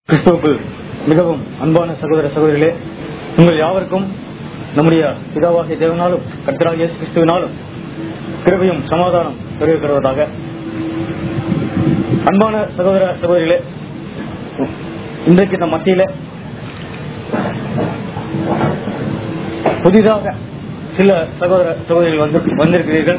கிறிஸ்துவுக்குள் மிகவும் அன்பான சகோதர சகோதரிகளே உங்கள் யாவருக்கும் நம்முடைய பிதாவாகிய தேவனாலும் கர்த்தராகிய இயேசு கிறிஸ்துவினாலும் கிருபையும் சமாதானம் பெருகிறவதாக அன்பான சகோதர சகோதரிகளே இன்றைக்கு இந்த மத்தியில புதிதாக சில சகோதர சகோதரிகள் வந்து வந்திருக்கிறீர்கள்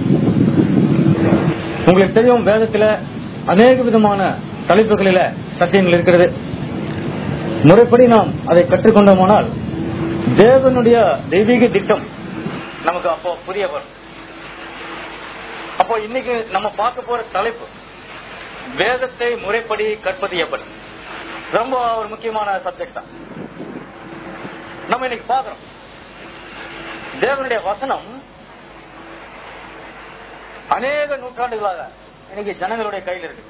உங்களுக்கு தெரியும் வேதத்துல அநேக விதமான தலைப்புகளில சத்தியங்கள் இருக்கிறது முறைப்படி நாம் அதை கற்றுக்கொண்டோமானால் தேவனுடைய தெய்வீக திட்டம் நமக்கு அப்போ புரிய வரும் அப்போ இன்னைக்கு நம்ம பார்க்க போற தலைப்பு வேதத்தை முறைப்படி கற்பது எப்படி ரொம்ப ஒரு முக்கியமான சப்ஜெக்ட் தான் நம்ம இன்னைக்கு பார்க்கிறோம் தேவனுடைய வசனம் அநேக நூற்றாண்டுகளாக இன்னைக்கு ஜனங்களுடைய கையில் இருக்கு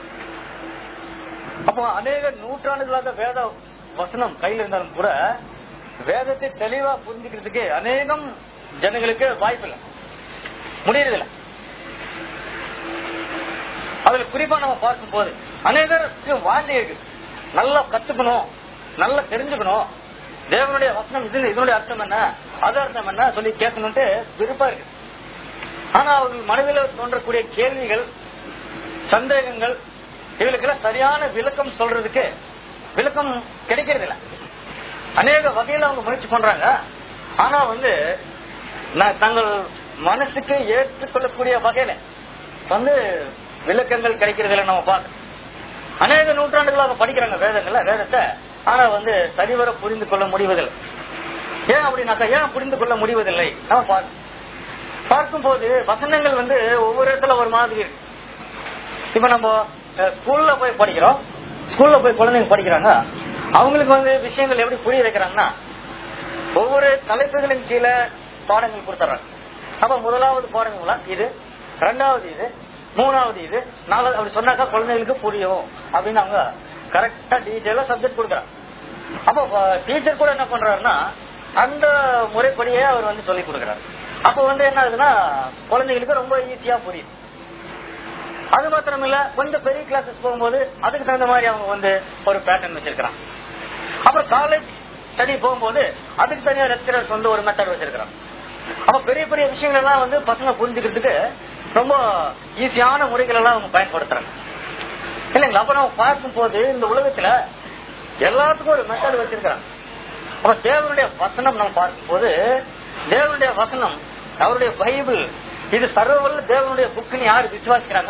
அப்போ அநேக நூற்றாண்டுகளாக வேத வசனம் கையில் இருந்தாலும் கூட வேதத்தை தெளிவா புரிஞ்சுக்கிறதுக்கு அநேகம் ஜனங்களுக்கு வாய்ப்பு இல்லை முடியறதில்ல அதுல குறிப்பா நம்ம பார்க்கும் போது அநேகருக்கு வாஞ்சை இருக்கு நல்லா கத்துக்கணும் நல்லா தெரிஞ்சுக்கணும் தேவனுடைய வசனம் இது இதனுடைய அர்த்தம் என்ன அது அர்த்தம் என்ன சொல்லி கேட்கணும்ட்டு விருப்பம் இருக்கு ஆனா அவர்கள் மனதில் தோன்றக்கூடிய கேள்விகள் சந்தேகங்கள் இவளுக்கெல்லாம் சரியான விளக்கம் சொல்றதுக்கு விளக்கம் கிடைக்கிறது இல்ல அநேக வகையில அவங்க முயற்சி பண்றாங்க ஆனா வந்து நான் தங்கள் மனசுக்கு ஏற்றுக்கொள்ளக்கூடிய வகையில வந்து விளக்கங்கள் கிடைக்கிறது இல்லை நம்ம பார்க்க அநேக நூற்றாண்டுகளாக படிக்கிறாங்க வேதங்கள்ல வேதத்தை ஆனா வந்து சரிவர புரிந்து கொள்ள முடிவதில்லை ஏன் அப்படின்னாக்கா ஏன் புரிந்து கொள்ள முடிவதில்லை நம்ம பார்க்க பார்க்கும்போது வசனங்கள் வந்து ஒவ்வொரு இடத்துல ஒரு மாதிரி இருக்கு இப்ப நம்ம ஸ்கூல்ல போய் படிக்கிறோம் ஸ்கூல்ல போய் குழந்தைங்க படிக்கிறாங்க அவங்களுக்கு வந்து விஷயங்கள் எப்படி புரிய வைக்கிறாங்கன்னா ஒவ்வொரு தலைப்புகளின் கீழே பாடங்கள் கொடுத்துறாங்க அப்ப முதலாவது பாடங்களா இது ரெண்டாவது இது மூணாவது இது நாலாவது அப்படி சொன்னாக்கா குழந்தைகளுக்கு புரியும் அப்படின்னு அவங்க கரெக்டா டீட்டெயிலா சப்ஜெக்ட் கொடுக்குறாங்க அப்போ டீச்சர் கூட என்ன பண்றாருன்னா அந்த முறைப்படியே அவர் வந்து சொல்லி கொடுக்குறாரு அப்ப வந்து என்ன ஆகுதுன்னா குழந்தைகளுக்கு ரொம்ப ஈஸியா புரியுது அது மாத்திரம் இல்ல கொஞ்சம் பெரிய கிளாஸஸ் போகும்போது அதுக்கு தகுந்த மாதிரி அவங்க வந்து ஒரு பேட்டர்ன் வச்சிருக்கிறாங்க அப்புறம் காலேஜ் ஸ்டடி போகும்போது அதுக்கு தனியா லெக்சரர்ஸ் வந்து ஒரு மெத்தட் வச்சிருக்கிறாங்க அப்ப பெரிய பெரிய விஷயங்கள் எல்லாம் வந்து பசங்க புரிஞ்சுக்கிறதுக்கு ரொம்ப ஈஸியான முறைகள் எல்லாம் அவங்க பயன்படுத்துறாங்க இல்லைங்களா அப்ப நம்ம பார்க்கும் போது இந்த உலகத்துல எல்லாத்துக்கும் ஒரு மெத்தட் வச்சிருக்கிறாங்க அப்ப தேவனுடைய வசனம் நம்ம பார்க்கும்போது தேவனுடைய வசனம் அவருடைய பைபிள் இது சர்வவல்ல தேவனுடைய புக்குன்னு யாரு விசுவாசிக்கிறாங்க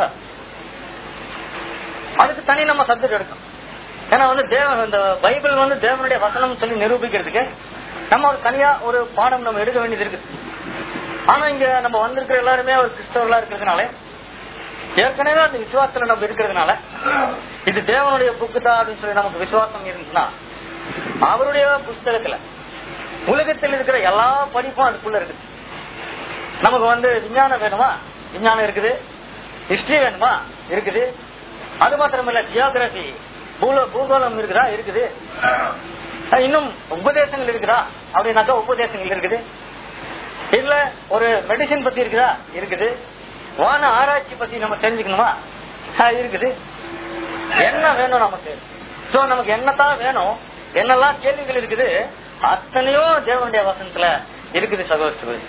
அதுக்கு தனி நம்ம சப்ஜெக்ட் எடுக்கணும் ஏன்னா வந்து தேவ இந்த பைபிள் வந்து தேவனுடைய வசனம் சொல்லி நிரூபிக்கிறதுக்கு நம்ம ஒரு தனியா ஒரு பாடம் நம்ம எடுக்க வேண்டியது இருக்கு ஆனா இங்க நம்ம வந்திருக்கிற எல்லாருமே ஒரு கிறிஸ்தவர்களா இருக்கிறதுனால ஏற்கனவே அந்த விசுவாசத்துல நம்ம இருக்கிறதுனால இது தேவனுடைய புக்கு தான் அப்படின்னு சொல்லி நமக்கு விசுவாசம் இருந்துச்சுன்னா அவருடைய புஸ்தகத்துல உலகத்தில் இருக்கிற எல்லா படிப்பும் அதுக்குள்ள இருக்கு நமக்கு வந்து விஞ்ஞானம் வேணுமா விஞ்ஞானம் இருக்குது ஹிஸ்டரி வேணுமா இருக்குது அது மாத்திரம் இல்ல ஜியோகிராபி பூகோளம் இருக்குதா இருக்குது இன்னும் உபதேசங்கள் இருக்குதா அப்படின்னாக்கா உபதேசங்கள் இருக்குது இல்ல ஒரு மெடிசின் பத்தி இருக்குதா இருக்குது வான ஆராய்ச்சி பத்தி நம்ம தெரிஞ்சுக்கணுமா இருக்குது என்ன வேணும் நமக்கு சோ நமக்கு என்னத்தான் வேணும் என்னெல்லாம் கேள்விகள் இருக்குது அத்தனையோ தேவனுடைய வசனத்துல இருக்குது சகோதரி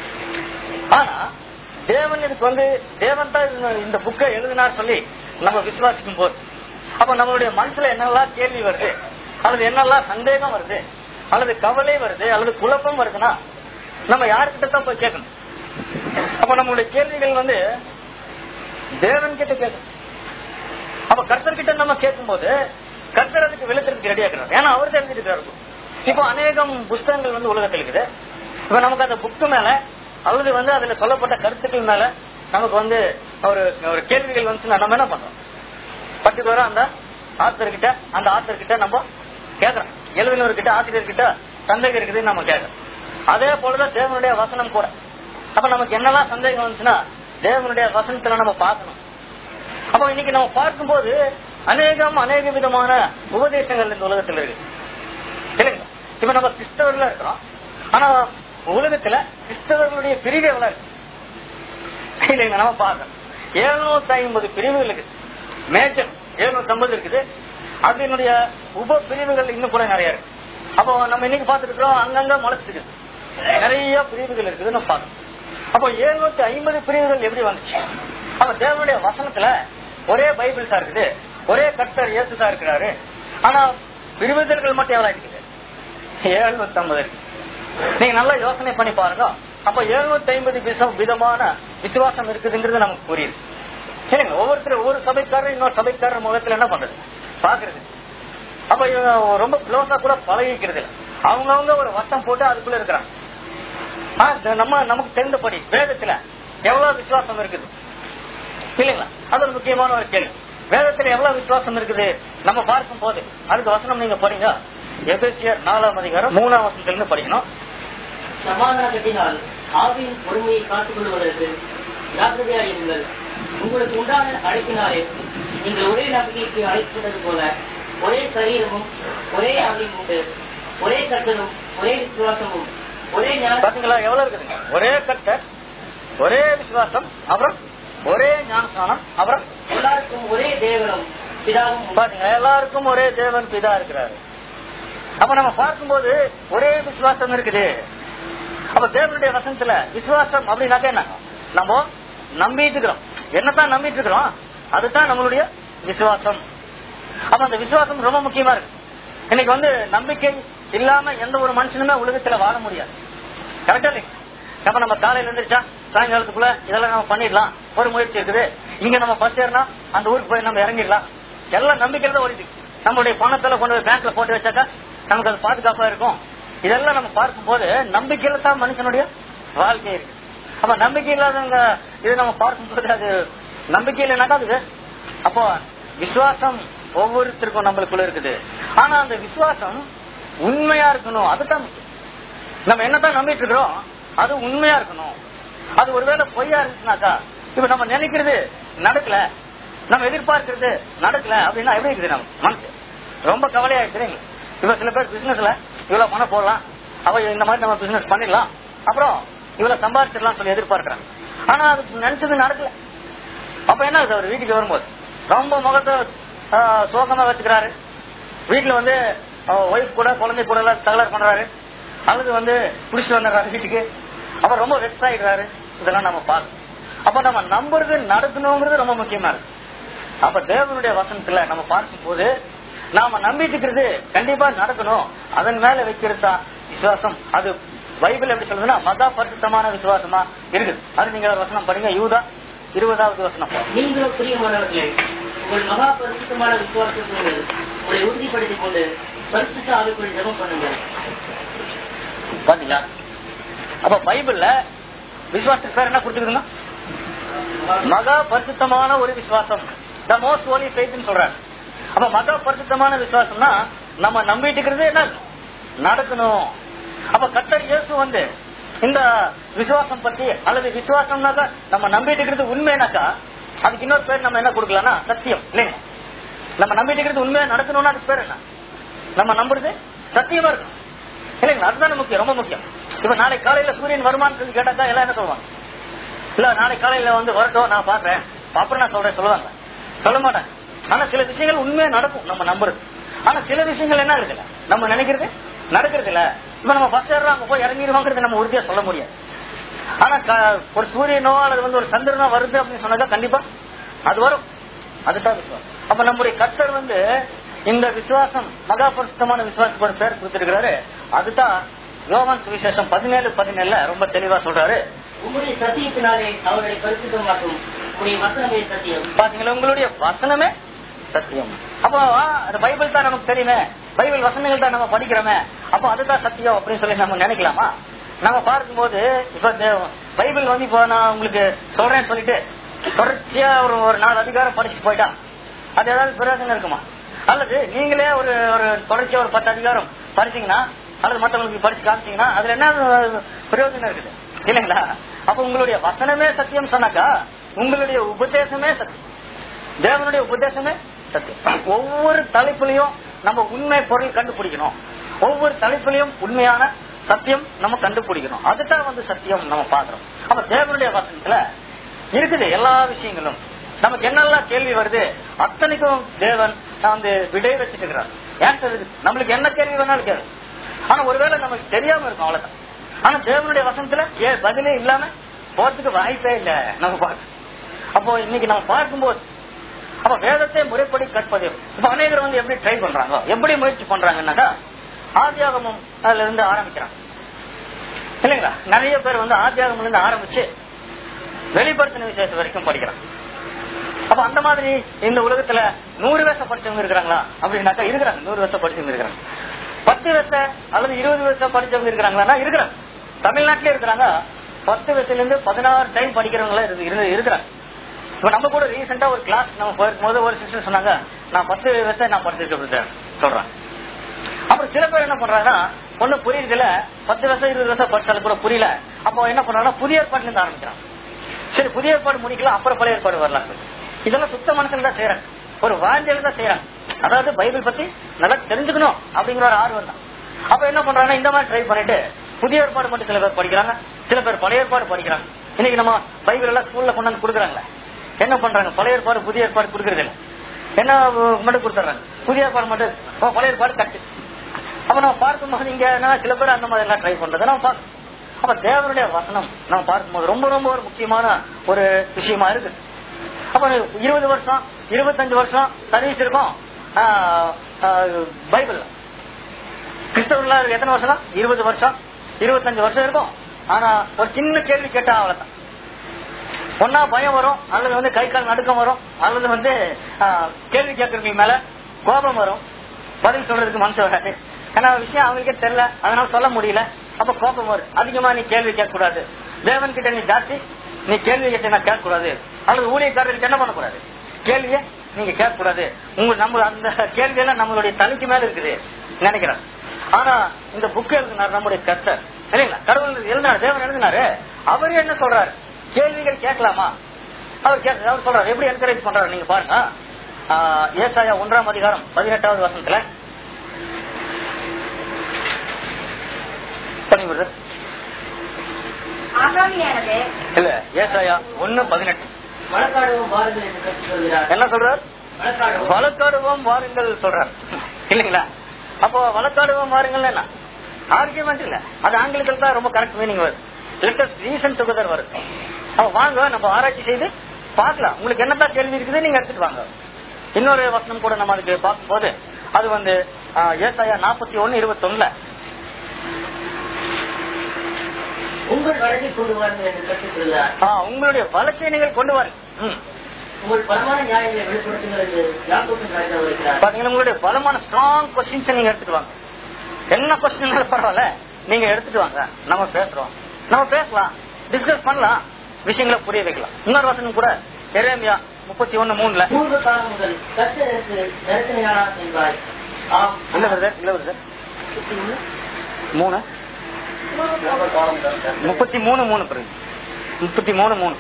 ஆனா தேவன் இதுக்கு வந்து தேவன் தான் இந்த புக்கை எழுதினார் சொல்லி நம்ம விசுவாசிக்கும் போது அப்ப நம்மளுடைய மனசுல என்னெல்லாம் கேள்வி வருது அல்லது என்னெல்லாம் சந்தேகம் வருது அல்லது கவலை வருது அல்லது குழப்பம் வருதுன்னா நம்ம யாருக்கிட்ட தான் போய் கேட்கணும் அப்ப நம்மளுடைய கேள்விகள் வந்து தேவன் கிட்ட கேட்கணும் அப்ப கர்த்தர் கிட்ட நம்ம கேட்கும் போது கர்த்தர் அதுக்கு விளக்கிறதுக்கு ரெடியா இருக்கிறார் ஏன்னா அவர் தெரிஞ்சிருக்கிறாரு இப்போ அநேகம் புஸ்தகங்கள் வந்து உலகத்தில் இருக்குது இப்ப நமக்கு அந்த புக்கு மேல அல்லது வந்து அதுல சொல்லப்பட்ட கருத்துக்கள் மேல நமக்கு வந்து ஒரு ஒரு கேள்விகள் வந்துச்சுன்னா நம்ம என்ன பண்றோம் பர்டிகுலரா அந்த ஆத்தர் கிட்ட அந்த ஆத்தர் கிட்ட நம்ம கேட்கறோம் எழுதினவர் கிட்ட ஆசிரியர் கிட்ட சந்தேகம் இருக்குது நம்ம கேட்கறோம் அதே போலதான் தேவனுடைய வசனம் கூட அப்ப நமக்கு என்னெல்லாம் சந்தேகம் வந்துச்சுன்னா தேவனுடைய வசனத்துல நம்ம பார்க்கணும் அப்ப இன்னைக்கு நம்ம பார்க்கும்போது அநேகம் அநேக விதமான உபதேசங்கள் இந்த உலகத்தில் இருக்கு இல்லைங்களா இப்ப நம்ம கிறிஸ்தவர்களா இருக்கிறோம் ஆனா உலகத்துல கிறிஸ்தவர்களுடைய பிரிவு எவ்வளவு இருக்கு இல்லைங்க நம்ம பார்க்கணும் எழுநூத்தி ஐம்பது பிரிவுகள் இருக்குது மேஜர் எழுநூத்தி ஐம்பது இருக்குது அதனுடைய உப பிரிவுகள் இன்னும் கூட நிறைய இருக்கு அப்போ நம்ம இன்னைக்கு பார்த்துட்டு இருக்கிறோம் அங்கங்க முளைச்சிட்டு நிறைய பிரிவுகள் இருக்குது நம்ம பார்க்கணும் அப்போ எழுநூத்தி ஐம்பது பிரிவுகள் எப்படி வந்துச்சு அப்ப தேவனுடைய வசனத்துல ஒரே பைபிள் தான் இருக்குது ஒரே கர்த்தர் இயேசு தான் இருக்கிறாரு ஆனா பிரிவுதல்கள் மட்டும் எவ்வளவு இருக்குது எழுநூத்தி ஐம்பது இருக்கு நீங்க நல்லா யோசனை பண்ணி பாருங்க அப்ப எழுநூத்தி ஐம்பது விதமான விசுவாசம் இருக்குதுங்கிறது நமக்கு புரியுது சரிங்க ஒவ்வொருத்தர் ஒவ்வொரு சபைக்காரர் இன்னொரு சபைக்காரர் முகத்துல என்ன பண்றது பாக்குறது அப்ப இவங்க ரொம்ப க்ளோஸா கூட பழகிக்கிறது இல்ல அவங்கவுங்க ஒரு வட்டம் போட்டு அதுக்குள்ள இருக்கிறாங்க ஆ, இது நம்ம நமக்கு தெரிந்தபடி வேதத்துல எவ்வளவு விசுவாசம் இருக்குது இல்லைங்களா அது ஒரு முக்கியமான ஒரு கேள்வி வேதத்துல எவ்வளவு விசுவாசம் இருக்குது நம்ம பார்க்கும் போது அதுக்கு வசனம் நீங்க படிங்க எபேசியர் நாலாம் அதிகாரம் மூணாம் வசனத்துல இருந்து படிக்கணும் சமாதானத்தினால் ஆவியின் பொறுமையை காத்துக் கொள்வதற்கு ஜாக்கிரதையா இருங்கள் உங்களுக்கு உண்டான அழைப்பினாலே நீங்கள் ஒரே நம்பிக்கைக்கு அழைக்கப்பட்டது போல ஒரே சரீரமும் ஒரே ஆவியும் உண்டு ஒரே கட்டலும் ஒரே விசுவாசமும் ஒரே ஞான பாத்தீங்களா எவ்வளவு இருக்குதுங்க ஒரே கர்த்தர் ஒரே விசுவாசம் அப்புறம் ஒரே ஞானஸ்தானம் அப்புறம் எல்லாருக்கும் ஒரே தேவனும் பிதாவும் உண்டு. பாத்தீங்க எல்லாருக்கும் ஒரே தேவன் பிதா இருக்கிறாரு அப்ப நம்ம பார்க்கும்போது ஒரே விசுவாசம் இருக்குது அப்ப தேவனுடைய வசனத்துல விசுவாசம் அப்படின்னாக்க என்ன நம்ம நம்பிட்டு இருக்கிறோம் என்னத்தான் நம்பிட்டு இருக்கிறோம் அதுதான் நம்மளுடைய விசுவாசம் அப்ப அந்த விசுவாசம் ரொம்ப முக்கியமா இருக்கு இன்னைக்கு வந்து நம்பிக்கை இல்லாம எந்த ஒரு மனுஷனுமே உலகத்துல வாழ முடியாது கரெக்டா இல்லைங்க அப்ப நம்ம காலையில எழுந்திரிச்சா சாயங்காலத்துக்குள்ள இதெல்லாம் நம்ம பண்ணிடலாம் ஒரு முயற்சி இருக்குது இங்க நம்ம பஸ் ஏறினா அந்த ஊருக்கு போய் நம்ம இறங்கிடலாம் எல்லாம் நம்பிக்கையில தான் ஓடிட்டு இருக்கு. நம்மளுடைய பணத்துல கொண்டு போய் பேங்க்ல போட்டு வச்சாக்கா நமக்கு அது பாதுகாப்பா இருக்கும் இதெல்லாம் நம்ம பார்க்கும்போது நம்பிக்கையில தான் மனுஷனுடைய வாழ்க்கை இருக்கு அப்ப நம்பிக்கை இல்லாதவங்க இது நம்ம பார்க்கும்போது அது நம்பிக்கை இல்லைனாக்கா அது waste. அப்போ விசுவாசம் ஒவ்வொருத்தருக்கும் நம்மளுக்குள்ள இருக்குது ஆனா அந்த விசுவாசம் உண்மையா இருக்கணும் அதுதான் முக்கியம் நம்ம என்னதான் நம்பிட்டு இருக்கிறோம் அது உண்மையா இருக்கணும் அது ஒருவேளை பொய்யா இருந்துச்சுனாக்கா இப்ப நம்ம நினைக்கிறது நடக்கல நம்ம எதிர்பார்க்கிறது நடக்கல அப்படின்னா எப்படி இருக்குது நம்ம மனசு ரொம்ப கவலையா இருக்கிறீங்க இப்ப சில பேர் பிசினஸ்ல இவ்வளவு பணம் போடலாம் அவ இந்த மாதிரி நம்ம பிசினஸ் பண்ணிடலாம் அப்புறம் இவ்வளவு சம்பாதிச்சிடலாம் சொல்லி எதிர்பார்க்கறாங்க ஆனா அது நினைச்சது நடக்கல அப்ப என்ன ஆகுது அவர் வீட்டுக்கு வரும்போது ரொம்ப முகத்தை ஆ, சோகமா வச்சுக்கிறாரு வீட்டுல வந்து ஒய்ஃப் கூட குழந்தை கூட எல்லாம் தகராறு பண்றாரு அல்லது வந்து புடிச்சு வந்துடுறாரு வீட்டுக்கு அப்புறம் ரொம்ப வெக்ஸ் ஆயிடுறாரு இதெல்லாம் நம்ம பார்க்கணும் அப்ப நம்ம நம்புறது நடக்கணுங்கிறது ரொம்ப முக்கியமா இருக்கு அப்ப தேவனுடைய வசனத்துல நம்ம பார்க்கும் போது நாம நம்பிட்டு இருக்கிறது கண்டிப்பா நடக்கணும் அதன் மேல வைக்கிறது தான் விசுவாசம் அது பைபிள் எப்படி சொல்றதுன்னா மகா பரிசுத்தமான விசுவாசமா இருக்குது அது நீங்க ஒரு வசனம் படிங்க யூதா இருபதாவது வசனம் நீங்களும் பிரியமானவர்களே உங்கள் மகா பரிசுத்தமான விசுவாசத்தோடு உங்களை உறுதிப்படுத்திக் கொண்டு பரிசுத்த ஆவிக்குள் ஜெபம் பண்ணுங்கள் பாத்தீங்களா அப்ப பைபிள்ல விசுவாசத்துக்கு பேர் என்ன கொடுத்துருக்குங்க மகா பரிசுத்தமான ஒரு விசுவாசம் த மோஸ்ட் ஹோலி ஃபெய்த்னு சொல்றாங்க அப்ப மகா பரிசுத்தமான விசுவாசம்னா நம்ம நம்பிட்டு இருக்கிறது என்ன நடக்கணும் அப்ப கத்தர் இயேசு வந்து இந்த விசுவாசம் பத்தி அல்லது விசுவாசம்னாக்கா நம்ம நம்பிட்டு இருக்கிறது உண்மைனாக்கா அதுக்கு இன்னொரு பேர் நம்ம என்ன கொடுக்கலாம்னா சத்தியம் இல்லைங்க நம்ம நம்பிட்டு இருக்கிறது உண்மையா நடக்கணும்னா அதுக்கு பேர் என்ன நம்ம நம்புறது சத்தியமா இருக்கும் இல்லைங்களா அதுதானே முக்கியம் ரொம்ப முக்கியம் இப்ப நாளைக்கு காலையில சூரியன் வருமானு சொல்லி கேட்டாக்கா எல்லாம் என்ன சொல்லுவாங்க இல்ல நாளைக்கு காலையில வந்து வரட்டும் நான் பாக்குறேன் அப்புறம் நான் சொல்றேன் சொல்லுவாங்க சொல்ல மாட்டாங்க ஆனா சில விஷயங்கள் உண்மையா நடக்கும் நம்ம நம்புறது ஆனா சில விஷயங்கள் என்ன இருக்குல்ல நம்ம நினைக்கிறது நடக்கிறது இல்ல இப்ப நம்ம பஸ் ஏறோம் அங்க போய் இறங்கிடுவாங்கிறது நம்ம உறுதியா சொல்ல முடியாது ஆனா க- ஒரு சூரியனோ அல்லது வந்து ஒரு சந்திரனோ வருது அப்படின்னு சொன்னாக்கா கண்டிப்பா அது வரும் அதுதான் விசுவாசம் அப்ப நம்முடைய கர்த்தர் வந்து இந்த விசுவாசம் மகா பரிசுத்தமான விசுவாசத்துக்கு ஒரு பேர் கொடுத்திருக்கிறாரு அதுதான் யோவான் சுவிசேஷம் பதினேழு பதினேழுல ரொம்ப தெளிவா சொல்றாரு உங்களுடைய சத்தியத்தினாலே அவர்களை பரிசுத்தமாக்கும் உங்களுடைய வசனமே சத்தியம் பாத்தீங்களா உங்களுடைய வசனமே சத்தியம் அப்போ அந்த பைபிள் தான் நமக்கு தெரியுமே பைபிள் வசனங்கள் தான் நம்ம படிக்கிறோமே அப்போ அதுதான் சத்தியம் அப்படின்னு சொல்லி நம்ம நினைக்கலாமா நம்ம பார்க்கும்போது இப்ப இந்த பைபிள் வந்து இப்போ நான் உங்களுக்கு சொல்றேன்னு சொல்லிட்டு தொடர்ச்சியா ஒரு ஒரு நாலு அதிகாரம் படிச்சுட்டு போயிட்டா அது ஏதாவது பிரயோஜனம் இருக்குமா அல்லது நீங்களே ஒரு ஒரு தொடர்ச்சியா ஒரு பத்து அதிகாரம் படிச்சீங்கன்னா அல்லது மத்தவங்களுக்கு படிச்சு காமிச்சீங்கன்னா அதுல என்ன பிரயோஜனம் இருக்குது இல்லைங்களா அப்ப உங்களுடைய வசனமே சத்தியம் சொன்னாக்கா உங்களுடைய உபதேசமே சத்தியம் தேவனுடைய உபதேசமே சத்தியம் ஒவ்வொரு தலைப்புலையும் நம்ம உண்மை பொருள் கண்டுபிடிக்கணும் ஒவ்வொரு தலைப்புலையும் உண்மையான சத்தியம் நம்ம கண்டுபிடிக்கணும் அதுதான் வந்து சத்தியம் நம்ம பாக்குறோம் அப்ப தேவனுடைய வசனத்துல இருக்குது எல்லா விஷயங்களும் நமக்கு என்னெல்லாம் கேள்வி வருது அத்தனைக்கும் தேவன் நான் வந்து விடை வச்சுட்டு இருக்கிறார் ஆன்சர் இருக்கு நம்மளுக்கு என்ன கேள்வி வேணாலும் கேளு ஆனா ஒருவேளை நமக்கு தெரியாம இருக்கும் அவ்வளவுதான் ஆனா தேவனுடைய வசனத்துல ஏ பதிலே இல்லாம போறதுக்கு வாய்ப்பே இல்ல நம்ம பார்க்க அப்போ இன்னைக்கு நம்ம பார்க்கும்போது அப்ப வேதத்தை முறைப்படி கற்பது இப்ப அநேகர் வந்து எப்படி ட்ரை பண்றாங்க எப்படி முயற்சி பண்றாங்கன்னாக்கா ஆதியாகமம் அதுல இருந்து ஆரம்பிக்கிறாங்க இல்லைங்களா நிறைய பேர் வந்து ஆத்தியாகம்ல இருந்து ஆரம்பிச்சு வெளிப்படுத்தின விசேஷம் வரைக்கும் படிக்கிறாங்க அப்ப அந்த மாதிரி இந்த உலகத்துல நூறு வருஷம் படிச்சவங்க இருக்கிறாங்களா அப்படின்னாக்கா இருக்கிறாங்க நூறு வருஷம் படிச்சவங்க இருக்கிறாங்க பத்து வருஷம் அல்லது இருபது வருஷம் படிச்சவங்க இருக்கிறாங்களா இருக்கிறாங்க தமிழ்நாட்டிலே இருக்கிறாங்க பத்து வயசுல இருந்து பதினாறு டைம் படிக்கிறவங்களா இருக்கு- இரு- இருக்கிறாங்க இப்ப நம்ம கூட ரீசெண்டா ஒரு கிளாஸ் நம்ம போயிருக்கும் போது ஒரு சிஸ்டர் சொன்னாங்க நான் பத்து வருஷம் நான் படிச்சிருக்கேன் சொல்றேன் அப்புறம் சில பேர் என்ன பண்றாங்கன்னா ஒண்ணு புரியுதுல பத்து வருஷம் இருபது வருஷம் படிச்சாலும் கூட புரியல அப்போ என்ன பண்றாங்கன்னா புதிய ஏற்பாடுல இருந்து ஆரம்பிக்கிறான் சரி புதிய ஏற்பாடு முடிக்கலாம் அப்புறம் பழைய ஏற்பாடு வரலாம் சொல்லி இதெல்லாம் சுத்த மனசுல தான் செய்யறாங்க ஒரு வாஞ்சல் தான் செய்யறாங்க அதாவது பைபிள் பத்தி நல்லா தெரிஞ்சுக்கணும் அப்படிங்கிற ஒரு ஆர்வம் தான் அப்ப என்ன பண்றாங்கன்னா இந்த மாதிரி ட்ரை பண்ணிட்டு புதிய ஏற்பாடு மட்டும் சில பேர் படிக்கிறாங்க சில பேர் பழைய ஏற்பாடு படிக்கிறாங்க இன்னைக்கு நம்ம பைபிள் எல்லாம் ஸ்கூல்ல கொண்டு வந்து கொடுக்குறாங்களே என்ன பண்றாங்க பழைய ஏற்பாடு புதிய ஏற்பாடு கொடுக்கறது இல்ல என்ன அஹ், மட்டும் கொடுத்துறாங்க புதிய ஏற்பாடு மட்டும் ஓ, பழைய ஏற்பாடு கட்டு அப்ப நம்ம பார்க்கும்போது இங்க என்ன சில பேர் அந்த மாதிரி எல்லாம் ட்ரை பண்றதை நம்ம பார்க்கணும் அப்ப தேவனுடைய வசனம் நம்ம பார்க்கும்போது ரொம்ப ரொம்ப ஒரு முக்கியமான ஒரு விஷயமா இருக்கு அப்ப இருபது வருஷம் இருபத்தஞ்சு வருஷம் சர்வீஸ் இருக்கும் ஆஹ், ஆஹ், பைபிள் கிறிஸ்தவர்களா இருக்கு எத்தனை வருஷம் இருபது வருஷம் இருபத்தஞ்சு வருஷம் இருக்கும் ஆனா ஒரு சின்ன கேள்வி கேட்டா அவ்வளவுதான் ஒன்னா பயம் வரும் அல்லது வந்து கை கால் நடுக்கம் வரும் அல்லது வந்து ஆஹ், கேள்வி கேட்கறவங்க மேல கோபம் வரும் பதில் சொல்றதுக்கு மனசு வராது ஏன்னா விஷயம் அவங்களுக்கே தெரியல அதனால சொல்ல முடியல அப்ப கோபம் வரும் அதிகமா நீ கேள்வி கேட்க கூடாது தேவன் கிட்ட நீ ஜாஸ்தி நீ கேள்வி கேட்ட நான் கேட்க கூடாது அல்லது ஊழியக்காரருக்கு என்ன பண்ணக்கூடாது கேள்விய நீங்க கேட்க கூடாது உங்க நம்ம அந்த கேள்வி எல்லாம் நம்மளுடைய தலைக்கு மேல இருக்குது நினைக்கிறேன் ஆனா இந்த புக் எழுதினார் நம்முடைய கர்த்தர் இல்லைங்களா கடவுள் எழுதினார் தேவன் எழுதினாரு அவர் என்ன சொல்றாரு கேள்விகள் கேட்கலாமா அவர் கே- அவர் சொல்றாரு எப்படி என்கரேஜ் பண்றாரு நீங்க பாருங்க ஆஹ், ஏசாயா ஒன்றாம் அதிகாரம் பதினெட்டாவது வசனத்துல பண்ணி விடுறது ஆசாமியானது இல்ல ஏசாயா ஒன்னு பதினெட்டு வழக்காடுவோம் வாருங்கள் என்று கற்றுக் சொல்கிறார் என்ன சொல்றார் வழக்காடுவோம் வழக்காடுவோம் வாருங்கள் சொல்றார் இல்லைங்களா அப்போ வழக்காடுவோம் வாருங்கள் என்ன ஆர்குமெண்ட் இல்ல அது ஆங்கிலத்தில் தான் ரொம்ப கரெக்ட் மீனிங் வருது லெட்டஸ் ரீசன் டுகெதர் வருது அப்ப வாங்க நம்ம ஆராய்ச்சி செய்து பார்க்கலாம் உங்களுக்கு என்னதான் கேள்வி இருக்குது நீங்க எடுத்துட்டு வாங்க இன்னொரு வசனம் கூட நம்ம அதுக்கு பார்க்கும்போது அது வந்து ஆஹ், ஏசாயா நாற்பத்தி ஒன்னு இருபத்தொன்னுல உங்கள் வழக்கை கொண்டு வாருங்கள் என்று கற்றுக் சொல்கிறார் ஆஹ், உங்களுடைய வழக்கை நீங்கள் கொண்டு வாருங்க ம். உங்கள் பலமான நியாயங்களை வெளிப்படுத்துங்கள் என்று யாக்கோபின் ராஜா வருகிறார் பாத்தீங்களா உங்களுடைய பலமான ஸ்ட்ராங் கொஸ்டின்ஸ் நீங்க எடுத்துட்டு வாங்க என்ன கொஸ்டின் பரவாயில்ல நீங்க எடுத்துட்டு வாங்க நம்ம பேசுறோம் நம்ம பேசலாம் டிஸ்கஸ் பண்ணலாம் விஷயங்களை புரிய வைக்கலாம் இன்னொரு வசனம் கூட எரேமியா முப்பத்தி ஒண்ணு மூணுல பூர்வ காலம் முதல் கர்த்தர் எனக்கு தரிசனையானா என்பாய் ஆம் இல்ல வருது இல்ல வருது மூணு முப்பத்தி மூணு மூணு பிறகு முப்பத்தி மூணு மூணு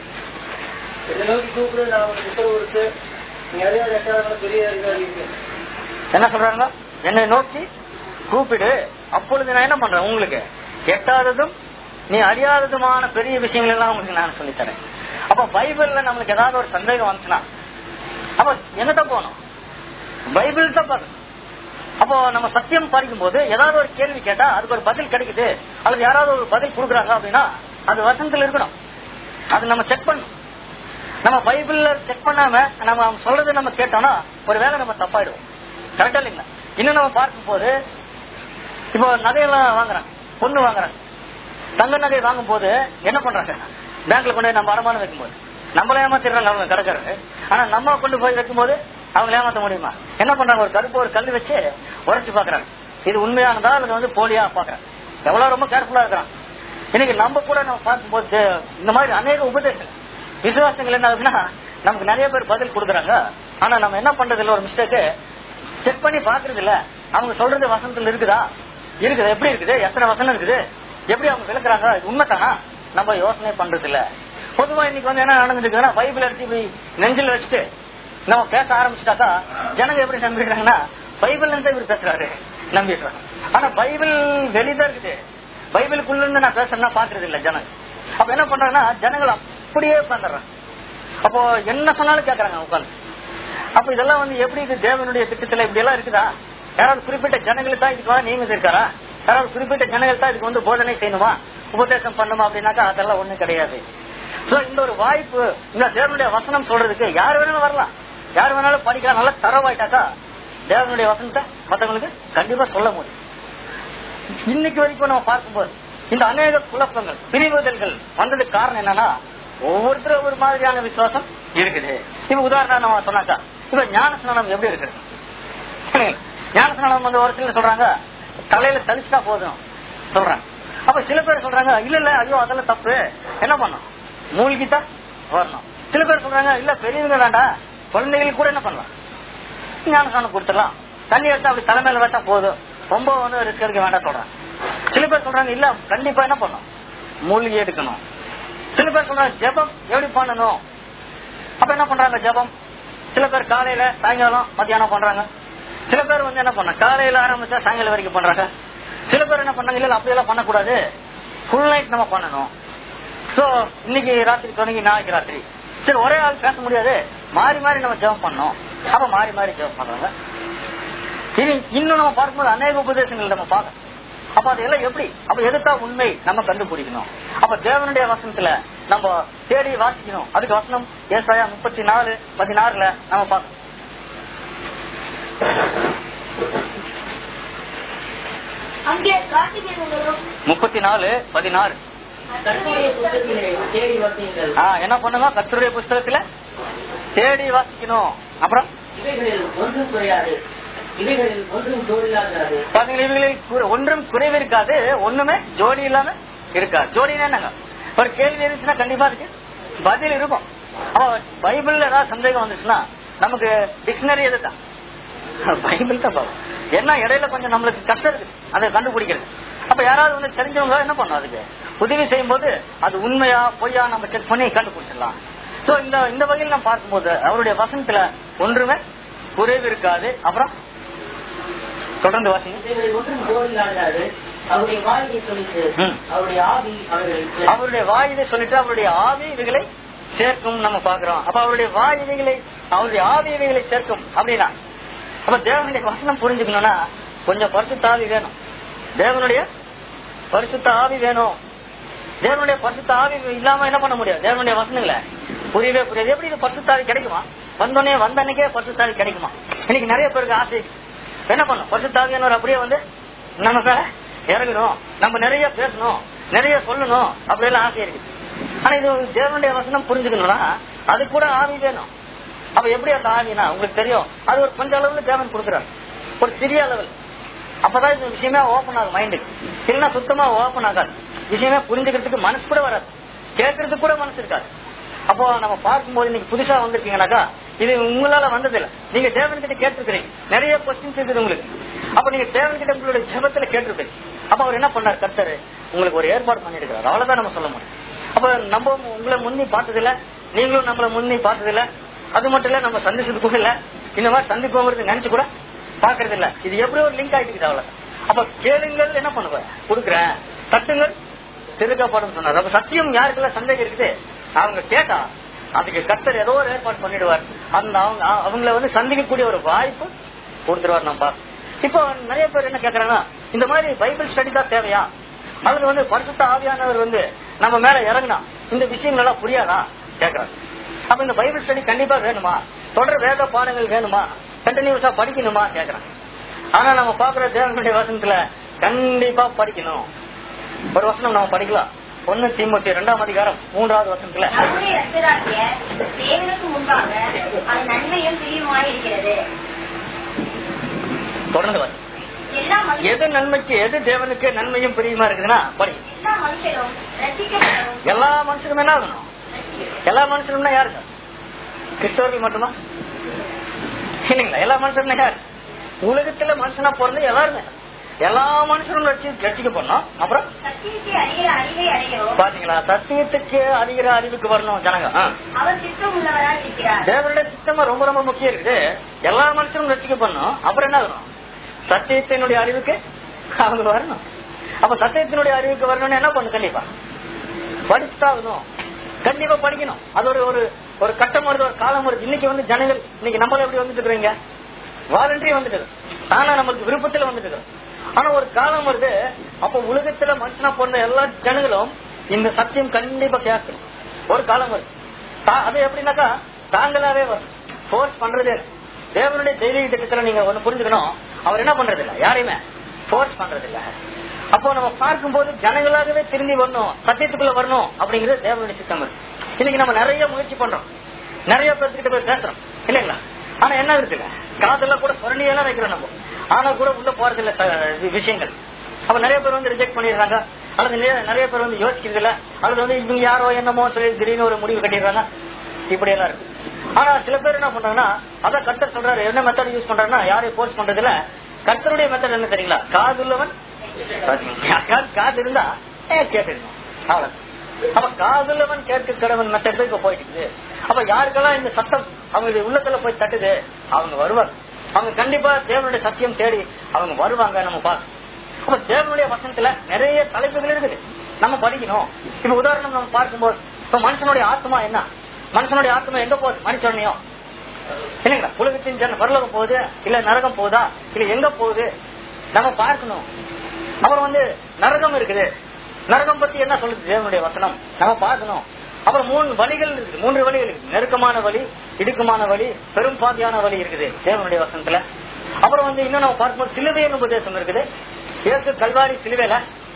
என்ன சொல்றாங்க என்னை நோக்கி கூப்பிடு அப்பொழுது நான் என்ன பண்றேன் உங்களுக்கு எட்டாததும் நீ அறியாததுமான பெரிய விஷயங்கள் எல்லாம் உங்களுக்கு நான் சொல்லித் தரேன் அப்ப பைபிள்ல நம்மளுக்கு ஏதாவது ஒரு சந்தேகம் வந்துச்சுன்னா அப்ப எங்கிட்ட போகணும் பைபிள் தான் பார்க்கணும் அப்போ நம்ம சத்தியம் படிக்கும் போது ஏதாவது ஒரு கேள்வி கேட்டா அதுக்கு ஒரு பதில் கிடைக்குது அல்லது யாராவது ஒரு பதில் கொடுக்குறாங்க அப்படின்னா அது வசனத்துல இருக்கணும் அது நம்ம செக் பண்ணணும் நம்ம பைபிள்ல செக் பண்ணாம நம்ம அவங்க சொல்றது நம்ம கேட்டோம்னா ஒரு வேளை நம்ம தப்பாயிடுவோம் கரெக்டா இல்லைங்களா இன்னும் நம்ம பார்க்கும்போது இப்போ நகையெல்லாம் வாங்குறாங்க பொண்ணு வாங்குறாங்க தங்க நகை வாங்கும் போது என்ன பண்றாங்க பேங்க்ல கொண்டு போய் நம்ம அடமானம் வைக்கும்போது நம்மள ஏமாத்திடுறாங்க அவங்க கடைக்காரரு ஆனா நம்ம கொண்டு போய் வைக்கும்போது அவங்க ஏமாத்த முடியுமா என்ன பண்றாங்க ஒரு கருப்பு ஒரு கல் வச்சு உரைச்சு பாக்குறாங்க இது உண்மையானதா அல்லது வந்து போலியா பாக்குறாங்க எவ்வளவு ரொம்ப கேர்ஃபுல்லா இருக்கிறான் இன்னைக்கு நம்ம கூட நம்ம பார்க்கும்போது இந்த மாதிரி அநேக உபதேசங்கள் விசுவாசங்கள் என்ன ஆகுதுன்னா நமக்கு நிறைய பேர் பதில் கொடுக்குறாங்க ஆனா நம்ம என்ன பண்றது இல்ல ஒரு மிஸ்டேக்கு செக் பண்ணி பாக்குறது இல்ல அவங்க சொல்றது வசனத்துல இருக்குதா இருக்குது எப்படி இருக்குது எத்தனை வசனம் இருக்குது எப்படி அவங்க விளக்குறாங்க இது உண்மைதானா நம்ம யோசனை பண்றது இல்ல பொதுவா இன்னைக்கு வந்து என்ன நடந்துருக்குதுன்னா பைபிள் எடுத்து இப்படி நெஞ்சில் வச்சுட்டு நம்ம பேச ஆரம்பிச்சிட்டாக்கா ஜனங்க எப்படி நம்பிடுறாங்கன்னா பைபிள் இருந்து இவர் பேசுறாரு நம்பிடுறாங்க ஆனா பைபிள் வெளிதான் இருக்குது பைபிளுக்குள்ள இருந்து நான் பேசுறேன்னா பாக்குறது இல்ல ஜனங்க அப்ப என்ன பண்றாங்கன்னா ஜனங்கள் அப்படியே உட்காந்துடுறாங்க அப்போ என்ன சொன்னாலும் கேக்குறாங்க உட்காந்து அப்ப இதெல்லாம் வந்து எப்படி இது தேவனுடைய திட்டத்துல இப்படி எல்லாம் இருக்குதா யாராவது குறிப்பிட்ட ஜனங்களுக்கு தான் இதுக்கு நியமித்து இருக்காரா யாராவது குறிப்பிட்ட ஜனங்கள் தான் இதுக்கு வந்து போதனை செய்யணுமா உபதேசம் பண்ணுமா அப்படின்னாக்கா அதெல்லாம் ஒண்ணும் கிடையாது சோ இந்த ஒரு வாய்ப்பு இந்த தேவனுடைய வசனம் சொல்றதுக்கு யார் வேணாலும் வரலாம் யார் வேணாலும் படிக்கலாம் நல்லா தரவாயிட்டாக்கா தேவனுடைய வசனத்தை மத்தவங்களுக்கு கண்டிப்பா சொல்ல முடியும் இன்னைக்கு வரைக்கும் நம்ம பார்க்கும்போது இந்த அநேக குழப்பங்கள் பிரிவுதல்கள் வந்ததுக்கு காரணம் என்னன்னா ஒவ்வொருத்தரும் ஒரு மாதிரியான விசுவாசம் இருக்குது இப்ப உதாரணம் நம்ம சொன்னாக்கா இப்ப ஞான ஸ்நானம் எப்படி இருக்குது சரிங்களா? ஞான ஸ்நானம் வந்து ஒரு சிலர் சொல்றாங்க தலையில தெளிச்சுட்டா போதும் சொல்றாங்க அப்ப சில பேர் சொல்றாங்க இல்ல இல்ல ஐயோ அதெல்லாம் தப்பு என்ன பண்ணும் மூழ்கிட்டா வரணும் சில பேர் சொல்றாங்க இல்ல பெரியவங்க வேண்டாம் குழந்தைகளுக்கு கூட என்ன பண்ணலாம் ஞான ஸ்நானம் கொடுத்துடலாம் தண்ணி எடுத்து அப்படி தலைமையில வச்சா போதும் ரொம்ப வந்து ரிஸ்க் எடுக்க வேண்டாம் சொல்றாங்க சில பேர் சொல்றாங்க இல்ல கண்டிப்பா என்ன பண்ணும் மூலிகை எடுக்கணும் சில பேர் சொல்றாங்க ஜெபம் எப்படி பண்ணணும் அப்ப என்ன பண்றாங்க ஜெபம் சில பேர் காலையில சாயங்காலம் மத்தியானம் பண்றாங்க சில பேர் வந்து என்ன பண்ண காலையில ஆரம்பிச்சா சாயங்காலம் வரைக்கும் பண்றாங்க சில பேர் என்ன பண்ணாங்க இல்ல அப்படியெல்லாம் பண்ணக்கூடாது ஃபுல் நைட் நம்ம பண்ணணும் சோ இன்னைக்கு ராத்திரி தொடங்கி நாளைக்கு ராத்திரி சரி ஒரே ஆள் பேச முடியாது மாறி மாறி நம்ம ஜெபம் பண்ணோம் அப்ப மாறி மாறி ஜெபம் பண்றாங்க இனி இன்னும் நம்ம பார்க்கும்போது அநேக உபதேசங்கள் நம்ம பார்க்கணும் அப்ப அதெல்லாம் எப்படி அப்ப எதுக்கா உண்மை நம்ம கண்டுபிடிக்கணும் அப்ப தேவனுடைய வசனத்துல நம்ம தேடி வாசிக்கணும் அதுக்கு வசனம் ஏசாயா முப்பத்தி நாலு பதினாறுல நம்ம பார்க்கணும் அங்கே காட்டுகிறவர்களும் முப்பத்தி நாலு பதினாறு கர்த்தருடைய புத்தகத்திலே தேடி வாசியுங்கள் ஆ, என்ன பண்ணுங்க கர்த்தருடைய புஸ்தகத்துல தேடி வாசிக்கணும் அப்புறம் இவைகளில் ஒன்றும் குறையாது இவைகளில் ஒன்றும் தோழில்லாதாது பாத்தீங்களா இவங்களில் கு- ஒன்றும் குறைவு இருக்காது ஒண்ணுமே ஜோடி இல்லாம இருக்காது ஜோடினா என்னங்க ஒரு கேள்வி இருந்துச்சுன்னா கண்டிப்பா அதுக்கு பதில் இருக்கும் அப்ப பைபிள்ல ஏதாவது சந்தேகம் வந்துச்சுன்னா நமக்கு டிக்ஷனரி எதுதான் பைபிள் தான் பார்ப்போம் என்ன இடையில கொஞ்சம் நம்மளுக்கு கஷ்டம் இருக்கு அதை கண்டுபிடிக்கிறது அப்ப யாராவது வந்து தெரிஞ்சவங்க என்ன பண்ணும் அதுக்கு உதவி செய்யும் போது அது உண்மையா பொய்யா நம்ம செக் பண்ணி கண்டுபிடிச்சிடலாம் சோ இந்த இந்த வகையில் நம்ம பார்க்கும்போது அவருடைய வசனத்துல ஒன்றுமே குறைவு இருக்காது அப்புறம் தொடர்ந்து வாசிங்க இவைகளில் ஒன்றும் தோழில்லாதாது அவருடைய வாயை சொல்லிட்டு ம். அவருடைய ஆவி அவர்களை அவருடைய வாயிலை சொல்லிட்டு அவருடைய ஆவி இவைகளை சேர்க்கும் நம்ம பாக்குறோம் அப்ப அவருடைய வாய் இவைகளை அவருடைய ஆவி இவைகளை சேர்க்கும் அப்படின்னா அப்ப தேவனுடைய வசனம் புரிஞ்சுக்கணும்னா கொஞ்சம் பரிசுத்த ஆவி வேணும் தேவனுடைய பரிசுத்த ஆவி வேணும் தேவனுடைய பரிசுத்த ஆவி இல்லாம என்ன பண்ண முடியாது தேவனுடைய வசனங்களை புரியவே புரியாது எப்படி இது பரிசுத்த ஆவி கிடைக்குமா வந்தோடனே வந்த அன்னைக்கே பரிசுத்த ஆவி கிடைக்குமா இன்னைக்கு நிறைய பேருக்கு ஆசை என்ன பண்ணும் பரிசுத்த ஆவியானவர் அப்படியே வந்து நம்ம மேல இறங்கணும் நம்ம நிறைய பேசணும் நிறைய சொல்லணும் அப்படியெல்லாம் ஆசை இருக்கு ஆனா இது தேவனுடைய வசனம் புரிஞ்சுக்கணும்னா அது கூட ஆவி வேணும் அப்ப எப்படி அந்த ஆவினா உங்களுக்கு தெரியும் அது ஒரு கொஞ்ச அளவுல தேவன் கொடுக்குறாரு ஒரு சிறிய லெவல் அப்பதான் இந்த விஷயமே ஓபன் ஆகும் மைண்டுக்கு இல்லைன்னா சுத்தமா ஓபன் ஆகாது விஷயமே புரிஞ்சுக்கிறதுக்கு மனசு கூட வராது கேட்கறதுக்கு கூட மனசு இருக்காது அப்போ நம்ம பார்க்கும்போது இன்னைக்கு புதுசா வந்திருக்கீங்கன்னாக்கா இது உங்களால வந்தது இல்ல நீங்க தேவன் கிட்ட கேட்டிருக்கிறீங்க நிறைய கொஸ்டின்ஸ் இருக்குது உங்களுக்கு அப்ப நீங்க தேவன் கிட்ட உங்களுடைய ஜெபத்துல கேட்டிருக்கீங்க அப்ப அவர் என்ன பண்ணார் கர்த்தர் உங்களுக்கு ஒரு ஏற்பாடு பண்ணிருக்கிறார் அவ்வளவுதான் நம்ம சொல்ல முடியும் அப்ப நம்ம உங்களை முன்னி பார்த்தது இல்ல நீங்களும் நம்மள முன்னி பார்த்தது இல்ல அது மட்டும் இல்ல நம்ம சந்திச்சது கூட இல்ல இந்த மாதிரி சந்திப்போங்கிறது நினைச்சு கூட பாக்குறது இல்ல இது எப்படி ஒரு லிங்க் ஆயிட்டு அவ்வளவு அப்ப கேளுங்கள் என்ன பண்ணுவேன் கொடுக்குறேன் தட்டுங்கள் திருக்கப்படும் சொன்னார் அப்ப சத்தியம் யாருக்கெல்லாம் சந்தேகம் இருக்குது அவங்க கேட்டா அதுக்கு கர்த்தர் ஏதோ ஒரு ஏற்பாடு பண்ணிடுவார் அந்த அவங்க அவங்கள வந்து சந்திக்கக்கூடிய ஒரு வாய்ப்பு கொடுத்துருவார் நம்ம பார்ப்போம். இப்போ நிறைய பேர் என்ன கேக்குறாங்கன்னா இந்த மாதிரி பைபிள் ஸ்டடி தான் தேவையா அல்லது வந்து பரிசுத்த ஆவியானவர் வந்து நம்ம மேல இறங்கினா இந்த விஷயங்கள் எல்லாம் புரியாதா கேக்குறாங்க அப்ப இந்த பைபிள் ஸ்டடி கண்டிப்பா வேணுமா தொடர் வேத பாடங்கள் வேணுமா கண்டினியூஸா படிக்கணுமா கேக்குறாங்க ஆனா நம்ம பாக்குற தேவனுடைய வசனத்துல கண்டிப்பா படிக்கணும் ஒரு வசனம் நம்ம படிக்கலாம் ஒன்னு தீமூத்தி இரண்டாம் அதிகாரம் மூன்றாவது வசனத்துல நம்முடைய ரட்சகராகிய தேவனுக்கு முன்பாக அது நன்மையும் பிரியுமாய் இருக்கிறது தொடர்ந்து வாசி எல்லா மனு- எது நன்மைக்கு எது தேவனுக்கு நன்மையும் பிரியமா இருக்குதுன்னா படி எல்லா மனுஷரும் ரட்சிக்கப்படவும் எல்லா மனுஷனும் என்ன ஆகணும் எல்லா மனுஷனும்னா யாருங்க கிறிஸ்தவர்கள் மட்டுமா இல்லைங்களா எல்லா மனுஷனும் யாரு உலகத்துல மனுஷனா பிறந்து எல்லாருமே எல்லா மனுஷனும் ரட்சி ரட்சிக்கப்படணும் அப்புறம் சத்தியத்தை அறிகிற அறிவை அடையவும் பாத்தீங்களா சத்தியத்துக்கு அறிகிற அறிவுக்கு வரணும் ஜனங்க ஆ. அவர் சித்தம் உள்ளவராய் இருக்கிறார் தேவனுடைய சித்தமா ரொம்ப ரொம்ப முக்கியம் இருக்குது எல்லா மனுஷனும் ரசிக்கப்படணும் அப்புறம் என்ன ஆகணும் சத்தியத்தினுடைய அறிவுக்கு அவங்க வரணும் அப்ப சத்தியத்தினுடைய அறிவுக்கு வரணும்னு என்ன பண்ணும் கண்டிப்பா படிச்சுதாகணும் கண்டிப்பா படிக்கணும் அது ஒரு ஒரு ஒரு கட்டம் வருது ஒரு காலம் வருது இன்னைக்கு வந்து ஜனங்கள் இன்னைக்கு நம்மள எப்படி வந்துட்டு இருக்கிறீங்க வாலண்டரி வந்துட்டு ஆனா நமக்கு விருப்பத்துல வந்துட்டு இருக்கிறோம். ஆனா ஒரு காலம் வருது அப்ப உலகத்துல மனுஷனா பிறந்த எல்லா ஜனங்களும் இந்த சத்தியம் கண்டிப்பா கேட்கணும் ஒரு காலம் வருது தா- அது எப்படின்னாக்கா தாங்களாவே வரும் ஃபோர்ஸ் பண்றதே இல்ல தேவனுடைய தெய்வீக திட்டத்துல நீங்க ஒண்ணு புரிஞ்சுக்கணும் அவர் என்ன பண்றது இல்ல யாரையுமே ஃபோர்ஸ் பண்றது இல்ல அப்போ நம்ம பார்க்கும்போது ஜனங்களாகவே திரும்பி வரணும் சத்தியத்துக்குள்ள வரணும் அப்படிங்கிறது தேவனுடைய சித்தம் இருக்கு இன்னைக்கு நம்ம நிறைய முயற்சி பண்றோம் நிறைய பேர்த்துக்கிட்ட போய் பேசுறோம் இல்லைங்களா ஆனா என்ன இருக்குல்ல காதெல்லாம் கூட சொரணியெல்லாம் வைக்கிறோம் நம்ம ஆனா கூட உள்ள போறது இல்ல ச- விஷயங்கள் அப்ப நிறைய பேர் வந்து ரிஜெக்ட் பண்ணிடுறாங்க அல்லது நிறைய- நிறைய பேர் வந்து யோசிக்கிறது இல்ல அல்லது வந்து இவங்க யாரோ என்னமோ சொல்லி திடீர்னு ஒரு முடிவு கட்டிடுறாங்க இப்படி எல்லாம் இருக்கு ஆனா சில பேர் என்ன பண்றாங்கன்னா அதான் கர்த்தர் சொல்றாரு என்ன மெத்தட் யூஸ் பண்றாருன்னா யாரையும் போர்ஸ் பண்றதுல கர்த்தருடைய மெத்தட் என்ன தெரியுங்களா காது உள்ளவன் யாருக்காவது காது இருந்தா ஏ, கேட்டுக்கணும் அவ்வளவு அப்ப காதுள்ளவன் கேட்க கடவன் மெத்தட் இப்ப போயிட்டு இருக்குது அப்ப யாருக்கெல்லாம் இந்த சத்தம் அவங்க உள்ளத்துல போய் தட்டுது அவங்க வருவாங்க அவங்க கண்டிப்பா தேவனுடைய சத்தியம் தேடி அவங்க வருவாங்க நம்ம பார்க்க அப்ப தேவனுடைய வசனத்துல நிறைய தலைப்புகள் இருக்குது நம்ம படிக்கணும் இப்ப உதாரணம் நம்ம பார்க்கும்போது இப்ப மனுஷனுடைய ஆத்மா என்ன மனுஷனுடைய ஆத்மா எங்க போகுது மனுஷனையும் இல்லைங்களா உலகத்தின் ஜன பரலோகம் போகுது இல்ல நரகம் போகுதா இல்ல எங்க போகுது நம்ம பார்க்கணும் அப்புறம் வந்து நரகம் இருக்குது நரகம் பத்தி என்ன சொல்லுது தேவனுடைய வசனம் நம்ம பார்க்கணும் அப்புறம் மூணு வழிகள் இருக்குது மூன்று வழிகள் இருக்குது நெருக்கமான வழி இடுக்கமான வழி பெரும் பாதியான வழி இருக்குது தேவனுடைய வசனத்துல அப்புறம் வந்து இன்னும் நம்ம பார்க்கும்போது சிலுவையின் உபதேசம் இருக்குது இயேசு கல்வாரி சிலுவையில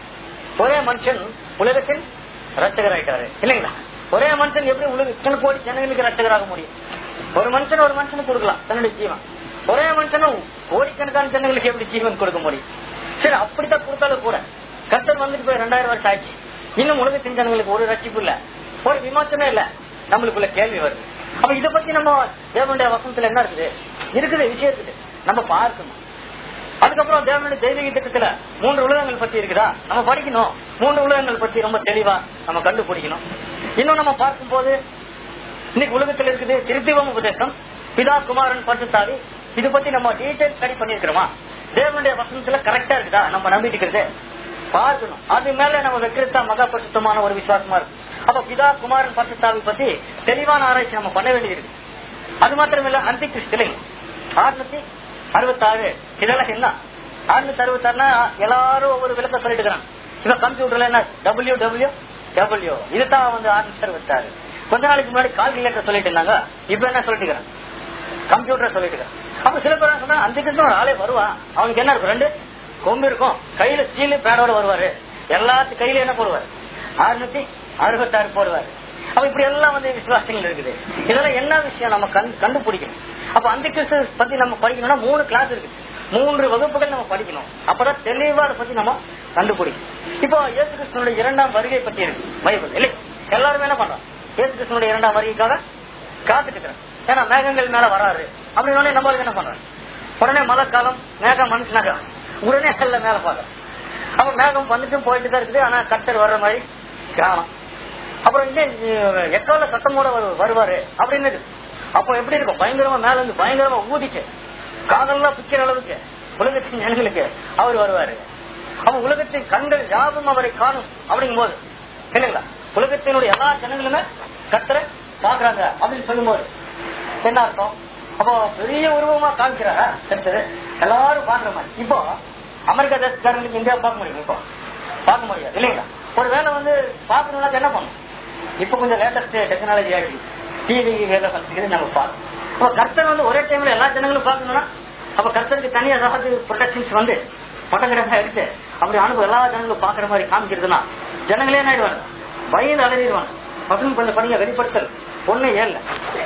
ஒரே மனுஷன் உலகத்தின் ரட்சகர் ஆயிட்டாரு இல்லைங்களா ஒரே மனுஷன் எப்படி உலக இத்தனை கோடி ஜனங்களுக்கு ரட்சகராக முடியும் ஒரு மனுஷன் ஒரு மனுஷனுக்கு கொடுக்கலாம் தன்னுடைய ஜீவன் ஒரே மனுஷனும் கோடிக்கணக்கான ஜனங்களுக்கு எப்படி ஜீவன் கொடுக்க முடியும் சரி அப்படித்தான் கொடுத்தாலும் கூட கர்த்தர் வந்துட்டு போய் ரெண்டாயிரம் வருஷம் ஆச்சு இன்னும் உலகத்தின் ஜனங்களுக்கு ஒரு ரட்சிப்பு இல்ல ஒரு விமோச்சமே இல்ல நம்மளுக்குள்ள கேள்வி வருது அப்ப இத பத்தி நம்ம தேவனுடைய வசனத்துல என்ன இருக்குது இருக்குது விஷயம் இருக்குது நம்ம பார்க்கணும் அதுக்கப்புறம் தேவனுடைய தெய்வீக திட்டத்துல மூன்று உலகங்கள் பத்தி இருக்குதா நம்ம படிக்கணும் மூன்று உலகங்கள் பத்தி ரொம்ப தெளிவா நம்ம கண்டுபிடிக்கணும் இன்னும் நம்ம பார்க்கும்போது இன்னைக்கு உலகத்துல இருக்குது திருத்திவம் உபதேசம் பிதா குமாரன் பரிசுத்தாவி இது பத்தி நம்ம டீடைல் ஸ்டடி பண்ணிருக்கிறோமா தேவனுடைய வசனத்துல கரெக்டா இருக்குதா நம்ம நம்பிட்டு இருக்கிறது பார்க்கணும் அது மேல நம்ம வைக்கிறதா மகா பரிசுத்தமான ஒரு விசுவாசமா இருக்கு அப்ப பிதா குமாரன் பரிசுத்தாவி பத்தி தெளிவான ஆராய்ச்சி நம்ம பண்ண வேண்டியது இருக்கு அது மாத்திரம் இல்ல அந்தி கிறிஸ்திலை ஆறுநூத்தி அறுபத்தாறு இதெல்லாம் என்ன ஆறுநூத்தி அறுபத்தாறுனா எல்லாரும் ஒவ்வொரு விளக்க சொல்லிட்டு இருக்கிறாங்க இப்ப கம்ப்யூட்டர்ல என்ன டபிள்யூ டபிள்யூ டபிள்யூ இதுதான் வந்து ஆறுநூத்தி அறுபத்தாறு கொஞ்ச நாளைக்கு முன்னாடி கால்குலேட்டர் சொல்லிட்டு இருந்தாங்க இப்ப என்ன சொல்லிட்டு இருக்கிறாங்க கம்ப்யூட்டர் சொல்லிட்டு இருக்காங்க அப்ப சில பேர் சொன்னா அந்த கிருஷ்ணன் ஒரு ஆளே வருவா அவனுக்கு என்ன இருக்கும் ரெண்டு கொம்பு இருக்கும் கையில ஸ்டீல் பேடோட வருவாரு எல்லாத்து கையில என்ன போடுவாரு அறுநூத்தி அறுபத்தாறு போடுவாரு அப்ப இப்படி எல்லாம் வந்து விசுவாசங்கள் இருக்குது இதெல்லாம் என்ன விஷயம் நம்ம கண் கண்டுபிடிக்கணும் அப்ப அந்த கிறிஸ்து பத்தி நம்ம படிக்கணும்னா மூணு கிளாஸ் இருக்கு மூன்று வகுப்புகள் நம்ம படிக்கணும் அப்பதான் தெளிவா அதை பத்தி நம்ம கண்டுபிடிக்கணும் இப்போ இயேசு கிறிஸ்தனுடைய இரண்டாம் வருகை பத்தி இருக்கு பைபிள் இல்லை எல்லாருமே என்ன பண்றோம் இயேசு கிறிஸ்தனுடைய இரண்டாம் வருகைக்காக காத்துட்டு இருக்கிறேன் ஏன்னா மேகங்கள் மேல வராரு அப்படின்னு உடனே நம்மளுக்கு என்ன பண்றோம் உடனே மழை காலம் மேகம் மனுஷனாக உடனே எல்லாம் மேல பாக்குறோம் அப்ப மேகம் வந்துட்டும் போயிட்டு தான் இருக்குது ஆனா கட்டர் வர்ற மாதிரி காணும் அப்புறம் இதே அஹ், எக்கால சத்தமோட வரு- வருவாரு அப்படின்னு இருக்கு. அப்போ எப்படி இருக்கும் பயங்கரமா மேல இருந்து பயங்கரமா ஊதிச்சு காதெல்லாம் பிக்கிற அளவுக்கு உலகத்தின் ஜனங்களுக்கு அவர் வருவாரு அவன் உலகத்தின் கண்கள் யாவும் அவரை காணும் அப்படிங்கும் போது இல்லைங்களா உலகத்தினுடைய எல்லா ஜனங்களுமே கத்தரை பாக்குறாங்க அப்படின்னு சொல்லும்போது என்ன அர்த்தம் அப்போ பெரிய உருவமா காமிக்கிறாரா கத்தரு எல்லாரும் பாக்குற மாதிரி இப்போ அமெரிக்கா தேசக்காரங்களுக்கு இந்தியா பார்க்க முடியும் இப்போ பார்க்க முடியாது இல்லைங்களா ஒரு வேலை வந்து பாக்கணும்னா என்ன பண்ணும் இப்ப கொஞ்சம் லேட்டஸ்ட் டெக்னாலஜி ஆகி டிவி வேலை கலந்துக்கிறது நம்ம பார்க்கணும் அப்ப கர்த்தர் வந்து ஒரே டைம்ல எல்லா ஜனங்களும் பார்க்கணும்னா அப்ப கர்த்தருக்கு தனியா ஏதாவது ப்ரொடக்ஷன்ஸ் வந்து போட்டோகிராஃபா எடுத்து அப்படி அனுபவம் எல்லா ஜனங்களும் பாக்குற மாதிரி காமிக்கிறதுனா ஜனங்களே என்ன ஆயிடுவாங்க பயந்து அலறிடுவாங்க பசங்க கொஞ்சம் படிங்க வெளிப்படுத்தல் ஒண்ணு ஏழு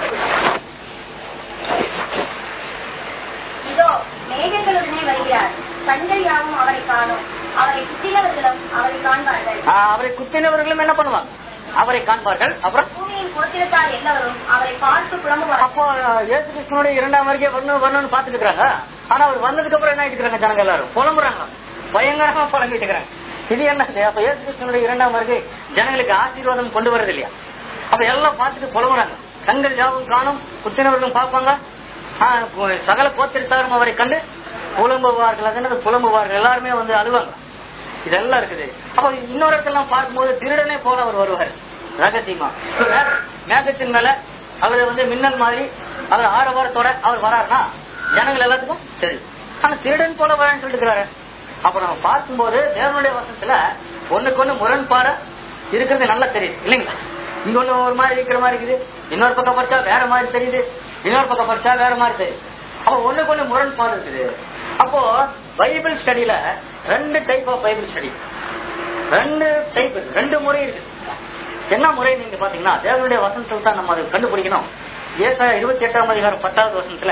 இதோ மேகங்களுடனே வருகிறார் கண்கள் யாவும் அவரை காணும் அவரை குத்தினவர்களும் அவரை காண்பார்கள் ஆஹ் அவரை குத்தினவர்களும் என்ன பண்ணுவாங்க அவரை காண்பார்கள் அப்புறம் பூமியின் கோத்திரத்தார் எல்லாரும் அவரை பார்த்து புலம்புவார்கள் அப்போ இயேசு கிருஷ்ணனுடைய இரண்டாம் வருகை வரணும் வரணும்னு பாத்துட்டு இருக்காங்க ஆனா அவர் வந்ததுக்கு அப்புறம் என்ன ஆயிட்டு இருக்காங்க ஜனங்க எல்லாரும் புலம்புறாங்க பயங்கரமா புலம்பிட்டு இருக்கிறாங்க இது என்ன அப்ப இயேசு கிருஷ்ணனுடைய இரண்டாம் வருகை ஜனங்களுக்கு ஆசீர்வாதம் கொண்டு வரது இல்லையா அப்ப எல்லாம் பார்த்துட்டு புலம்புறாங்க கண்கள் யாவும் காணும் குத்தினவர்களும் பார்ப்பாங்க ஆஹ் சகல கோத்திரத்தாரும் அவரை கண்டு புலம்புவார்கள் அது என்னது புலம்புவார்கள் எல்லாருமே வந்து அழுவாங்க இதெல்லாம் இருக்குது அப்ப இன்னொரு இடத்தெல்லாம் பார்க்கும்போது திருடனே போல அவர் வருவார் ரகசியமா இப்ப மே- மேகத்தின் மேல அல்லது வந்து மின்னல் மாதிரி அல்லது ஆரவாரத்தோட அவர் வராருன்னா ஜனங்கள் எல்லாத்துக்கும் தெரியும் ஆனா திருடன் போல வரேன்னு சொல்லிட்டு இருக்கிறாரு அப்ப நம்ம பார்க்கும்போது தேவனுடைய வசனத்துல ஒண்ணுக்கு ஒண்ணு முரண்பாட இருக்கிறது நல்லா தெரியுது இல்லைங்களா இங்க ஒண்ணு ஒரு மாதிரி இருக்கிற மாதிரி இருக்குது இன்னொரு பக்கம் படிச்சா வேற மாதிரி தெரியுது இன்னொரு பக்கம் படிச்சா வேற மாதிரி தெரியுது அப்ப ஒண்ணுக்கு ஒண்ணு முரண்பாடு இருக்குது அப்போ பைபிள் ஸ்டடியில ரெண்டு டைப் ஆஃப் பைபிள் ஸ்டடி ரெண்டு டைப் இருக்கு ரெண்டு முறை இருக்கு என்ன முறை நீங்க பாத்தீங்கன்னா தேவனுடைய வசனத்தில் தான் நம்ம அதை கண்டுபிடிக்கணும் ஏசா இருபத்தி எட்டாம் அதிகாரம் பத்தாவது வசனத்துல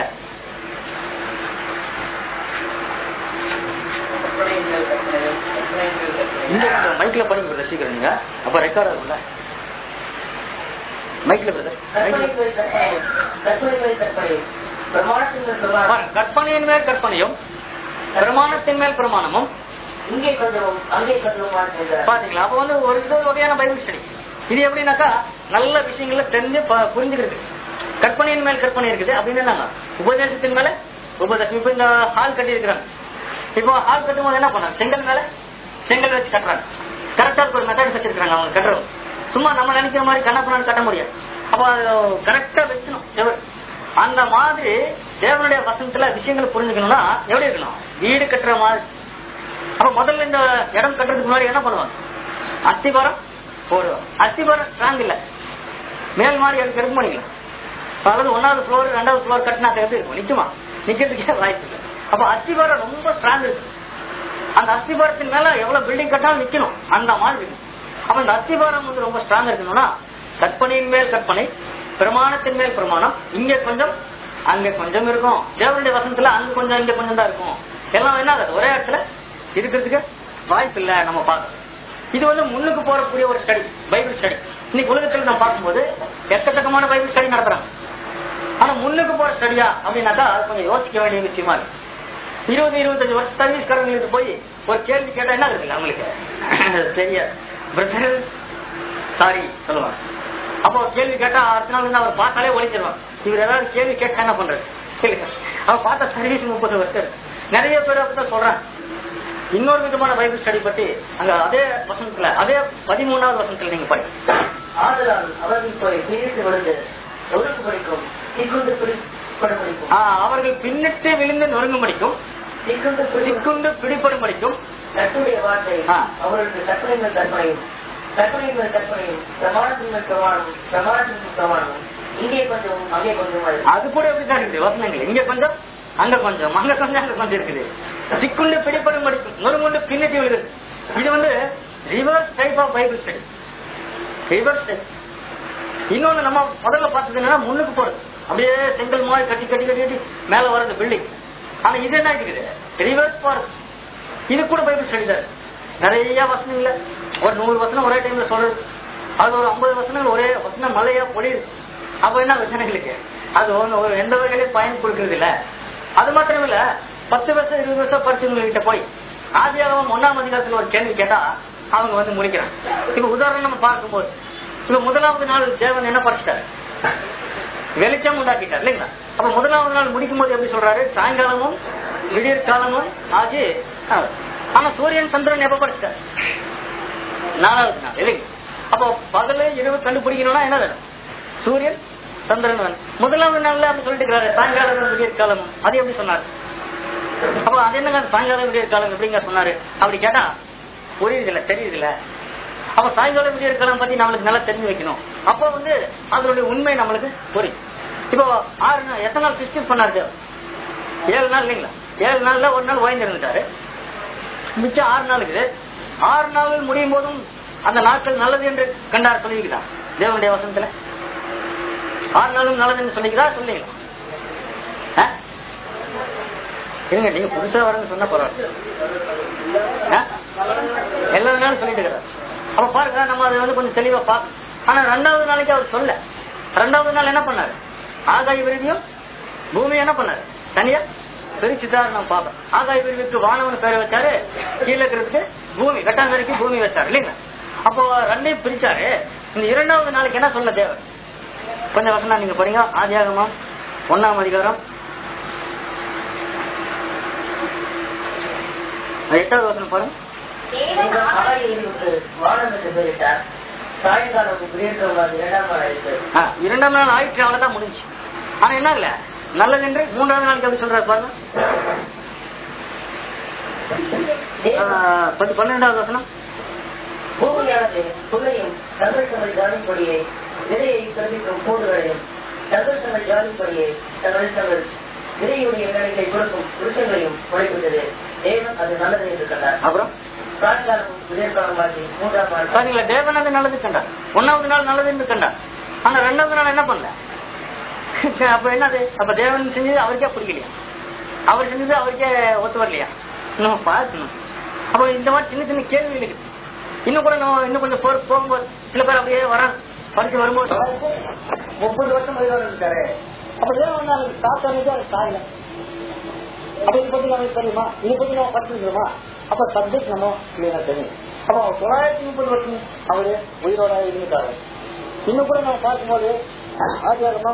இந்த மைக்ல படிங்க பிரதர் சீக்கிரம் நீங்க அப்ப ரெக்கார்ட் ஆகும்ல மைக்ல பிரதர் கற்பனைகள் கற்பனை கற்பனைகள் கற்பனை பிரமாணத்தின் பிரமாணம் பாருங்க, கற்பனையின் மேல் கற்பனையும் பிரமாணத்தின் மேல் பிரமாணமும் இங்கே கொஞ்சமும் அங்கே கொஞ்சமும் செய்தார் பாத்தீங்களா அப்ப வந்து ஒரு இது ஒரு வகையான பைபிள் ஸ்டடி இது எப்படின்னாக்கா நல்ல விஷயங்களை தெரிஞ்சு ப- புரிஞ்சுக்கிறது கற்பனையின் மேல் கற்பனை இருக்குது அப்படின்னு என்னங்க உபதேசத்தின் மேல உபதேசம் இப்ப இந்த ஹால் கட்டி இருக்கிறாங்க இப்போ ஹால் கட்டும் போது என்ன பண்ணாங்க செங்கல் மேல செங்கல் வச்சு கட்டுறாங்க கரெக்டா ஒரு மெத்தட் வச்சிருக்காங்க அவங்க கட்டுறவங்க சும்மா நம்ம நினைக்கிற மாதிரி கண்ணப்பனான்னு கட்ட முடியாது அப்ப கரெக்டா வச்சணும் செவர் அந்த மாதிரி தேவனுடைய வசனத்துல விஷயங்களை புரிஞ்சுக்கணும்னா எப்படி இருக்கணும் வீடு கட்டுற மாதிரி அப்ப முதல்ல இந்த இடம் கட்டுறதுக்கு முன்னாடி என்ன பண்ணுவாங்க அஸ்திபாரம் போடுவாங்க அஸ்திபாரம் ஸ்ட்ராங் இல்ல மேல் மாடி அதுக்கு எடுக்க பண்ணிக்கலாம் அதாவது ஒன்னாவது ஃப்ளோர் ரெண்டாவது ஃப்ளோர் கட்டினா அது எப்படி இருக்கும் நிக்குமா நிக்கிறதுக்கே வாய்ப்பு இல்லை அப்ப அஸ்திபாரம் ரொம்ப ஸ்ட்ராங் இருக்கு அந்த அஸ்திபாரத்தின் மேல எவ்வளவு பில்டிங் கட்டாலும் நிக்கணும் அந்த மாதிரி இருக்கும் அப்ப இந்த அஸ்திபாரம் வந்து ரொம்ப ஸ்ட்ராங் இருக்கணும்னா கற்பனையின் மேல் கற்பனை பிரமாணத்தின் மேல் பிரமாணம் இங்க கொஞ்சம் அங்க கொஞ்சம் இருக்கும் தேவனுடைய வசனத்துல அங்க கொஞ்சம் இங்க கொஞ்சம் தான் இருக்கும் எல்லாம் என்ன ஆகாது ஒரே இடத்துல இருக்கிறதுக்கு வாய்ப்பு இல்ல நம்ம பார்க்கணும் இது வந்து முன்னுக்கு போறக்கூடிய ஒரு ஸ்டடி பைபிள் ஸ்டடி இன்னைக்கு உலகத்துல நம்ம பார்க்கும்போது எக்கச்சக்கமான பைபிள் ஸ்டடி நடத்துறாங்க ஆனா முன்னுக்கு போற ஸ்டடியா அப்படின்னாக்கா அது கொஞ்சம் யோசிக்க வேண்டிய விஷயமா இருக்கு இருபது இருபத்தஞ்சு வருஷம் சர்வீஸ்காரங்களுக்கு போய் ஒரு கேள்வி கேட்டா என்ன இருக்குல்ல அவங்களுக்கு தெரியாது பிரதர் சாரி சொல்லுவாங்க அப்போ கேள்வி கேட்டா அடுத்த நாள் வந்து அவர் பார்த்தாலே ஒழிச்சிருவாங்க இவர் ஏதாவது கேள்வி கேட்டா என்ன பண்றது இல்லையா அவர் பார்த்த சர்வீஸ் முப்பது வருஷம் இருக்கு. நிறைய பேர் அப்படிதான் சொல்றாங்க இன்னொரு விதமான பைபிள் ஸ்டடி பத்தி அங்க அதே வசனத்துல அதே பதிமூணாவது வசனத்துல நீங்க படி ஆதலால் அவர்கள் போய் பிரித்து விழுந்து ஒழுங்கு படிக்கும் சிக்குண்டு பிடிப்பட படிக்கும் ஆ, அவர்கள் பின்னிட்டு விழுந்து நொறுங்கும் படிக்கும் சிக்குண்டு பிடி சிக்குண்டு பிடிப்படும் படிக்கும் கட்டுடைய வார்த்தை ஆ. அவர்களுக்கு கற்பனை மேல் கற்பனையும் கற்பனை மேல் கற்பனையும் பிரமாணத்தின் மேல் பிரமாணம் பிரமாணத்தின் மேல் பிரமாணம் இங்கே கொஞ்சம் அங்கே கொஞ்சம் அது கூட எப்படிதான் இருக்குது வசனங்கள் இங்க கொஞ்சம் அங்க கொஞ்சம் அங்க கொஞ்சம் அங்க கொஞ்சம் இருக்குது சிக்குண்டு பிடிப்படும் படிக்கும் நொறுங்குண்டு பின்னிட்டு விழுது இது வந்து reverse type of Bible study reverse type இன்னொன்னு நம்ம முதல்ல பார்த்தது என்னன்னா முன்னுக்கு போறது அப்படியே செங்கல் மாதிரி கட்டி கட்டி கட்டி கட்டி மேல வர்றது பில்டிங் ஆனா இது என்ன இருக்குது ரிவர்ஸ் போறது இது கூட பைபிள் ஸ்டடி தான் நிறைய வசனம் இல்ல ஒரு நூறு வசனம் ஒரே டைம்ல சொல்றது அது ஒரு ஐம்பது வசனங்கள் ஒரே வசனம் மலையா பொழியுது அப்ப என்ன வசனங்களுக்கு அது ஒண்ணு ஒரு எந்த வகையிலும் பயன் கொடுக்கறது இல்ல அது மாத்திரம் இல்ல பத்து வருஷம் இருபது வருஷம் படிச்சவங்க கிட்ட போய் ஆதியாகவும் ஒன்னாம் அதிகாரத்துல ஒரு கேள்வி கேட்டா அவங்க வந்து முடிக்கிறாங்க இப்ப உதாரணம் நம்ம பார்க்கும்போது இப்ப முதலாவது நாள் தேவன் என்ன படிச்சிட்டாரு வெளிச்சம் உண்டாக்கிட்டார் இல்லைங்களா அப்ப முதலாவது நாள் முடிக்கும் போது எப்படி சொல்றாரு சாயங்காலமும் விடியற் காலமும் ஆகி ஆ. ஆனா சூரியன் சந்திரன் எப்ப படிச்சிட்டாரு நாலாவது நாள் இல்லைங்க அப்போ பகல இரவு கண்டுபிடிக்கணும்னா என்ன வேணும் சூரியன் சந்திரன் வேணும் முதலாவது நாள்ல அப்படி சொல்லிட்டு இருக்கிறாரு சாயங்காலம் விடியற் காலம் அது எப்படி சொன்னாரு அப்போ அது என்னங்க சாயங்காலம் விடியற் காலம் எப்படிங்க சொன்னாரு அப்படி கேட்டா புரியுது இல்ல தெரியுது இல்ல அப்ப சாயங்காலம் விடியற் காலம் பத்தி நம்மளுக்கு நல்லா தெரிஞ்சு வைக்கணும் அப்போ வந்து அதனுடைய உண்மை நம்மளுக்கு புரியும் இப்போ ஆறு நாள் எத்தனை நாள் சிருஷ்டி பண்ணாரு தேவன்? ஏழு நாள் இல்லைங்களா ஏழு நாள்ல ஒரு நாள் ஓய்ந்து இருந்துட்டாரு மிச்சம் ஆறு நாள் இருக்குது ஆறு நாள் முடியும் போதும் அந்த நாட்கள் நல்லது என்று கண்டார் சொல்லியிருக்கிறா தேவனுடைய வசனத்துல ஆறு நாளும் நல்லதுன்னு சொல்லிக்கிறா சொல்லிங்களா ஆ? இருங்க நீங்க புதுசா வரேன்னு சொன்னா பரவாயில்ல ஆ? எல்லா நாளும் சொல்லிட்டு இருக்கிறார் அப்ப பாருங்க நம்ம அதை வந்து கொஞ்சம் தெளிவா பார்க்கணும் ஆனா ரெண்டாவது நாளைக்கு அவர் சொல்ல ரெண்டாவது நாள் என்ன பண்ணாரு ஆகாய விருதியும் பூமி என்ன பண்ணாரு தனியா பிரிச்சுதான் நம்ம பார்க்கணும் ஆகாய விருவிக்கு வானவன் பேரை வச்சாரு கீழே இருக்கிறதுக்கு பூமி வெட்டாந்தரைக்கு பூமி வச்சாரு இல்லைங்களா அப்போ ரெண்டையும் பிரிச்சாரு இந்த இரண்டாவது நாளைக்கு என்ன சொல்ல தேவை கொஞ்சம் வசனம் நீங்க படிங்க ஆதியாகமம் ஒன்னாம் அதிகாரம் அது எட்டாவது வசனம் பாருங்க தேவன் நீங்கள் ஆகாய ஆகாய விரிவுக்கு வானம் என்று பெயரிட்டார் சாயங்காலம் குடியிருக்கிறவங்க இரண்டாம் நாள் ஆயிடுச்சு ஆ, இரண்டாம் நாள் ஆயிடுச்சு அவ்வளவுதான் முடிஞ்சு ஆனா என்ன இல்ல நல்லது என்று மூன்றாவது நாளைக்கு எப்படி சொல்றாரு பாருங்க ஆ, பத்து- பன்னிரெண்டாவது வசனம் பூமியானது புல்லையும் தங்கள் தங்கள் ஜாதிப்படியே விதையை கற்பிக்கும் கூடுகளையும் தங்கள் தங்கள் ஜாதிப்படியே தங்கள் தங்கள் விதையுடைய வேலைகளை கொடுக்கும் விருத்தங்களையும் முளைவிட்டது தேவன் அது நல்லது என்று கண்டார் அப்புறம் சாயங்காலம் விஜயகாலமாகி மூன்றாம் நாள் பாத்தீங்களா தேவன் அது நல்லது கண்டார் ஒன்னாவது நாள் நல்லது என்று கண்டார் ஆனா ரெண்டாவது நாள் என்ன பண்ணல அப்ப என்னது அப்ப தேவன் செஞ்சது அவருக்கே பிடிக்கலையா அவர் செஞ்சது அவருக்கே ஒத்து வரலையா நம்ம பார்க்கணும் அப்ப இந்த மாதிரி சின்ன சின்ன கேள்விகள் இருக்கு இன்னும் கூட நம்ம இன்னும் கொஞ்சம் போ- போகும்போது சில பேர் அப்படியே வராங்க படிச்சு வரும்போது முப்பது வருஷம் வயதாக இருக்காரு அப்ப ஏன் வந்து அந்த சாப்பிட்டு அது சாயல அப்ப இதை பத்தி நமக்கு தெரியுமா இதை பத்தி நம்ம படிச்சிருக்கோமா அப்ப சப்ஜெக்ட் நம்ம கிளியரா தெரியும் அப்ப அவர் தொள்ளாயிரத்தி முப்பது வருஷம் அவரு உயிரோட இருந்துட்டாரு இன்னும் கூட நம்ம பார்க்கும்போது ஆச்சாரமா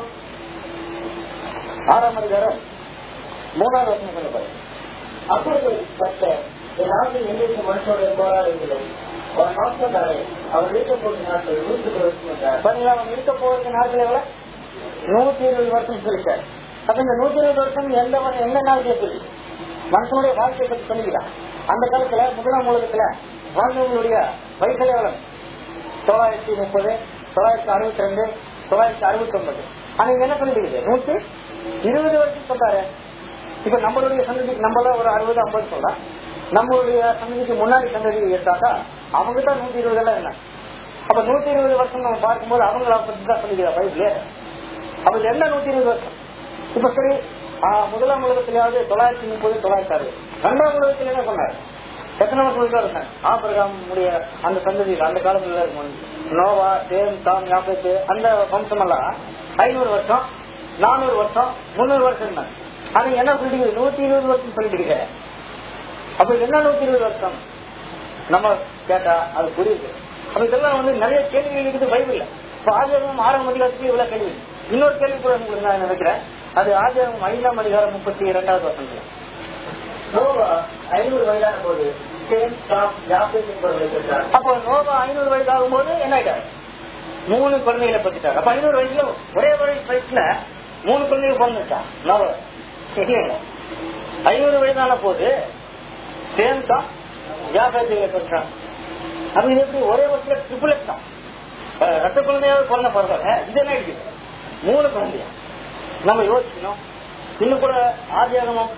ஆறாம் அதிகாரம் மூணாவது வருஷம் கொஞ்சம் பாருங்க அப்பொழுது கர்த்தர் என் நாட்டில் எங்களுக்கு மனுஷனுடைய போராடவில்லை ஒரு நாட்கள் தானே அவர் இருக்க போகிற நாட்கள் நூற்றுக்கு வருஷம் என்றார் பாத்தீங்களா அவன் இருக்க போகிற நாட்கள் எவ்வளவு நூத்தி இருபது வருஷம் சொல்லிட்டார் அப்ப இந்த நூத்தி இருபது வருஷம் எந்த வ- எந்த நாள் கேட்குது மனுஷனுடைய வாழ்க்கையை பற்றி சொல்லிக்கிறான் அந்த காலத்துல முதலாம் உலகத்துல வாழ்ந்தவங்களுடைய வயசுல எவ்வளவு தொள்ளாயிரத்தி முப்பது தொள்ளாயிரத்தி அறுபத்தி ரெண்டு தொள்ளாயிரத்தி அறுபத்தி ஒன்பது ஆனா இங்க என்ன சொல்லிருக்குது நூத்தி இருபது வருஷம் சொல்றாரு இப்ப நம்மளுடைய சந்ததிக்கு நம்மள ஒரு அறுபது ஐம்பது சொல்லலாம் நம்மளுடைய சந்ததிக்கு முன்னாடி சந்ததி எடுத்தாக்கா அவங்க தான் நூத்தி இருபது எல்லாம் என்ன அப்ப நூத்தி இருபது வருஷம் நம்ம பார்க்கும்போது அவங்கள பத்தி தான் சொல்லிக்கிறா பைபிள் அப்ப இது என்ன நூத்தி இருபது வருஷம் இப்ப சரி ஆ, முதலாம் உலகத்திலேயாவது தொள்ளாயிரத்தி முப்பது தொள்ளாயிரத்தி அறுபது ரெண்டாம் உலகத்துல என்ன சொன்னாரு எத்தனை வருஷம் தான் இருந்தாங்க ஆபிரகாம் உடைய அந்த சந்ததி அந்த காலத்துல இருக்கும் நோவா தேம் தாம் யாபத்து அந்த வம்சம் எல்லாம் ஐநூறு வருஷம் நானூறு வருஷம் முன்னூறு வருஷம் இருந்தாங்க ஆனா என்ன சொல்லிட்டு நூத்தி இருபது வருஷம் சொல்லிட்டு அப்ப இது என்ன நூத்தி இருபது வருஷம் நம்ம கேட்டா அது புரியுது அப்ப இதெல்லாம் வந்து நிறைய கேள்விகள் இருக்குது பைபிள்ல இப்ப ஆதியாகமம் ஆறாம் அதிகாரத்துக்கு இவ்வளவு கேள்வி இன்னொரு கேள்வி கூட உங்களுக்கு நான் நினைக்கிறேன் அது ஆதியாகமம் ஐந்தாம் அதிகாரம் முப்பத்தி இரண்டாவது வருஷம் நோவா ஐநூறு வயதான போது சேம் சாம் யாபேத் என்பவர்களை பெற்றார் அப்போ நோபா ஐநூறு வயசு ஆகும்போது என்ன ஆயிட்டாரு மூணு குழந்தைகளை பத்திட்டாரு அப்ப ஐநூறு வயசுல ஒரே வயசு வயசுல மூணு குழந்தைகள் பிறந்துச்சா நோபா இல்லைங்க ஐநூறு வயதான போது சேம் தான் வியாபாரத்தை பெற்றான் அப்ப இது எப்படி ஒரே வருஷத்துல ட்ரிபிள் தான் அஹ் ரத்த குழந்தையாவது பிறந்த பரவாயில்ல இது என்ன இருக்குது மூணு குழந்தையா நம்ம யோசிக்கணும் இன்னும் கூட ஆதியாகமம்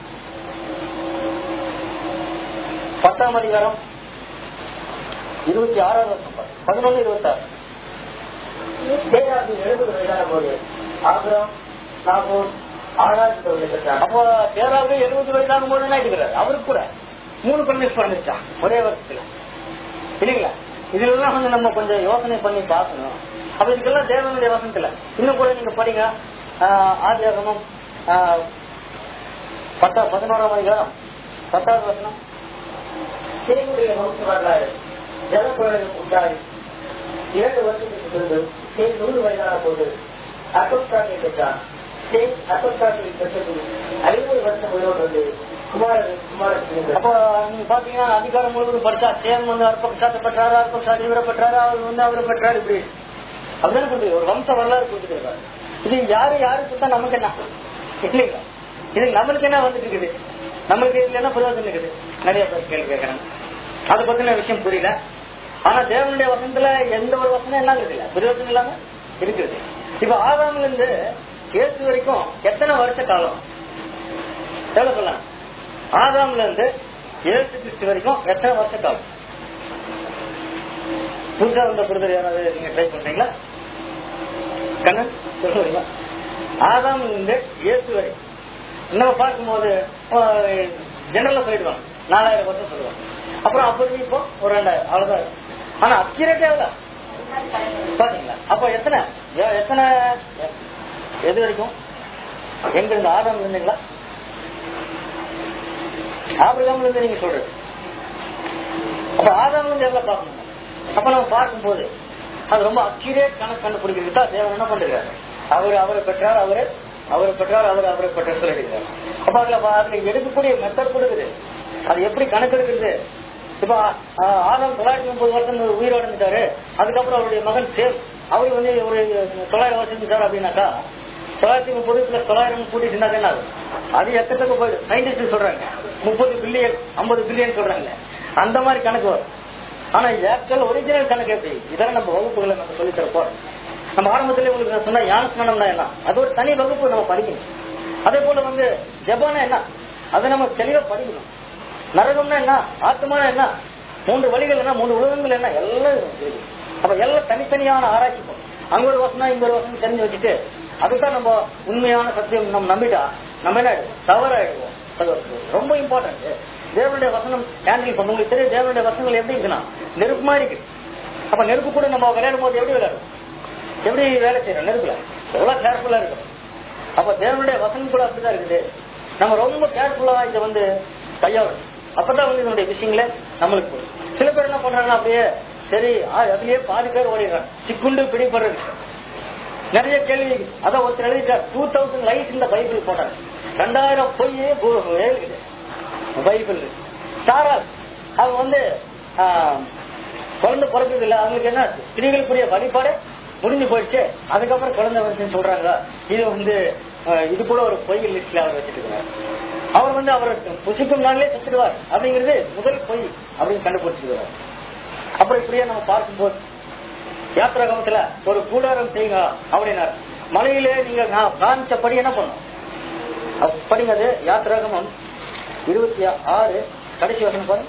பத்தாம் அதிகாரம் இருபத்தி ஆறாவது வருஷம் பாரு. பதினொன்னு இருபத்தாறு தேராவின் எழுபது வயதான போது ஆபிரம் நாகூர் ஆறார் என்பவர்களை பெற்றார் அப்போ பேராவது எழுபது வயதாகும் போது என்ன இருக்கிறார் அவருக்கு கூட மூணு குழந்தை பிறந்துச்சா ஒரே வருஷத்துல இல்லைங்களா இதுல எல்லாம் வந்து நம்ம கொஞ்சம் யோசனை பண்ணி பார்க்கணும் அப்ப இதுக்கெல்லாம் தேவனுடைய வசனத்துல இன்னும் கூட நீங்க படிங்க ஆஹ், ஆதியாகமம் ஆஹ், பத்தா பதினோராம் அதிகாரம் பத்தாவது வசனம் சேமுடைய வம்ச வரலாறு ஜலப்புழலும் உண்டாய் இரண்டு வருஷத்துக்கு பின்பு சேம் நூறு வயதான போது அசோஸ்தாட்டை பெற்றார் சேம் அசோஸ்தாட்டை பெற்றது ஐநூறு வருஷம் உயிரோடு வந்து குமாரன் குமாரன் அப்போ நீங்க பாத்தீங்கன்னா அதிகாரம் முழுவதும் படிச்சா சேம் வந்து அற்பக்ஷாத்தை பெற்றாரு அற்பக்ஷாத்தை இவரை பெற்றாரு அவர் வந்து அவரை பெற்றாரு இப்படி அப்படிதான் சொல்றது ஒரு வம்ச வரலாறு கொடுத்துருக்காரு இது யாரு யாரு கொடுத்தா நமக்கு என்ன இல்லைங்களா இது நம்மளுக்கு என்ன வந்துட்டு இருக்குது நம்மளுக்கு இதுல என்ன பிரயோஜனம் இருக்குது நிறைய பேர் கேள்வி கேட்கறாங்க அதை பத்தின விஷயம் புரியல ஆனா தேவனுடைய வசனத்துல எந்த ஒரு வசனம் என்ன இருக்குல்ல பிரயோஜனம் இல்லாம இருக்குது இப்ப ஆதாம்ல இருந்து இயேசு வரைக்கும் எத்தனை வருஷ காலம் எவ்வளவு சொல்லலாம் ஆதாம்ல இருந்து இயேசு கிறிஸ்து வரைக்கும் எத்தனை வருஷ காலம் புதுசா வந்த புரிதல் யாராவது நீங்க ட்ரை பண்றீங்களா கண்ணன் சொல்லுவீங்களா ஆதாம்ல இருந்து இயேசு வரை நம்ம பார்க்கும்போது ஜெனரலா சொல்லிடுவாங்க நாலாயிரம் வருஷம் சொல்லுவாங்க அப்புறம் அப்படி இப்போ ஒரு ரெண்டாயிரம் அவ்வளவுதான் இருக்கு. ஆனா அக்யூரேட்டே எவ்வளவு பாத்தீங்களா அப்ப எத்தனை எ- எத்தனை எ- எது வரைக்கும் எங்க இருந்து ஆதாம் இருந்தீங்களா ஆபிரகாம்ல இருந்து நீங்க சொல்றது அப்ப ஆதாம்ல இருந்து எவ்வளவு பார்க்கணும் அப்ப நம்ம பார்க்கும்போது அது ரொம்ப அக்யூரேட் கணக்கு கண்டுபிடிக்கிறது தான் தேவன் என்ன பண்றாரு அவர் அவரை பெற்றார் அவரு அவரை பெற்றார் அவர் அவரை பெற்றார் சொல்லிடுறாரு அப்ப அதுல பா- அதுல எடுக்கக்கூடிய மெத்தட் கொடுக்குது அது எப்படி கணக்கெடுக்கிறது இப்ப ஆஹ், ஆதாம் தொள்ளாயிரத்தி முப்பது வருஷம் உயிரோட இருந்துட்டாரு அதுக்கப்புறம் அவருடைய மகன் சேம் அவர் வந்து ஒரு தொள்ளாயிரம் வருஷம் இருந்துட்டாரு அப்படின்னாக்கா தொள்ளாயிரத்தி முப்பது பிளஸ் தொள்ளாயிரம் கூட்டிட்டு இருந்தாக்க என்ன ஆகும்? அது எக்கத்தக்க போயிடும் சயின்டிஸ்ட் சொல்றாங்க முப்பது பில்லியன் ஐம்பது பில்லியன் சொல்றாங்க அந்த மாதிரி கணக்கு வரும் ஆனா ஏக்கல் ஒரிஜினல் கணக்கு எப்படி இதெல்லாம் நம்ம வகுப்புகளை நம்ம சொல்லித் தர போறோம் நம்ம ஆரம்பத்திலே உங்களுக்கு நான் சொன்னா ஞானஸ்நானம்னா என்ன அது ஒரு தனி வகுப்பு நம்ம படிக்கணும் அதே போல வந்து ஜபானா என்ன அதை நம்ம தெளிவா படிக்கணும் நரகம்னா என்ன ஆத்மானா என்ன மூன்று வழிகள் என்ன மூன்று உலகங்கள் என்ன எல்லாம் இருக்கு. அப்ப எல்லாம் தனித்தனியான ஆராய்ச்சி பண்ணும். அங்க ஒரு வசனம் இங்க ஒரு வசனம் தெரிஞ்சு வச்சுட்டு அதுதான் நம்ம உண்மையான சத்தியம் நம்ம நம்பிட்டா நம்ம என்ன ஆயிடுவோம் தவறாயிடுவோம் அது ஒரு ரொம்ப இம்பார்ட்டன்ட் தேவனுடைய வசனம் ஹேண்டில் பண்ண உங்களுக்கு தெரியும் தேவனுடைய வசனங்கள் எப்படி இருக்குன்னா நெருப்பு மாதிரி இருக்கு அப்ப நெருப்பு கூட நம்ம விளையாடும் போது எப்படி விளையாடும் எப்படி வேலை செய்யறோம் நெருப்புல எவ்வளவு கேர்ஃபுல்லா இருக்கும் அப்ப தேவனுடைய வசனம் கூட அப்படிதான் இருக்குது நம்ம ரொம்ப கேர்ஃபுல்லா இதை வந்து கையாளணும் அப்பதான் வந்து இதனுடைய விஷயங்களே நம்மளுக்கு புரியும். சில பேர் என்ன பண்றாங்கன்னா அப்படியே சரி ஆ, அதுலயே பாதி பேர் ஓடிடுறாங்க சிக்குண்டு பிடிபடுறது நிறைய கேள்வி அதான் ஒருத்தர் எழுதிட்டார் டூ தௌசண்ட் லைஸ் இந்த பைபிள் போட்டாங்க ரெண்டாயிரம் பொய் எழுதுது பைபிள் சாரா அவங்க வந்து ஆ, குழந்தை பிறந்தது இல்ல அவங்களுக்கு என்ன ஸ்திரீகளுக்குரிய வழிபாடு முடிஞ்சு போயிடுச்சு அதுக்கப்புறம் குழந்தை வருஷம் சொல்றாங்க இது வந்து அஹ், இது கூட ஒரு பொய் லிஸ்ட்ல அவர் வச்சுட்டு இருக்காரு அவர் வந்து அவர் புசிக்கும் நாளிலே செத்துடுவார் அப்படிங்கிறது முதல் பொய் அப்படின்னு கண்டுபிடிச்சிருக்கிறார் அப்புறம் இப்படியே நம்ம பார்க்கும்போது யாத்திராகமத்துல ஒரு கூடாரம் செய்யுங்க அப்படின்னார் மலையிலே நீங்க நான் காமிச்சபடி என்ன பண்ணும் அப்ப படிங்க அது யாத்திராகமம் இருபத்தி ஆறு கடைசி வசனம் பாருங்க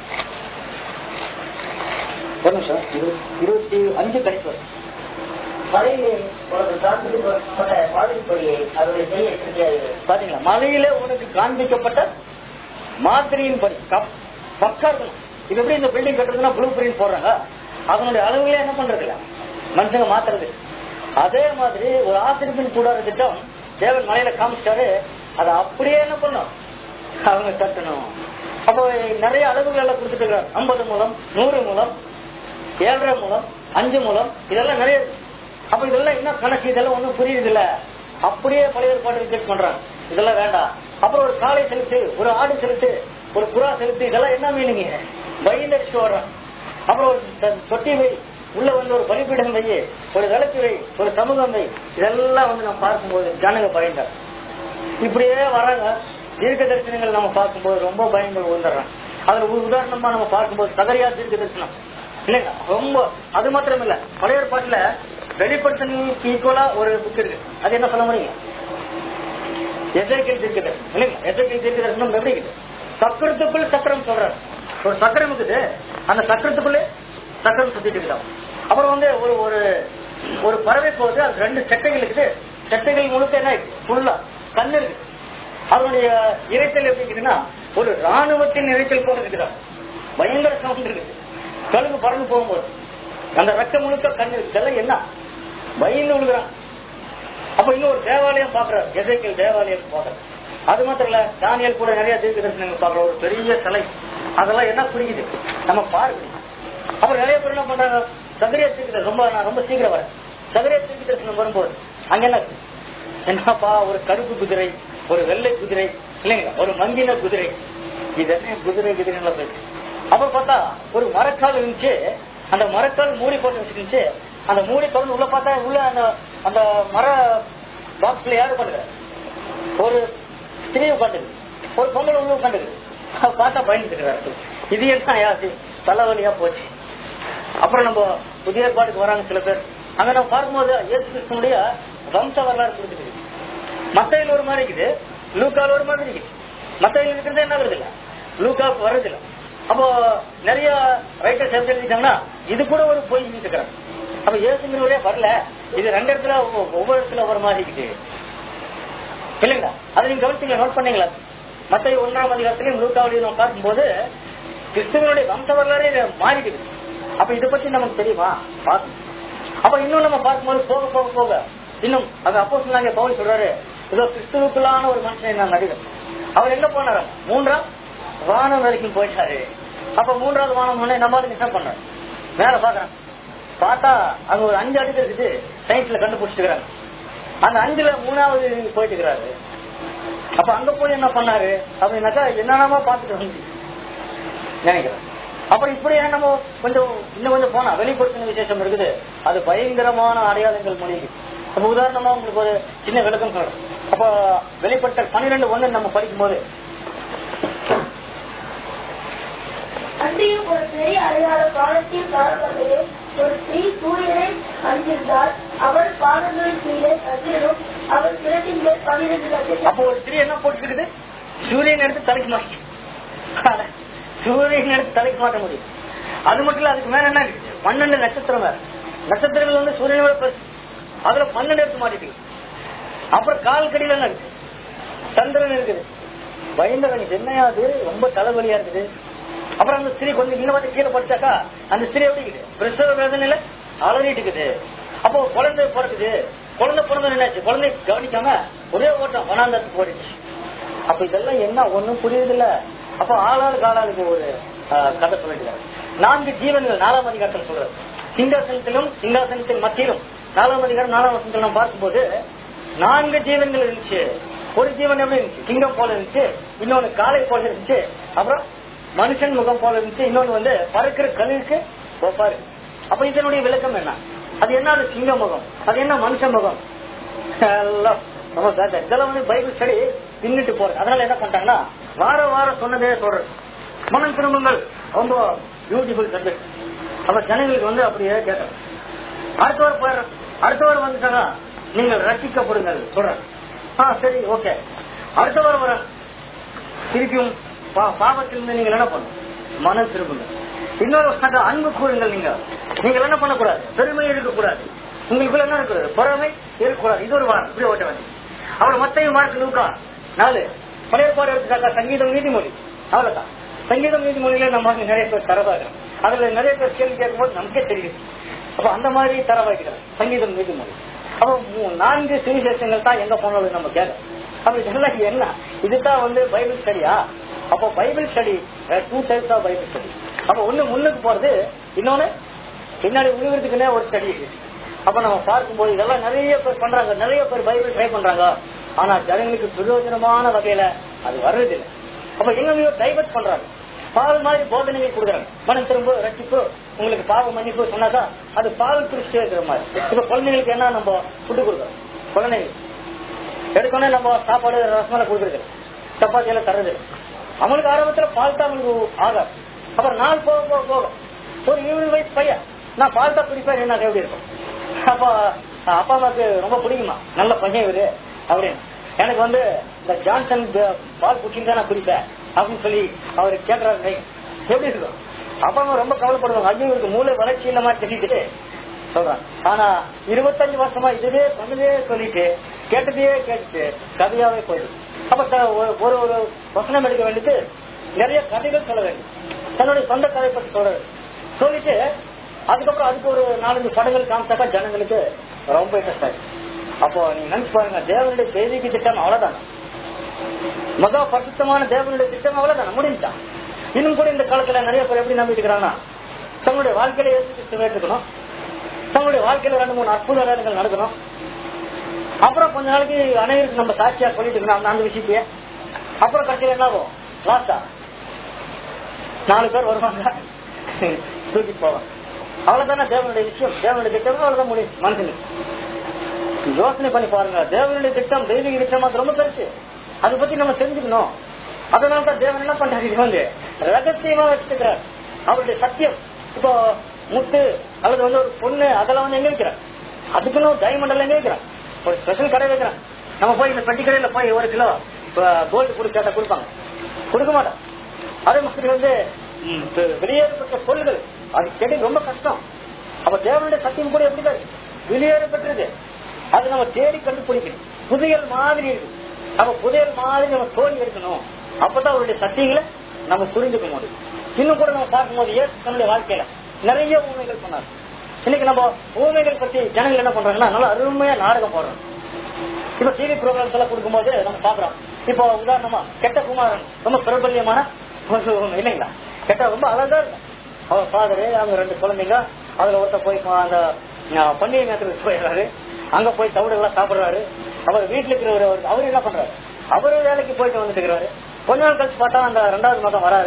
ஒரு நிமிஷம் இரு- இருபத்தி அஞ்சு கடைசி வசனம் மலையிலே உனக்கு காண்பிக்கப்பட்ட மாதிரிப்படியை அவர்கள் செய்ய எச்சரிக்கையாக பாத்தீங்களா மலையிலே உனக்கு காண்பிக்கப்பட்ட மாதிரியின் படி கப்- பக்கா இருக்கணும் இது எப்படி இந்த பில்டிங் கட்டுறதுன்னா ப்ளூ பிரிண்ட் போடுறாங்க அதனுடைய அளவுகளே என்ன பண்றது இல்ல மனுஷங்க மாத்துறது அதே மாதிரி ஒரு ஆசிரியப்பின் கூடாத திட்டம் தேவன் மலையில காமிச்சிட்டாரு அதை அப்படியே என்ன பண்ணும் அவங்க கட்டணும் அப்போ நிறைய அளவுகள் எல்லாம் கொடுத்துட்டு இருக்காரு ஐம்பது மூலம் நூறு மூலம் ஏழரை மூலம் அஞ்சு மூலம் இதெல்லாம் நிறைய இருக்கு. அப்ப இதெல்லாம் என்ன கணக்கு இதெல்லாம் ஒண்ணும் புரியுது இல்ல அப்படியே பழைய ஏற்பாடு ரிஜெக்ட் பண்றாங்க இதெல்லாம் வேண்டாம் அப்புறம் ஒரு காளை செலுத்து ஒரு ஆடு செலுத்து ஒரு புறா செலுத்து இதெல்லாம் என்ன மீனிங்க பயந்தடிச்சு வர்றான் அப்புறம் ஒரு த- தொட்டி வை உள்ள வந்து ஒரு பலிபீடம் வை ஒரு விளக்கு வை ஒரு சமூகம் வை இதெல்லாம் வந்து நம்ம பார்க்கும்போது ஜனங்க பயந்தார் இப்படியே வராங்க தீர்க்க தரிசனங்கள் நம்ம பார்க்கும்போது ரொம்ப பயங்கள் உந்துடுறாங்க அதுல ஒரு உதாரணமா நம்ம பார்க்கும்போது சகரியா தீர்க்க தரிசனம் இல்லைங்க ரொம்ப அது மாத்திரம் இல்ல பழைய ஏற்பாட்டுல வெளிப்படுத்தலுக்கு ஈக்குவலா ஒரு புக் இருக்கு அது என்ன சொல்ல முடியுங்க எசைக்கில் தீர்க்க தரிசனம் இல்லைங்க எசைக்கில் தீர்க்க தரிசனம் எப்படி இருக்குது சக்கரத்துக்குள் சக்கரம் சொல்றாரு ஒரு சக்கரம் இருக்குது அந்த சக்கரத்துக்குள்ளே சக்கரம் சுத்திட்டு இருக்குதாம் அப்புறம் வந்து ஒரு ஒரு ஒரு பறவை போகுது அது ரெண்டு செட்டைகள் இருக்குது செட்டைகள் முழுக்க என்ன ஃபுல்லா கண்ணு இருக்கு அதனுடைய இறைச்சல் எப்படி இருக்குதுன்னா ஒரு ராணுவத்தின் இறைச்சல் போல இருக்குதா பயங்கர சவுண்ட் இருக்குது கழுகு பறந்து போகும்போது அந்த ரெக்க முழுக்க கண்ணு இருக்கு இதெல்லாம் என்ன பயந்து விழுகிறான் அப்ப இன்னும் ஒரு தேவாலயம் பாக்குறாரு எசைக்கல் தேவாலயம் பாக்குறாரு அது மாத்திரம் இல்ல தானியல் கூட நிறைய தீர்க்க தரிசனங்கள் பாக்குறோம் ஒரு பெரிய சிலை அதெல்லாம் என்ன புரியுது நம்ம பார்க்கணும் அப்புறம் நிறைய பேர் என்ன பண்றாங்க சகரிய தீர்க்க ரொம்ப நான் ரொம்ப சீக்கிரம் வரேன் சகரிய தீர்க்க தரிசனம் வரும்போது அங்க என்ன இருக்கு? என்னப்பா ஒரு கருப்பு குதிரை ஒரு வெள்ளை குதிரை இல்லைங்களா ஒரு மங்கின குதிரை இது என்ன குதிரை குதிரை போயிடுச்சு அப்புறம் பார்த்தா ஒரு மரக்கால் இருந்துச்சு அந்த மரக்கால் மூடி போட்டு வச்சிருந்துச்சு அந்த மூடி திறந்து உள்ள பார்த்தா உள்ள அந்த அந்த மர பாக்ஸ்ல யாரு பண்ணுற ஒரு ஸ்திரீ உட்காந்துருக்கு ஒரு பொங்கல் உள்ள உட்காந்துருக்கு பார்த்தா பயந்துக்கிறாரு இது என்ன யாசி தலைவலியா போச்சு அப்புறம் நம்ம புதிய ஏற்பாட்டுக்கு வராங்க சில பேர் அங்க நம்ம பார்க்கும்போது இயேசு கிறிஸ்தனுடைய வம்ச வரலாறு கொடுத்துருக்கு மத்தையில் ஒரு மாதிரி இருக்குது லூக்கால ஒரு மாதிரி இருக்குது மத்தையில் இருக்கிறது என்ன வருது இல்ல லூக்காவுக்கு வர்றது இல்ல அப்போ நிறைய ரைட்டர்ஸ் எப்படி எழுதிட்டாங்கன்னா இது கூட ஒரு பொய் இருக்கிறாங்க அப்ப இயேசுங்கிறவரே வரல இது ரெண்டு இடத்துல ஒவ்வொ- ஒவ்வொரு இடத்துல ஒரு மாதிரி இருக்குது இல்லைங்களா அதை நீங்க கவனிச்சீங்களா நோட் பண்ணீங்களா மத்த ஒன்றாம் அதிகாரத்திலையும் லூக்காவிலையும் நம்ம பார்க்கும்போது கிறிஸ்துவனுடைய வம்ச வரலாறே இது மாறிக்குது அப்ப இதை பத்தி நமக்கு தெரியுமா பார்க்கணும் அப்ப இன்னும் நம்ம பார்க்கும்போது போக போக போக இன்னும் அது அப்போ சொன்னாங்க பவுல் சொல்றாரு ஏதோ கிறிஸ்துவுக்குள்ளான ஒரு மனுஷன் நான் நடிகர் அவர் எங்க போனாரு மூன்றாம் வானம் வரைக்கும் போயிட்டாரு அப்ப மூன்றாவது வானம் முன்னே நம்ம அதுக்கு என்ன பண்றாரு மேல பாக்குறேன் பார்த்தா அங்க ஒரு அஞ்சு அடுக்கு இருக்குது சயின்ஸ்ல கண்டுபிடிச்சிருக்காங்க அந்த அஞ்சுல மூணாவது போயிட்டு இருக்கிறாரு அப்ப அங்க போய் என்ன பண்ணாரு அப்படின்னாக்கா என்னென்னமா பார்த்துட்டு வந்து நினைக்கிறேன் அப்புறம் இப்படியே நம்ம கொஞ்சம் இன்னும் கொஞ்சம் போனா வெளிப்படுத்தின விசேஷம் இருக்குது அது பயங்கரமான அடையாளங்கள் மொழிக்கு அப்ப உதாரணமா உங்களுக்கு ஒரு சின்ன விளக்கம் சொல்றேன் அப்ப வெளிப்பட்ட பன்னிரெண்டு ஒண்ணு நம்ம படிக்கும் போது அன்றையும் ஒரு பெரிய அடையாள காலத்தில் காணப்பட்டது ஒரு ஸ்திரீ சூரியனை அறிந்திருந்தால் அவள் பாதங்களின் கீழே சந்திரனும் அவள் கிழத்தின் மேல் பன்னிரண்டு நட்சத்திரம் அப்போ ஒரு ஸ்திரீ என்ன போட்டுருக்குது சூரியன் எடுத்து தலைக்கு மாட்டேன் சூரியன் எடுத்து தலைக்கு மாட்ட முடியும் அது மட்டும் இல்ல அதுக்கு மேல என்ன இருக்கு பன்னெண்டு நட்சத்திரம் வேற நட்சத்திரங்கள் வந்து சூரியனோட பெருசு அதுல பன்னெண்டு எடுத்து மாட்டிட்டு அப்புறம் கால் கடியில என்ன இருக்கு சந்திரன் இருக்குது பயந்த கணி என்னையா அது ரொம்ப தலைவலியா இருக்குது அப்புறம் அந்த ஸ்திரீ கொஞ்சம் இன்னும் வந்து கீழே படிச்சாக்கா அந்த ஸ்திரீ எப்படி இருக்குது பிரசவ வேதனையில அலறிட்டு இருக்குது அப்போ குழந்தை பிறக்குது குழந்தை பிறந்த என்னாச்சு குழந்தை கவனிக்காம ஒரே ஓட்டம் வனாந்தத்துக்கு ஓடிச்சு அப்ப இதெல்லாம் என்ன ஒண்ணும் புரியுது இல்ல அப்ப ஆளாளுக்கு ஆளாளுக்கு ஒரு ஆஹ், கதை சொல்லிட்டு நான்கு ஜீவன்கள் நாலாம் அதிகாரத்தில் சொல்றது சிங்காசனத்திலும் சிங்காசனத்தின் மத்தியிலும் நாலாம் அதிகாரம் நாலாம் வசனத்தில் நம்ம பார்க்கும்போது நான்கு ஜீவன்கள் இருந்துச்சு ஒரு ஜீவன் எப்படி இருந்துச்சு சிங்கம் போல இருந்துச்சு இன்னொன்னு காளை போல இருந்துச்சு அப்புறம் மனுஷன் முகம் போல இருந்துச்சு இன்னொன்னு வந்து பறக்கிற கழுகுக்கு ஒப்பாரு அப்ப இதனுடைய விளக்கம் என்ன அது என்ன அது சிங்க முகம் அது என்ன மனுஷ முகம் எல்லாம் ரொம்ப பேச இதெல்லாம் வந்து பைபிள் ஸ்டடி பின்னிட்டு போறது அதனால என்ன பண்றாங்கன்னா வார வாரம் சொன்னதே சொல்றது மனம் திரும்புங்கள் ரொம்ப பியூட்டிஃபுல் சப்ஜெக்ட் அப்ப ஜனங்களுக்கு வந்து அப்படியே கேட்கறேன் அடுத்த வாரம் போயிடுறேன் அடுத்த வாரம் வந்துட்டாங்க நீங்கள் ரசிக்கப்படுங்கள் சொல்றேன் ஆ சரி ஓகே அடுத்த வாரம் வரேன் திருப்பியும் பா- பாவத்திலிருந்து நீங்கள் என்ன பண்ணணும் மனம் திரும்புங்க இன்னொரு விஷயம், அன்பு கூறுங்கள் நீங்க நீங்கள் என்ன பண்ணக்கூடாது பெருமை இருக்கக்கூடாது உங்களுக்குள்ள என்ன இருக்கக்கூடாது பொறாமை இருக்கக்கூடாது இது ஒரு வாரம் இப்படி ஓட்ட வேண்டிய அப்புறம் மத்தையும் மார்க் லூக்கா நாலு பழைய பாடு எடுத்துட்டாக்கா சங்கீதம் நீதிமொழி அவ்வளவுதான் சங்கீதம் நீதிமொழியில நம்ம வந்து நிறைய பேர் தரவாகிறோம் அதுல நிறைய பேர் கேள்வி கேட்கும்போது நமக்கே தெரியுது அப்ப அந்த மாதிரி தரவாகிறோம் சங்கீதம் நீதிமொழி அப்ப மூ- நான்கு சுவிசேஷங்கள் தான் எங்க போனாலும் நம்ம கேட்கணும் அப்ப இதெல்லாம் என்ன இதுதான் வந்து பைபிள் ஸ்டடியா அப்போ Bible study two types of Bible study அப்ப ஒண்ணு முன்னுக்கு போறது இன்னொன்னு பின்னாடி உழுவுறதுக்குன்னே ஒரு ஸ்டடி இருக்கு அப்ப நம்ம பார்க்கும்போது இதெல்லாம் நிறைய பேர் பண்றாங்க நிறைய பேர் பைபிள் ட்ரை பண்றாங்க ஆனா ஜனங்களுக்கு பிரயோஜனமான வகையில அது வர்றதில்லை அப்ப எங்க டைவர்ட் பண்றாங்க பால் மாதிரி போதனைகள் கொடுக்குறாங்க மனம் திரும்ப ரட்சிப்பு உங்களுக்கு பாவ மன்னிப்பு சொன்னாக்கா அது பால் குடிச்சிட்டே இருக்கிற மாதிரி இப்ப குழந்தைங்களுக்கு என்ன நம்ம ஃபுட்டு கொடுக்குறோம் குழந்தைங்களுக்கு எடுக்கணும் நம்ம சாப்பாடு ரசமலை கொடுக்குறது சப்பாத்தி எல்லாம் தர்றது அவங்களுக்கு ஆரம்பத்துல பால் தான் அவங்களுக்கு ஆகாது அப்புறம் நாள் போக போக போக ஒரு இருபது வயசு பையன் நான் பால் தான் குடிப்பேன் என்ன எப்படி இருக்கும் அப்போ அப்பா அம்மாவுக்கு ரொம்ப பிடிக்குமா நல்ல பையன் இவரு அப்படின்னு எனக்கு வந்து இந்த ஜான்சன் ப- பால் குடிச்சுன்னு தான் நான் குடிப்பேன் அப்படின்னு சொல்லி அவர் கேட்கறாரு எப்படி இருக்கும் அப்பா அம்மா ரொம்ப கவலைப்படுவாங்க ஐயோ இவருக்கு மூளை வளர்ச்சி இல்ல மாதிரி தெரியுது சொல்றான் ஆனா இருபத்தஞ்சு வருஷமா இதுவே சொன்னதே சொல்லிட்டு கேட்டதையே கேட்டுட்டு கதையாவே போயிடுது அப்ப த- ஒரு- ஒரு ஒரு வசனம் எடுக்க வேண்டியது நிறைய கதைகள் சொல்ல வேண்டும் தன்னுடைய சொந்த கதை பற்றி சொல்றது சொல்லிட்டு அதுக்கப்புறம் அதுக்கு ஒரு நாலஞ்சு படங்கள் காமிச்சாக்கா ஜனங்களுக்கு ரொம்ப இன்ட்ரெஸ்ட் ஆயிடுச்சு அப்போ நீங்க நினைச்சு பாருங்க தேவனுடைய தெய்வீக திட்டம் அவ்வளவுதான் மகா பரிசுத்தமான தேவனுடைய திட்டம் அவ்வளவுதான் முடிஞ்சா இன்னும் கூட இந்த காலத்துல நிறைய பேர் எப்படி நம்பிட்டு இருக்கிறாங்கன்னா தங்களுடைய வாழ்க்கையில ஏற்று ஏற்றுக்கணும் தங்களுடைய வாழ்க்கையில ரெண்டு மூணு அற்புத வேலைகள் நடக்கணும் அப்புறம் கொஞ்ச நாளைக்கு அனைவருக்கு நம்ம சாட்சியா சொல்லிட்டு இருக்கணும் அந்த- அந்த விஷயத்தையே அப்புறம் கடைசியில் என்ன ஆகும் லாஸ்டா நாலு பேர் வருவாங்க தூக்கிட்டு போவாங்க அவ்வளவுதானே தேவனுடைய விஷயம் தேவனுடைய திட்டம் அவ்வளவுதான் முடியும் மனுஷனுக்கு யோசனை பண்ணி பாருங்க தேவனுடைய திட்டம் தெய்வீக திட்டம் அது ரொம்ப பெருசு அதை பத்தி நம்ம தெரிஞ்சுக்கணும் அதனால தான் தேவன் என்ன பண்றாரு இது வந்து ரகசியமா வச்சுக்கிறார் அவருடைய சத்தியம் இப்போ முத்து அல்லது வந்து ஒரு பொண்ணு அதெல்லாம் வந்து எங்க வைக்கிறார் அதுக்குன்னு டைமண்ட் எல்லாம் எங்க வைக்கிறான் ஒரு ஸ்பெஷல் கடை வைக்கிறான் நம்ம போய் இந்த பெட்டி கடையில போய் ஒரு கிலோ கோல்டு கொடுக்க கேட்டா கொடுப்பாங்க கொடுக்க மாட்டான் அதே மாதிரி வந்து ம், வெ- வெளியேறப்பட்ட பொருள்கள் அது கிடைக்க ரொம்ப கஷ்டம் அப்ப தேவனுடைய சத்தியம் கூட எப்படிதான் இருக்கு? வெளியேறப்பட்டது அது நம்ம தேடி கண்டுபிடிக்கணும் புதையல் மாதிரி இருக்கு அப்ப புதையல் மாதிரி நம்ம தோண்டி எடுக்கணும் அப்பதான் அவருடைய சத்தியங்களை நம்ம புரிஞ்சுக்க முடியும் இன்னும் கூட நம்ம பார்க்கும்போது இயேசு தன்னுடைய வாழ்க்கையில நிறைய ஊமைகள் பண்ணார் இன்னைக்கு நம்ம ஊமைகள் பத்தி ஜனங்கள் என்ன பண்றாங்கன்னா நல்லா அருமையா நாடகம் போடுறோம் இப்ப டிவி ப்ரோக்ராம்ஸ் எல்லாம் கொடுக்கும்போது நம்ம பாக்குறோம் இப்போ உதாரணமா கெட்ட குமாரன் ரொம்ப பிரபல்யமான ஒரு ஊமை, இல்லைங்களா கெட்ட ரொம்ப அழகா இருக்கும் அவர் ஃபாதரு அவங்க ரெண்டு குழந்தைங்க அதுல ஒருத்தர் போய் பா- அந்த அஹ், பண்டிகை நேரத்துக்கு போயிடுறாரு அங்க போய் தவிடு எல்லாம் சாப்பிடுறாரு அவர் வீட்டுல இருக்கிறவர் அவர் அவரு என்ன பண்றாரு அவரு வேலைக்கு போயிட்டு வந்துட்டு இருக்கிறாரு கொஞ்ச நாள் கழிச்சு பார்த்தா அந்த ரெண்டாவது மாதம் வராரு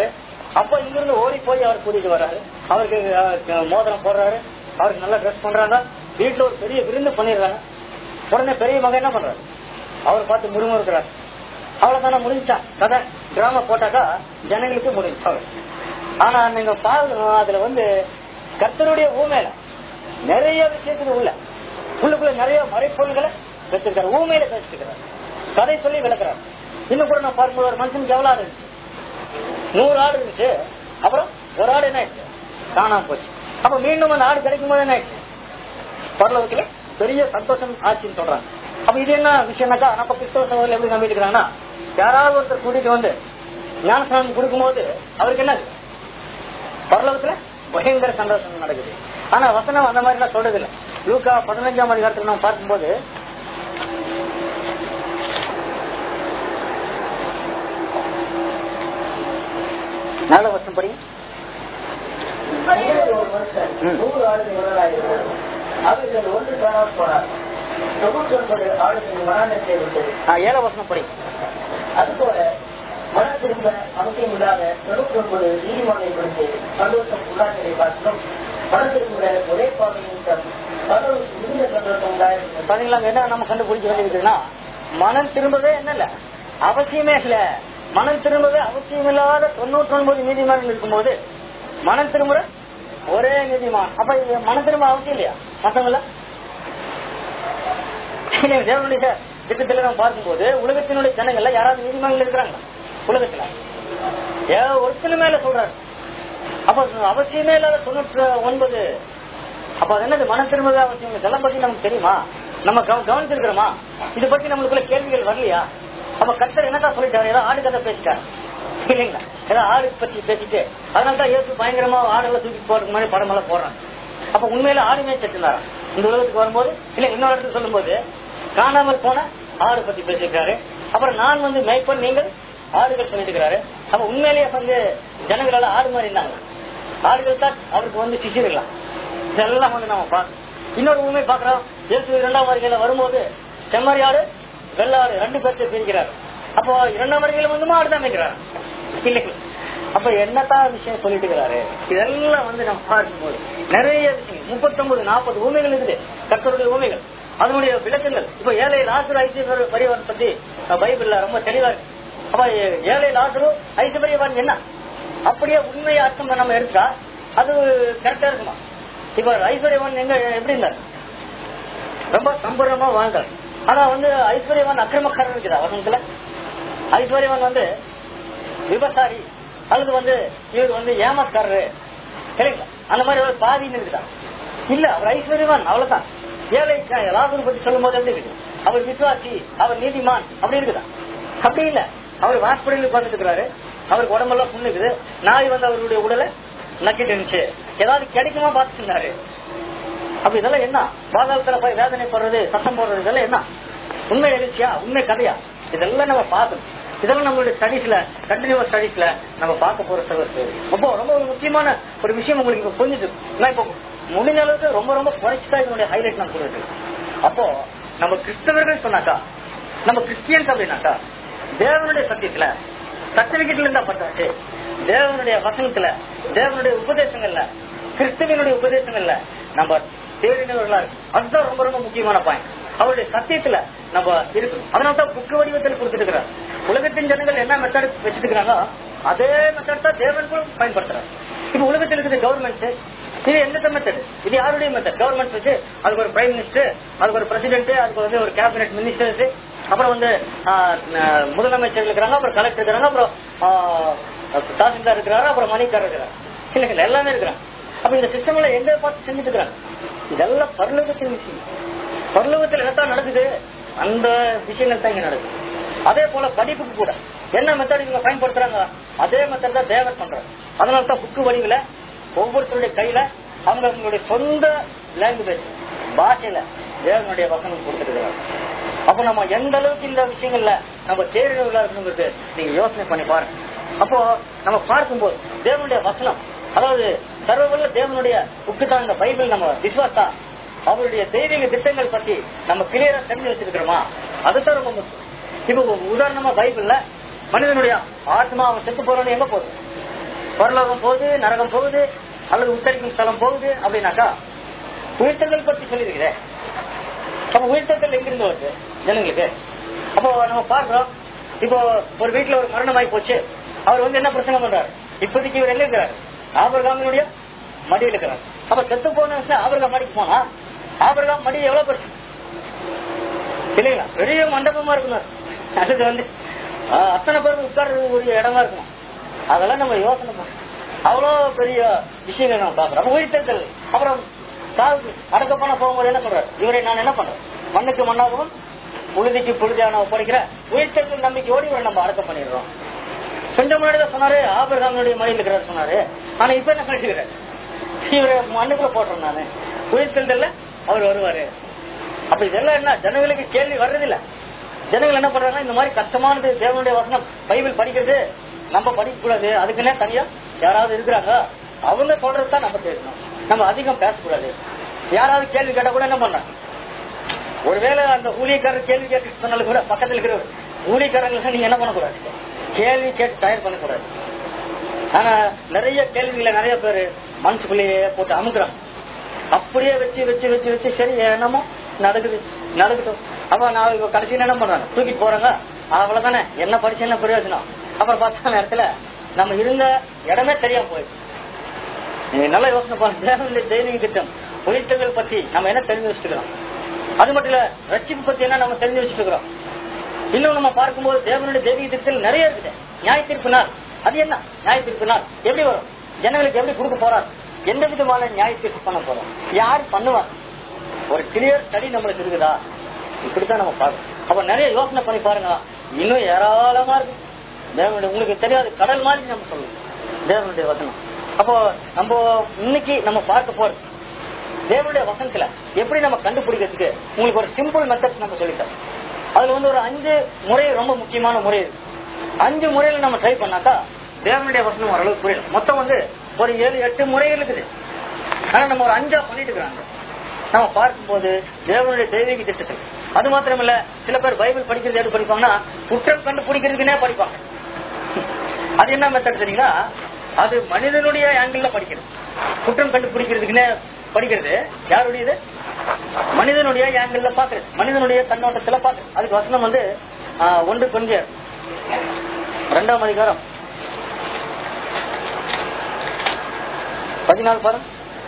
அப்ப இங்கிருந்து ஓடி போய் அவர் கூட்டிட்டு வர்றாரு அவருக்கு அஹ், மோதிரம் போடுறாரு அவருக்கு நல்லா ட்ரெஸ் பண்றாங்க வீட்டுல ஒரு பெரிய விருந்து பண்ணிடுறாங்க உடனே பெரிய மகன் என்ன பண்றாரு அவர் பார்த்து முருமுறுக்கிறார் அவ்வளவுதானே முடிஞ்சா கதை கிராம போட்டாக்கா ஜனங்களுக்கு முடிஞ்சு அவ்வளவு. ஆனா நீங்க பாக்கணும் அதுல வந்து கர்த்தருடைய ஊமையில நிறைய விஷயத்துக்கு உள்ள உள்ளுக்குள்ள நிறைய மறைப்பொருள்களை வச்சிருக்காரு ஊமையில பேசிருக்கிறார் கதை சொல்லி விளக்குறாரு இன்னும் கூட நான் பார்க்கும்போது ஒரு மனுஷனுக்கு எவ்வளவு ஆடு இருந்துச்சு நூறு ஆடு இருந்துச்சு அப்புறம் ஒரு ஆடு என்ன ஆயிடுச்சு காணாம போச்சு அப்ப மீண்டும் அந்த ஆடு கிடைக்கும் போது என்ன ஆயிடுச்சு பரலோகத்துல பெரிய சந்தோஷம் ஆச்சுன்னு சொல்றாங்க அப்ப இது என்ன விஷயம்னாக்கா நம்ம கிறிஸ்தவ சகோதரர்கள் எப்படி நம்பிட்டு இருக்காங்கன்னா யாராவது ஒருத்தர் கூட்டிட்டு வந்து ஞானஸ்நானம் கொடுக்கும்போது அவருக்கு என்ன பரலோகத்துல பயங்கர சந்தோஷம் நடக்குது ஆனா வசனம் அந்த மாதிரி எல்லாம் சொல்றது இல்ல லூக்கா பதினஞ்சாம் அதிகாரத்துல நம்ம பார்க்கும்போது நல்ல வசனம் படி அங்கே ஒரு மனுஷன் ம். நூறு ஆடுகள் உடலாயிருந்தார் அவைகள் ஒன்று காணாமல் போனார் தொண்ணூற்றி ஒன்பது ஆடுகள் மரணத்தை விட்டது ஆ, ஏழாம் வசனம் படி அதுபோல மனம் திரும்ப அவசியம் இல்லாத தொண்ணூற்றி ஒன்பது நீதிமன்றை கொடுத்து சந்தோஷம் உள்ளாட்டதை பார்த்தும் மனம் திரும்ப ஒரே பாதையின் தம் கடவுளுக்கு மிகுந்த சந்தோஷம் உண்டாயிருந்தது பாத்தீங்களா அங்க என்ன நம்ம கண்டுபிடிக்க வேண்டியதுன்னா மனம் திரும்பவே என்ன இல்ல அவசியமே இல்ல மனம் திரும்பவே அவசியம் இல்லாத தொண்ணூற்றி ஒன்பது நீதிமன்றம் இருக்கும்போது மனம் திரும்புற ஒரே நீதிமான் அப்ப இது மனம் திரும்ப அவசியம் இல்லையா பசங்கள தேவனுடைய திட்டத்துல நம்ம பார்க்கும்போது உலகத்தினுடைய ஜனங்கள்ல யாராவது நீதிமன்றம் இருக்கிறாங்க உலகத்துல ஏ ஒருத்தனு மேல சொல்றாரு அப்ப அவசியமே இல்லாத தொண்ணூற்றி ஒன்பது அப்ப அது என்னது மன திரும்பவே அவசியம் இதெல்லாம் பத்தி நமக்கு தெரியுமா நம்ம கவ- கவனிச்சிருக்கிறோமா இது பத்தி நம்மளுக்குள்ள கேள்விகள் வரலையா அப்ப கத்தர் என்னதான் சொல்லிட்டாரு ஏதோ ஆடு கதை பேசிட்டாரு இல்லைங்களா ஏதோ ஆடு பத்தி பேசிட்டு அதனாலதான் இயேசு பயங்கரமா ஆடுகளை தூக்கி போறதுக்கு மாதிரி படம் எல்லாம் போடுறாங்க அப்ப உண்மையில ஆடுமே செத்துனாரா இந்த உலகத்துக்கு வரும்போது இல்ல இன்னொரு இடத்துக்கு சொல்லும்போது காணாமல் போன ஆடு பத்தி பேசியிருக்காரு அப்புறம் நான் வந்து மேய்ப்பன் நீங்கள் ஆடுகள் சொல்லிட்டு இருக்கிறாரு அப்ப உண்மையிலேயே வந்து ஜனங்களால ஆடு மாதிரி இருந்தாங்க ஆடுகள் தான் அவருக்கு வந்து சிசிருக்கலாம் இதெல்லாம் வந்து நம்ம பார்க்கணும் இன்னொரு உண்மை பாக்குறோம் இயேசு இரண்டாம் வருகையில வரும்போது செம்மறியாடு வெள்ளாடு ரெண்டு பேர்த்து பிரிக்கிறார் அப்போ இரண்டாம் வருகையில வந்து மாடு தான் வைக்கிறார் இல்லைங்களா அப்ப என்னத்தான் விஷயம் சொல்லிட்டு இருக்கிறாரு இதெல்லாம் வந்து நம்ம பார்க்கும்போது நிறைய விஷயம் முப்பத்தொன்பது நாற்பது ஊமைகள் இருக்குது கர்த்தருடைய ஊமைகள் அதனுடைய விளக்கங்கள் இப்ப ஏழை லாசுரு ஐஸ்வர்ய பரியவன் பத்தி அஹ், பைபிள்ல ரொம்ப தெளிவா இருக்கு அப்ப ஏ- ஏழை லாசுரு ஐஸ்வர்யவான் என்ன அப்படியே உண்மையை அர்த்தம் நம்ம எடுத்தா அது கரெக்டா இருக்குமா இப்ப ஐஸ்வர்யவான் எங்க எப்படி இருந்தார் ரொம்ப சம்பூர்ணமா வாழ்ந்தார் ஆனா வந்து ஐஸ்வர்யவான் அக்கிரமக்காரன் இருக்குதா வசனத்துல ஐஸ்வர்யவான் வந்து விபசாரி அல்லது வந்து இவர் வந்து ஏமாக்காரரு சரிங்களா அந்த மாதிரி ஒரு பாதின்னு இருக்குதா இல்ல அவர் ஐஸ்வர்யவான் அவ்வளவுதான் ஏழை லாசர் பத்தி சொல்லும் போது எப்படி இருக்கு அவர் விசுவாசி அவர் நீதிமான் அப்படி இருக்குதா அப்படி இல்ல அவர் ஹாஸ்பிட்டல் உட்கார்ந்துட்டு இருக்கிறாரு அவருக்கு உடம்பெல்லாம் புண்ணுக்குது நாய் வந்து அவருடைய உடலை நக்கிட்டு இருந்துச்சு ஏதாவது கிடைக்குமா பார்த்துட்டு இருந்தாரு அப்ப இதெல்லாம் என்ன பாதாளத்துல போய் வேதனைப்படுறது சத்தம் போடுறது இதெல்லாம் என்ன உண்மை எழுச்சியா உண்மை கதையா இதெல்லாம் நம்ம பார்க்கணும் இதெல்லாம் நம்மளுடைய ஸ்டடீஸ்ல கண்டினியூஸ் ஸ்டடீஸ்ல நம்ம பார்க்க போற சில ரொம்ப ரொம்ப ஒரு முக்கியமான ஒரு விஷயம் உங்களுக்கு இப்ப புரிஞ்சுது நான் இப்போ முடிஞ்ச அளவுக்கு ரொம்ப ரொம்ப குறைச்சுதான் இதனுடைய ஹைலைட் நான் சொல்லிட்டு இருக்கேன். அப்போ நம்ம கிறிஸ்தவர்கள் சொன்னாக்கா நம்ம கிறிஸ்டியன்ஸ் அப்படின்னாக்கா தேவனுடைய சத்தியத்துல சர்டிபிகேட்ல இருந்தா பட்டாச்சு தேவனுடைய வசனத்துல தேவனுடைய உபதேசங்கள்ல கிறிஸ்துவனுடைய உபதேசங்கள்ல நம்ம தேடினவர்களா இருக்கு அதுதான் ரொம்ப ரொம்ப முக்கியமான பாயிண்ட் அவருடைய சத்தியத்துல நம்ம இருக்கணும் அதனாலதான் புக்கு வடிவத்தில் கொடுத்துட்டு உலகத்தின் ஜனங்கள் என்ன மெத்தட் வச்சுட்டு இருக்காங்க அதே மெத்தட் தான் தேவன் கூட பயன்படுத்துறாங்க இப்ப உலகத்தில் இருக்குது கவர்மெண்ட் இது எந்த மெத்தட் இது யாருடைய மெத்தட் கவர்மெண்ட் வச்சு அதுக்கு ஒரு பிரைம் மினிஸ்டர் அதுக்கு ஒரு பிரசிடென்ட் அதுக்கு வந்து ஒரு கேபினெட் மினிஸ்டர்ஸ் அப்புறம் வந்து ஆ, ந- முதலமைச்சர் இருக்கிறாங்க அப்புறம் கலெக்டர் இருக்கிறாங்க அப்புறம் ஆ, தாசில்தார் இருக்கிறாரு அப்புறம் மணிக்காரர் இருக்கிறாங்க இல்லைங்களா எல்லாமே இருக்கிறாங்க அப்ப இந்த சிஸ்டம் எல்லாம் எங்க பார்த்து செஞ்சுட்டு இருக்கிறாங்க இதெல்லாம் பரலோகத்தின் விஷயம் பரலோகத்தில் என்னத்தான் நடக்குது அந்த விஷயங்கள் தான் இங்க நடக்குது அதே போல படிப்புக்கு கூட என்ன மெத்தட் இவங்க பயன்படுத்துறாங்க அதே மெத்தட் தான் தேவர் பண்றாங்க அதனால தான் புக்கு வடிவில ஒவ்வொருத்தருடைய கையில அவங்க அவங்களுடைய சொந்த லாங்குவேஜ் பாஷையில தேவனுடைய வசனம் கொடுத்துருக்காங்க அப்ப நம்ம எந்த அளவுக்கு இந்த விஷயங்கள்ல நம்ம தேர்வுகளா இருக்கணுங்கிறது நீங்க யோசனை பண்ணி பாருங்க அப்போ நம்ம பார்க்கும்போது தேவனுடைய வசனம் அதாவது சர்வவல்ல தேவனுடைய புக்கு தான் இந்த பைபிள் நம்ம விசுவாசா அவருடைய தெய்வீக திட்டங்கள் பத்தி நம்ம கிளியரா தெரிஞ்சு வச்சிருக்கிறோமா அதுதான் ரொம்ப முக்கியம் இப்ப ஒரு உதாரணமா பைபிள்ல மனிதனுடைய ஆத்மா அவன் செத்து போறவன் எங்க போகுது பரலோகம் போகுது நரகம் போகுது அல்லது உத்தரிக்கும் ஸ்தலம் போகுது அப்படின்னாக்கா உயிர்த்தல் பத்தி சொல்லியிருக்கிறேன் அப்ப உயிர்த்தல் எங்கிருந்து வருது ஜனங்களுக்கு அப்போ நம்ம பார்க்கிறோம் இப்போ ஒரு வீட்டுல ஒரு மரணம் ஆகி போச்சு அவர் வந்து என்ன பிரச்சனை பண்றாரு இப்போதைக்கு இவர் எங்க இருக்கிறாரு ஆபர்காமினுடைய மடியில் இருக்கிறார் அப்ப செத்து போன ஆபர்காம் மடிக்கு போனா ஆபர்காம் மடி எவ்வளவு பெருசு இல்லைங்களா பெரிய மண்டபமா இருக்கணும் அதுக்கு வந்து ஆஹ், அத்தனை பேருக்கு உட்கார்றது ஒரு இடமா இருக்கணும் அதெல்லாம் நம்ம யோசனை பண்ணணும் அவ்வளவு பெரிய விஷயங்கள் நம்ம பாக்குறோம் அப்ப உயிர்த்தல் அப்புறம் சாவுக்கு அடக்க பண்ண போகும்போது என்ன சொல்றாரு இவரை நான் என்ன பண்றேன் மண்ணுக்கு மண்ணாகவும் புழுதிக்கு புழுதியான ஒப்படைக்கிற உயிர்த்தல் நம்பிக்கையோடு இவரை நம்ம அடக்கம் பண்ணிடுறோம் கொஞ்சம் முன்னாடி தான் சொன்னாரு ஆபிரகாமனுடைய மடியில் இருக்கிறார் சொன்னாரு ஆனா இப்ப என்ன பண்ணிக்கிறாரு இவரை மண்ணுக்குள்ள போடுறேன் நானு உயிர்த்தல் அவர் வருவாரு அப்ப இதெல்லாம் என்ன ஜனங்களுக்கு கேள்வி வர்றதில்ல ஜனங்கள் என்ன பண்றாங்க இந்த மாதிரி கஷ்டமானது தேவனுடைய வசனம் பைபிள் படிக்கிறது நம்ம படிக்க கூடாது அதுக்குன்னே தனியா யாராவது இருக்கிறாங்க அவங்க சொல்றது தான் நம்ம கேட்கணும் நம்ம அதிகம் பேசக்கூடாது யாராவது கேள்வி கேட்டா கூட என்ன பண்றாங்க ஒருவேளை அந்த ஊழியக்காரர் கேள்வி கேட்டு சொன்னாலும் கூட பக்கத்துல இருக்கிற ஊழியக்காரங்களுக்கு நீங்க என்ன பண்ணக்கூடாது கேள்வி கேட்டு தயார் பண்ணக்கூடாது ஆனா நிறைய கேள்விகளை நிறைய பேர் மனசுக்குள்ளேயே போட்டு அமுக்குறாங்க அப்படியே வச்சு வச்சு வச்சு வச்சு சரி என்னமோ நடக்குது நடக்கட்டும் அப்ப நான் இப்ப கடைசியில் என்ன பண்றாங்க தூக்கிட்டு போறாங்க அவ்வளவுதானே என்ன படிச்சு என்ன பிரயோஜனம் அப்புறம் பார்த்தா நேரத்துல நம்ம இருந்த இடமே தெரியாம போயிடுச்சு நீங்க நல்லா யோசனை பண்ணுங்க தேவனுடைய தெய்வீக திட்டம் உயிர்த்தல் பத்தி நம்ம என்ன தெரிஞ்சு வச்சுக்கிறோம் அது மட்டும் இல்ல ரட்சிப்பு பத்தி என்ன நம்ம தெரிஞ்சு வச்சுக்கிறோம் இன்னும் நம்ம பார்க்கும்போது தேவனுடைய தெய்வீக திட்டத்தில் நிறைய இருக்குது நியாய தீர்ப்பு நாள் அது என்ன நியாய தீர்ப்பு நாள் எப்படி வரும் ஜனங்களுக்கு எப்படி கொடுக்க போறார் எந்த விதமான நியாய தீர்ப்பு பண்ண போறோம் யார் பண்ணுவார் ஒரு கிளியர் ஸ்டடி நம்மளுக்கு இருக்குதா இப்படித்தான் நம்ம பார்க்கணும் அப்ப நிறைய யோசனை பண்ணி பாருங்க இன்னும் ஏராளமா இருக்கு தேவனுடைய உங்களுக்கு தெரியாது கடல் மாதிரி நம்ம சொல்லணும் தேவனுடைய வசனம் அப்போ நம்ம இன்னைக்கு நம்ம பார்க்க போறது தேவனுடைய வசனத்துல எப்படி நம்ம கண்டுபிடிக்கிறதுக்கு உங்களுக்கு ஒரு சிம்பிள் மெத்தட் நம்ம சொல்லித்தரோம் அதுல வந்து ஒரு அஞ்சு முறை ரொம்ப முக்கியமான முறை இருக்கு அஞ்சு முறையில நம்ம ட்ரை பண்ணாக்கா தேவனுடைய வசனம் ஓரளவுக்கு புரியல மொத்தம் வந்து ஒரு ஏழு எட்டு முறைகள் இருக்குது ஆனா நம்ம ஒரு அஞ்சா பண்ணிட்டு இருக்கிறாங்க நம்ம பார்க்கும்போது தேவனுடைய தெய்வீக திட்டத்தில் அது மாத்திரம் இல்ல சில பேர் பைபிள் படிக்கிறது எது படிப்பாங்கன்னா குற்றம் கண்டுபிடிக்கிறதுக்குனே படிப்பாங்க அது என்ன மெத்தட் தெரியுங்களா அது மனிதனுடைய ஆங்கிள் படிக்கிறது குற்றம் கண்டுபிடிக்கிறதுக்குன்னே படிக்கிறது யாருடையது மனிதனுடைய ஆங்கிள் பாக்குறது மனிதனுடைய கண்ணோட்டத்துல பாக்குறது அதுக்கு வசனம் வந்து ஆஹ், ஒன்று கொஞ்சம் ரெண்டாம் அதிகாரம் பதினாலு பாருங்க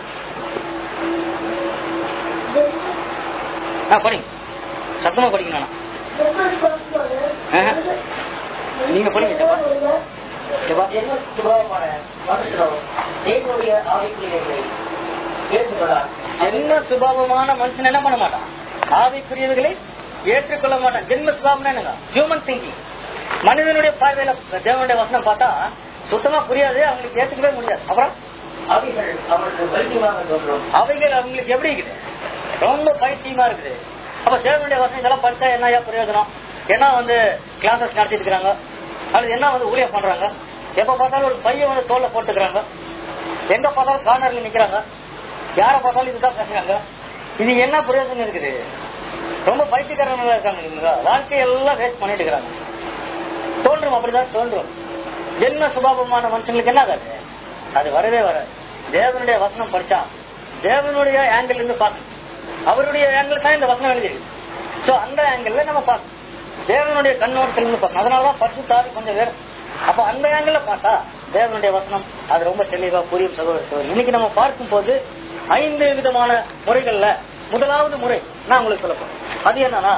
ஆ, படிங்க சத்தமா படிக்கணும் ஆனா. ஆஹா. நீங்க படிங்க ஜெபா. ஜெபா. என்ன சுபாவமான மனுஷனோ தேவனுடைய ஆவிக்குரியவர்களை ஏற்றுக்கொள்ளார் ஜென்ம சுபாவமான மனுஷன் என்ன பண்ண மாட்டான் ஆவிக்குரியவர்களை ஏற்றுக்கொள்ள மாட்டான் ஜென்ம சுபாவம் என்னங்க ஹியூமன் திங்கிங் மனிதனுடைய பார்வையில தேவனுடைய வசனம் பார்த்தா சுத்தமா புரியாது அவங்களுக்கு ஏத்துக்கவே முடியாது அப்புறம் அவைகள் அவருக்கு பைத்தியமாக தோன்றும் அவைகள் அவங்களுக்கு எப்படி இருக்குது ரொம்ப பைத்தியமா இருக்குது அப்ப தேவனுடைய வசனம் இதெல்லாம் படிச்சா என்னையா பிரயோஜனம் என்ன வந்து கிளாஸஸ் நடத்திட்டு இருக்காங்க அல்லது என்ன வந்து ஊழியம் பண்றாங்க எப்ப பார்த்தாலும் ஒரு பையன் வந்து தோல்ல போட்டுக்கிறாங்க எங்க பார்த்தாலும் கார்னர்ல நிக்கிறாங்க யார பார்த்தாலும் இதுதான் பேசுறாங்க இது என்ன பிரயோஜனம் இருக்குது ரொம்ப பைத்தியக்காரங்களா இருக்காங்க இவங்க வாழ்க்கையெல்லாம் வேஸ்ட் பண்ணிட்டு இருக்காங்க தோன்றும் அப்படிதான் தோன்றும் ஜென்ம சுபாவமான மனுஷங்களுக்கு என்ன ஆகாது அது வரவே வராது தேவனுடைய வசனம் படிச்சா தேவனுடைய ஆங்கிள் இருந்து பார்க்கணும் அவருடைய ஆங்கிள் தான் இந்த வசனம் எழுதியிருக்கு சோ அந்த ஆங்கிள் நம்ம பார்க்கணும் தேவனுடைய கண்ணோட்டத்துல இருந்து பார்க்கணும் அதனாலதான் பரிசுத்தாவி கொஞ்சம் வேணும் அப்ப அந்த ஆங்கிள் பார்த்தா தேவனுடைய வசனம் அது ரொம்ப தெளிவா புரியும் சகோதர சகோதரி இன்னைக்கு நம்ம பார்க்கும் போது ஐந்து விதமான முறைகள்ல முதலாவது முறை நான் உங்களுக்கு சொல்ல போறேன் அது என்னன்னா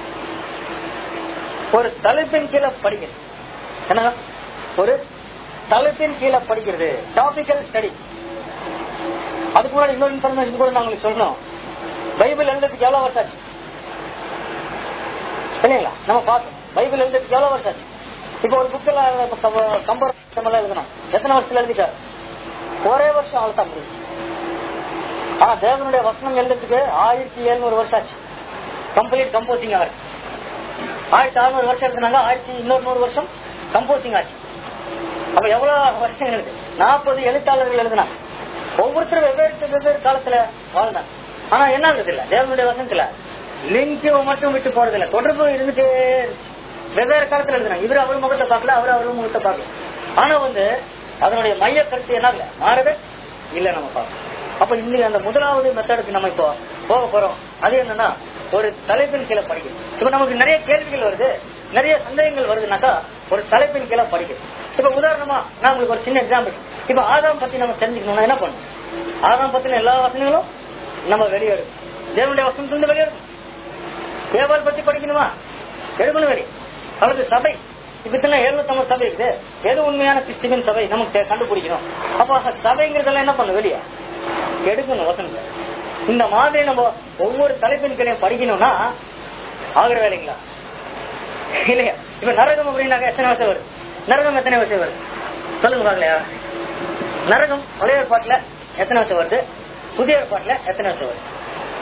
ஒரு தலைப்பின் கீழே படிக்கிறது என்ன ஒரு தலைப்பின் கீழே படிக்கிறது டாபிக்கல் ஸ்டடி அதுக்கு முன்னாடி இன்னொரு இன்ஃபர்மேஷன் கூட நான் உங்களுக்கு சொல்லணும் பைபிள் எழுதுறதுக்கு எவ்வளவு வருஷம் ஆச்சு இல்லைங்களா நம்ம பார்த்தோம் பைபிள் எழுதுறதுக்கு எவ்வளவு வருஷம் ஆச்சு இப்போ ஒரு புக்கில் கம்பர் எல்லாம் எழுதணும் எத்தனை வருஷத்துல எழுதிட்டார் ஒரே வருஷம் அவ்வளவு தான் முடியும் ஆனா தேவனுடைய வசனம் எழுதுறதுக்கு ஆயிரத்தி எழுநூறு வருஷம் ஆச்சு கம்ப்ளீட் கம்போசிங் ஆகுது ஆயிரத்தி அறுநூறு வருஷம் எழுதுனாங்க ஆயிரத்தி இன்னொரு நூறு வருஷம் கம்போசிங் ஆச்சு அப்ப எவ்வளவு வருஷம் எழுது நாற்பது எழுத்தாளர்கள் எழுதினாங்க ஒவ்வொருத்தரும் வெவ்வேறு வெவ்வேறு காலத்துல வாழ்ந்தாங்க ஆனா என்ன ஆகுது இல்ல தேவனுடைய வசனத்துல லிங்க் மட்டும் விட்டு போறது இல்ல தொடர்பு இருந்துட்டே இருந்துச்சு. வெவ்வேறு காலத்துல எழுதினாங்க இவர் அவர் முகத்தை பார்க்கல அவர் அவர் முகத்தை பார்க்கல ஆனா வந்து அதனுடைய மைய கருத்து என்ன இல்ல மாறவே இல்ல நம்ம பார்க்கணும் அப்ப இன்னைக்கு அந்த முதலாவது மெத்தடுக்கு நம்ம இப்போ போக போறோம் அது என்னன்னா ஒரு தலைப்பின் கீழே படிக்கணும் இப்ப நமக்கு நிறைய கேள்விகள் வருது நிறைய சந்தேகங்கள் வருதுனாக்கா ஒரு தலைப்பின் கீழே படிக்கணும் இப்ப உதாரணமா நான் உங்களுக்கு ஒரு சின்ன எக்ஸாம்பிள் இப்ப ஆதாம் பத்தி நம்ம தெரிஞ்சுக்கணும்னா என்ன பண்ணணும் ஆதாம் பத்தின எல்லா வசனங்களும் நம்ம வெளியெடுக்கணும் தேவனுடைய வசனத்திலிருந்து வெளியெடுக்கணும் தேவால் பத்தி படிக்கணுமா எடுக்கணும் வெளியே அவருக்கு சபை இப்ப இத்தனை எழுநூத்தம்பது சபை இருக்குது எது உண்மையான கிறிஸ்துவின் சபை நமக்கு தெ- கண்டுபிடிக்கணும் அப்ப சபைங்கிறதெல்லாம் என்ன பண்ணணும் வெளியே எடுக்கணும் வசனத்தை இந்த மாதிரி நம்ம ஒவ்வொரு தலைப்பின் கீழையும் படிக்கணும்னா ஆகிற வேலைங்களா இல்லையா இப்ப நரகம் அப்படின்னாக்க எத்தனை வருஷம் வருது நரகம் எத்தனை வருஷம் வருது சொல்லுங்க பாக்கலையா நரகம் பழைய ஏற்பாட்டுல எத்தனை வருஷம் வருது புதிய ஏற்பாட்டுல எத்தனை வருஷம் வருது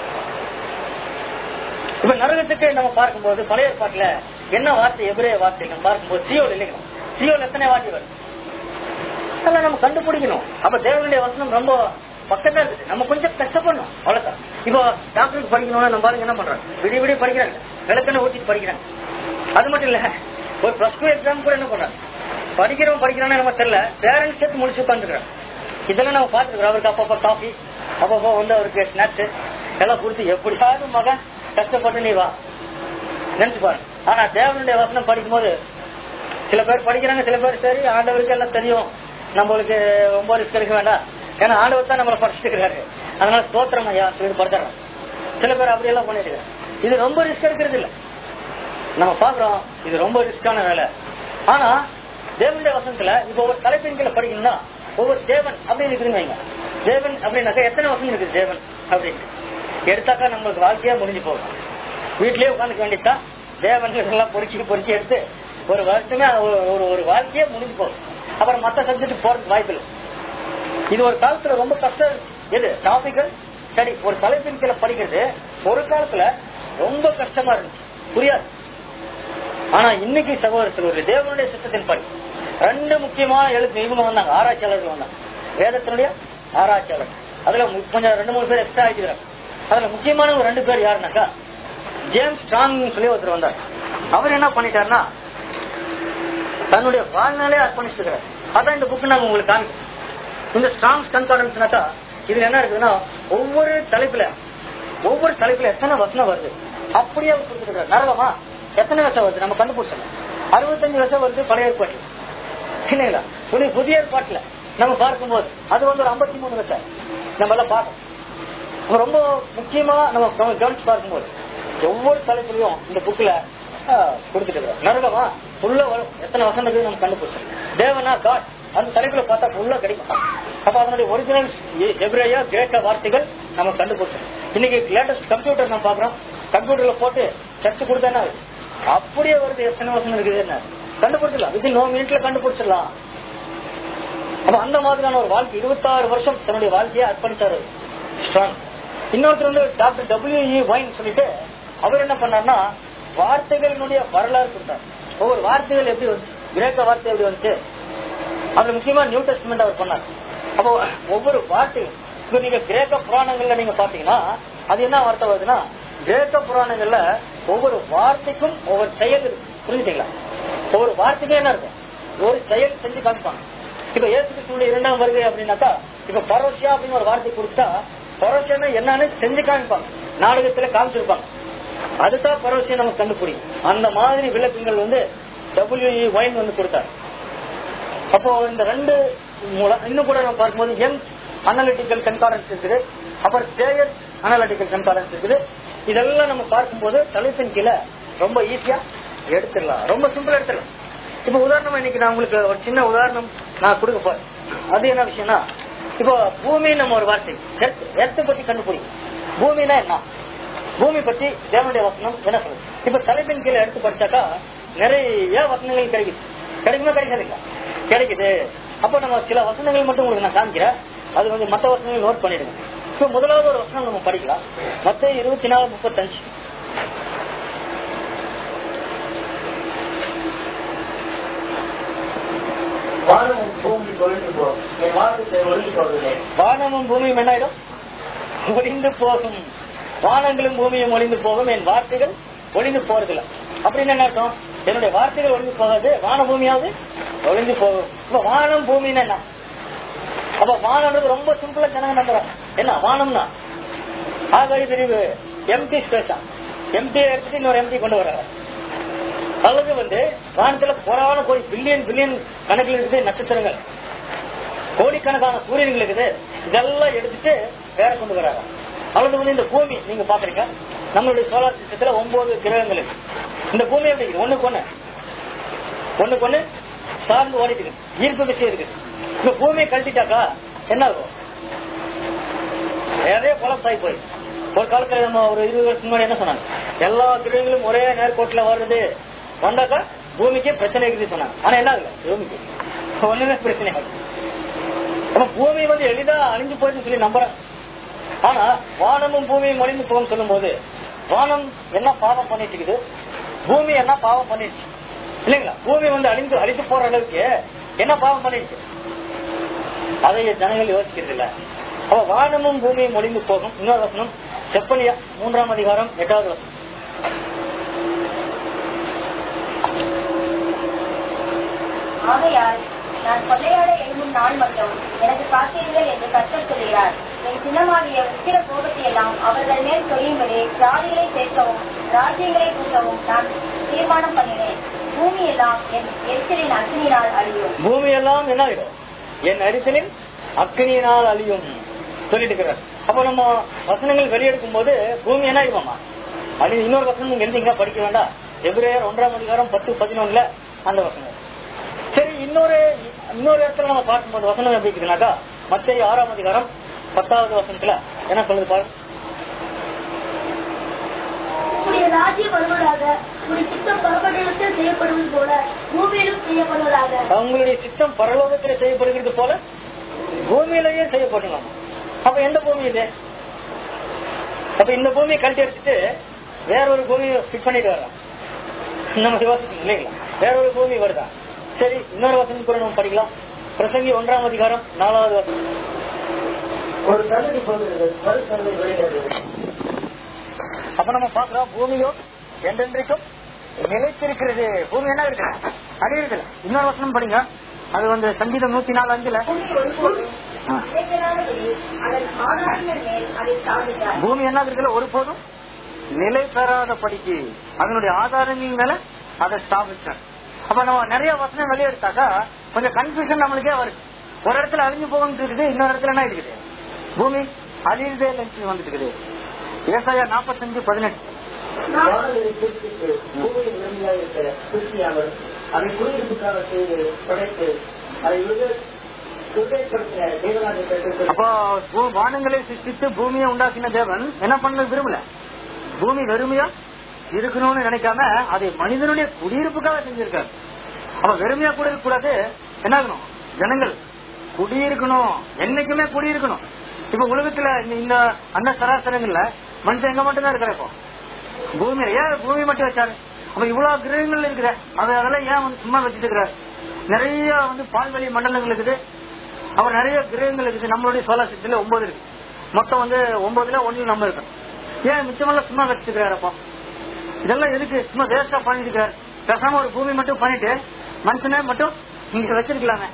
இப்ப நரகத்துக்கு நம்ம பார்க்கும்போது பழைய ஏற்பாட்டுல என்ன வார்த்தை எபிரே வார்த்தை நம்ம பார்க்கும்போது சியோல் இல்லைங்களா சியோல் எத்தனை வார்த்தை வருது அதெல்லாம் நம்ம கண்டுபிடிக்கணும் அப்ப தேவனுடைய வசனம் ரொம்ப பக்கத்துல இருக்குது நம்ம கொஞ்சம் கஷ்டப்படணும் அவ்வளவுதான் இப்போ டாக்டருக்கு படிக்கணும்னா நம்ம பாருங்க என்ன பண்றாங்க விடிய விடிய படிக்கிறாங்க விளக்கெண்ண ஊத்திட்டு படிக்கிறாங்க அது மட்டும் இல்ல ஒரு பிளஸ் டூ எக்ஸாம் கூட என்ன பண்றாங்க படிக்கிறவன் படிக்கிறான்னு நம்ம தெரியல பேரண்ட்ஸ் சேர்த்து முடிச்சு உட்காந்துருக்காங்க இதெல்லாம் நம்ம பாத்துக்கிறோம் அவருக்கு அப்பப்போ காஃபி அப்பப்போ வந்து அவருக்கு ஸ்நாக்ஸ் எல்லாம் கொடுத்து எப்படியாவது மகன் கஷ்டப்பட்டு நீ வா நினைச்சு பாருங்க ஆனா தேவனுடைய வசனம் படிக்கும்போது சில பேர் படிக்கிறாங்க சில பேர் சரி ஆண்டவருக்கு எல்லாம் தெரியும் நம்மளுக்கு ரொம்ப ரிஸ்க் எடுக்க வேண்டாம் ஏன்னா ஆண்டவர் தான் நம்மளை படிச்சுக்கிறாரு அதனால ஸ்தோத்திரம் ஐயா சொல்லி படுத்துறோம் சில பேர் அப்படி எல்லாம் பண்ணிட்டு இருக்காங்க. இது ரொம்ப ரிஸ்க் எடுக்கிறது இல்ல நம்ம பாக்குறோம் இது ரொம்ப ரிஸ்கான வேலை ஆனா தேவனுடைய வசனத்துல இப்ப ஒவ்வொரு தலைப்பின் கீழே படிக்கணும்னா ஒவ்வொரு தேவன் அப்படின்னு இருக்குதுன்னு வைங்க தேவன் அப்படின்னாக்கா எத்தனை வசனம் இருக்குது தேவன் அப்படின்னு எடுத்தாக்கா நம்மளுக்கு வாழ்க்கையா முடிஞ்சு போகும் வீட்லயே உட்காந்துக்க வேண்டியதுதான் தேவன் இதெல்லாம் பொறுக்கி பொறுக்கி எடுத்து ஒரு வருஷமே ஒரு- ஒரு ஒரு வாழ்க்கையே முடிஞ்சு போகும் அப்புறம் மத்த சப்ஜெக்ட் போறதுக்கு வாய்ப்பு இல்லை இது ஒரு காலத்துல ரொம்ப கஷ்டம் எது டாபிக்கல் ஸ்டடி ஒரு தலைப்பின் கீழே படிக்கிறது ஒரு காலத்துல ரொம்ப கஷ்டமா இருந்துச்சு புரியாது ஆனா இன்னைக்கு சகோதர சகோதரி தேவனுடைய சித்தத்தின் படி ரெண்டு முக்கியமான எழுத்து இவங்க வந்தாங்க ஆராய்ச்சியாளர்கள் வந்தாங்க வேதத்தினுடைய ஆராய்ச்சியாளர் அதுல மு- கொஞ்சம் ரெண்டு மூணு பேர் எக்ஸ்ட்ரா ஆகிக்கிறாங்க அதுல முக்கியமான ஒரு ரெண்டு பேர் யாருனாக்கா ஜேம்ஸ் ஸ்ட்ராங் சொல்லி ஒருத்தர் வந்தார் அவர் என்ன பண்ணிட்டாருன்னா தன்னுடைய வாழ்நாளே அர்ப்பணிச்சிருக்கிறார் அதான் இந்த புக் நாங்க உங்களுக்கு காமிக்கிறோம் இந்த ஸ்ட்ராங் கன்கார்டன்ஸ்னாக்கா இதுல என்ன இருக்குதுன்னா ஒவ்வொரு தலைப்புல ஒவ்வொரு தலைப்புல எத்தனை வசனம் வருது அப்படியே அவர் கொடுத்துருக்காரு நரகமா எத்தனை வருஷம் வருது நம்ம கண்டுபிடிச்சோம் அறுபத்தஞ்சு வருஷம் வருது பழைய ஏற்பாட்டு இல்லைங்களா புதிய புதிய ஏற்பாட்டுல நம்ம பார்க்கும்போது அது வந்து ஒரு ஐம்பத்தி மூணு வருஷம் நம்ம எல்லாம் பார்க்கணும் அப்ப ரொம்ப முக்கியமா நம்ம கவ- கவனிச்சு பார்க்கும்போது ஒவ்வொரு தலைப்புலயும் இந்த புக்ல கொடுத்துட்டு இருக்கிறோம் நரகமா உள்ள வரும் எத்தனை வசனம் இருக்குது நம்ம கண்டுபிடிச்சோம் தேவனா காட் அந்த தலைப்புல பார்த்தா உள்ள கிடைக்கும் அப்ப அதனுடைய ஒரிஜினல் எபிரேயா கிரேக்க வார்த்தைகள் நம்ம கண்டுபிடிச்சோம் இன்னைக்கு லேட்டஸ்ட் கம்ப்யூட்டர் நம்ம பாக்குறோம் கம்ப்யூட்டர்ல போட்டு சர்ச் கொடுத்தா என்ன ஆகுது? அப்படியே வருது எத்தனை வசனம் இருக்குது என்ன கண்டுபிடிச்சிடலாம் வித்தின் நோ மினிட்ல கண்டுபிடிச்சிடலாம் அப்ப அந்த மாதிரியான ஒரு வாழ்க்கை இருபத்தாறு வருஷம் தன்னுடைய கிரேக்கையே அர்ப்பணித்தாரு ஸ்ட்ராங் இன்னொருத்தர் வந்து டாக்டர் டபிள்யூ இ வைன் சொல்லிட்டு அவர் என்ன பண்ணார்னா வார்த்தைகளினுடைய வரலாறு கொடுத்தார் ஒவ்வொரு வார்த்தைகள் எப்படி வந்து கிரேக்க வார்த்தை எப்படி வந்துச்சு அதுல முக்கியமா நியூ டெஸ்ட்மெண்ட் அவர் பண்ணார் அப்போ ஒவ்வொரு வார்த்தையும் இப்ப நீங்க கிரேக்க புராணங்கள்ல நீங்க பாத்தீங்கன்னா அது என்ன வார்த்தை வருதுன்னா கிரேக்க புராணங்கள்ல ஒவ்வொரு வார்த்தைக்கும் ஒவ்வொரு செயல் இருக்கு புரிஞ்சுட்டீங்களா ஒவ்வொரு வார்த்தைக்கும் என்ன இருக்கும் ஒரு செயல் செஞ்சு காமிப்பாங்க இப்ப இயேசு கிறிஸ்துடைய இரண்டாம் வருகை அப்படின்னாக்கா இப்ப பரோசியா அப்படின்னு ஒரு வார்த்தை கொடுத்தா பரோசியா என்னன்னு செஞ்சு காமிப்பாங்க நாடகத்துல காமிச்சிருப்பாங்க அதுதான் பரோசியம் நமக்கு கண்டுபிடிக்கும் அந்த மாதிரி விளக்கங்கள் வந்து டபிள்யூஇ ஒயின் வந்து கொடுத்தாரு அப்போ இந்த ரெண்டு மூலம் இன்னும் கூட நம்ம பார்க்கும்போது யங் அனலிட்டிக்கல் கன்காரன்ஸ் இருக்குது அப்புறம் ஸ்டேயர் அனலிட்டிக்கல் கன்காரன்ஸ் இருக்குது இதெல்லாம் நம்ம பார்க்கும்போது தலைப்பின் கீழே ரொம்ப ஈஸியா எடுத்துடலாம் ரொம்ப சிம்பிளா எடுத்துடலாம் இப்ப உதாரணமா இன்னைக்கு நான் உங்களுக்கு ஒரு சின்ன உதாரணம் நான் கொடுக்க போறேன் அது என்ன விஷயம்னா இப்போ பூமி நம்ம ஒரு வார்த்தை எர்த்து பத்தி கண்டுபிடிக்கும் பூமினா என்ன பூமி பத்தி தேவனுடைய வசனம் என்ன சொல்லுது இப்ப தலைப்பின் கீழே எடுத்து படிச்சாக்கா நிறைய வசனங்கள் கிடைக்குது கிடைக்குமா கிடைக்காதுங்களா கிடைக்குது அப்ப நம்ம சில வசனங்கள் மட்டும் உங்களுக்கு நான் காமிக்கிறேன் அது வந்து மற்ற வசனங்கள் நோட் பண்ணிடுங்க இப்ப முதலாவது ஒரு வசனம் நம்ம படிக்கலாம் மத்த இருபத்தி நாலு முப்பத்தஞ்சு வானமும் பூமி தொழில் போகும் என் வார்த்தை ஒழுங்கி போவதில்லை வானமும் பூமியும் என்ன ஆயிடும் ஒளிந்து போகும் வானங்களும் பூமியும் ஒளிந்து போகும் என் வார்த்தைகள் ஒளிந்து போறதில்ல அப்படின்னு என்ன அர்த்தம் என்னுடைய வார்த்தைகள் ஒழிஞ்சு போகாது வான பூமியாவது ஒழிஞ்சு போகும் இப்ப வானம் பூமின்னு என்ன அப்ப வானம்ன்றது ரொம்ப சிம்பிளா ஜனங்க நம்புறாங்க என்ன வானம்னா ஆகாய பிரிவு எம்டி ஸ்பேஸா எம்டி எடுத்துட்டு இன்னொரு எம்டி கொண்டு வர்றாங்க அல்லது வந்து வானத்துல போரான கோடி பில்லியன் பில்லியன் கணக்கில் இருக்குது நட்சத்திரங்கள் கோடிக்கணக்கான சூரியன்கள் இருக்குது இதெல்லாம் எடுத்துட்டு வேற கொண்டு வராங்க அல்லது வந்து இந்த பூமி நீங்க பாக்குறீங்க நம்மளுடைய சோலார் சிஸ்டத்துல ஒன்பது கிரகங்கள் இருக்கு இந்த பூமி எப்படி இருக்குது ஒண்ணுக்கு ஒண்ணு ஒண்ணுக்கு ஒண்ணு சார்ந்து ஓடிட்டு இருக்கு ஈர்ப்பு விஷயம் இருக்கு இந்த பூமியை கழட்டிட்டாக்கா என்ன ஆகும் நிறைய கொலப்ஸ் ஆகி போய் ஒரு காலத்துல நம்ம ஒரு இருபது வருஷம் முன்னாடி என்ன சொன்னாங்க எல்லா கிரகங்களும் ஒரே நேர்கோட்டுல வருது வந்தாக்கா பூமிக்கே பிரச்சனை இருக்குது சொன்னாங்க ஆனா என்ன ஆகுது பூமிக்கு ஒண்ணுமே பிரச்சனை ஆகுது நம்ம பூமி வந்து எளிதா அழிஞ்சு போயிடுன்னு சொல்லி நம்புறேன் ஆனா வானமும் பூமியும் அழிந்து போகும் சொல்லும் போது வானம் என்ன பாவம் பண்ணிட்டு இருக்குது பூமி என்ன பாவம் பண்ணிடுச்சு இல்லைங்களா பூமி வந்து அழிந்து அழித்து போற அளவுக்கு என்ன பாவம் பண்ணிடுச்சு அதை ஜனங்கள் யோசிக்கிறது இல்ல அப்ப வானமும் பூமியும் ஒளிந்து போகும் இன்னொரு வசனம் செப்பனியா மூன்றாம் அதிகாரம் எட்டாவது வசனம் ஆகையால் நான் கொள்ளையாட எழும்பும் நாள் மட்டும் எனக்கு காத்தீர்கள் என்று கர்த்தர் சொல்கிறார் என் சின்னமாகிய உத்திர கோபத்தை எல்லாம் அவர்கள் மேல் சொல்லும்படி ஜாதிகளை சேர்க்கவும் ராஜ்யங்களை கூட்டவும் நான் தீர்மானம் பண்ணினேன் பூமி எல்லாம் என் எரிச்சலின் அக்னியினால் அழியும் பூமி எல்லாம் என்ன ஆயிடும் என் அரிசலின் அக்னியினால் அழியும் சொல்லிட்டு இருக்கிறார் அப்ப நம்ம வசனங்கள் வெளியெடுக்கும் போது பூமி என்ன ஆயிடுமாமா அது இன்னொரு வசனம் நீங்க எழுதிங்க படிக்க வேண்டாம் எபிரேயர் ஒன்றாம் அதிகாரம் பத்து பதினொன்னுல அந்த வசனம் சரி இன்னொரு இன்னொரு இடத்துல நம்ம பார்க்கும்போது வசனம் எப்படி இருக்குதுனாக்கா மத்திய ஆறாம் அதிகாரம் பத்தாவது வசனத்துல என்ன சொல்லுது பாருங்க உடைய ராஜ்யம் வருவதாக உடைய சித்தம் பரமண்டலத்தில் செய்யப்படுவது போல பூமியிலும் செய்யப்படுவதாக உங்களுடைய சித்தம் பரலோகத்தில் செய்யப்படுகிறது போல பூமியிலேயே செய்யப்படலாம் அப்ப எந்த பூமி இது அப்ப இந்த பூமியை கழட்டி எடுத்துட்டு வேற ஒரு பூமியை ஃபிட் பண்ணிட்டு வர்றான் நம்ம யோசிக்கணும் இல்லைங்களா வேற ஒரு பூமி வருதா சரி இன்னொரு வசனம் கூட நம்ம படிக்கலாம் பிரசங்கி ஒன்றாம் அதிகாரம் நாலாவது வசனம் ஒரு சந்ததி போகிறது மறு சந்ததி விளைகிறது அப்ப நம்ம பாக்குறோம் பூமியோ என்றென்றைக்கும் நிலைத்திருக்கிறது பூமி என்ன இருக்கு அடி இருக்குல்ல இன்னொரு வசனம் படிங்க அது வந்து சங்கீதம் நூத்தி நாலு அஞ்சுல பூமி ஒருபோதும் ஆ. நிலைபெறாதபடி அதன் ஆதாரங்கள் மேல் அதை சாதித்தார் பூமி என்ன இருக்குல்ல ஒருபோதும் நிலை பெறாத படிக்கு அதனுடைய ஆதாரங்கள் மேல அதை ஸ்தாபிச்சார் அப்ப நம்ம நிறைய வசனம் வெளியெடுத்தாக்கா கொஞ்சம் கன்ஃபியூஷன் நம்மளுக்கே வருது ஒரு இடத்துல அழிஞ்சு போகும் இருக்குது இன்னொரு இடத்துல என்ன இருக்குது பூமி அழியுதே இல்லைன்னு வந்துட்டு இருக்குது விவசாய நாற்பத்தஞ்சு பதினெட்டு வானங்களை குறிப்பிட்டு பூமியின் உரிமையாக இருக்கிற கிறிஸ்தியாவர் அதை குடியிருப்புக்காக செய்து படைத்து அதை உருவேற்படுத்தின தேவனாக பெற்று அப்போ பூ- வானங்களை சிருஷ்டித்து பூமியை உண்டாக்கின தேவன் என்ன பண்ண விரும்பல பூமி வெறுமையா இருக்கணும்னு நினைக்காம அதை மனிதனுடைய குடியிருப்புக்காக செஞ்சிருக்காரு அப்ப வெறுமையா கூட இருக்க கூடாது என்ன ஆகணும் ஜனங்கள் குடியிருக்கணும் என்னைக்குமே குடியிருக்கணும் இப்ப உலகத்துல இந்த- இந்த அந்த சராசரங்கள்ல மனுஷன் எங்க மட்டும்தான் இருக்கிற இப்போ பூமியில ஏன் பூமி மட்டும் வச்சாரு அப்ப இவ்வளவு கிரகங்கள் இருக்குது அது அதெல்லாம் ஏன் வந்து சும்மா வச்சுட்டு இருக்கிறார் நிறைய வந்து பால்வெளி மண்டலங்கள் இருக்குது அவர் நிறைய கிரகங்கள் இருக்குது நம்மளுடைய சோலார் சிஸ்டம்ல ஒன்பது இருக்கு மொத்தம் வந்து ஒன்பதுல ஒன்னு நம்ம இருக்கோம் ஏன் மிச்சமெல்லாம் சும்மா வச்சுக்கிறாரு அப்போ இதெல்லாம் எதுக்கு சும்மா வேஸ்டா பண்ணிட்டு இருக்காரு பேசாம ஒரு பூமி மட்டும் பண்ணிட்டு மனுஷனே மட்டும் இங்க வச்சிருக்கலாமே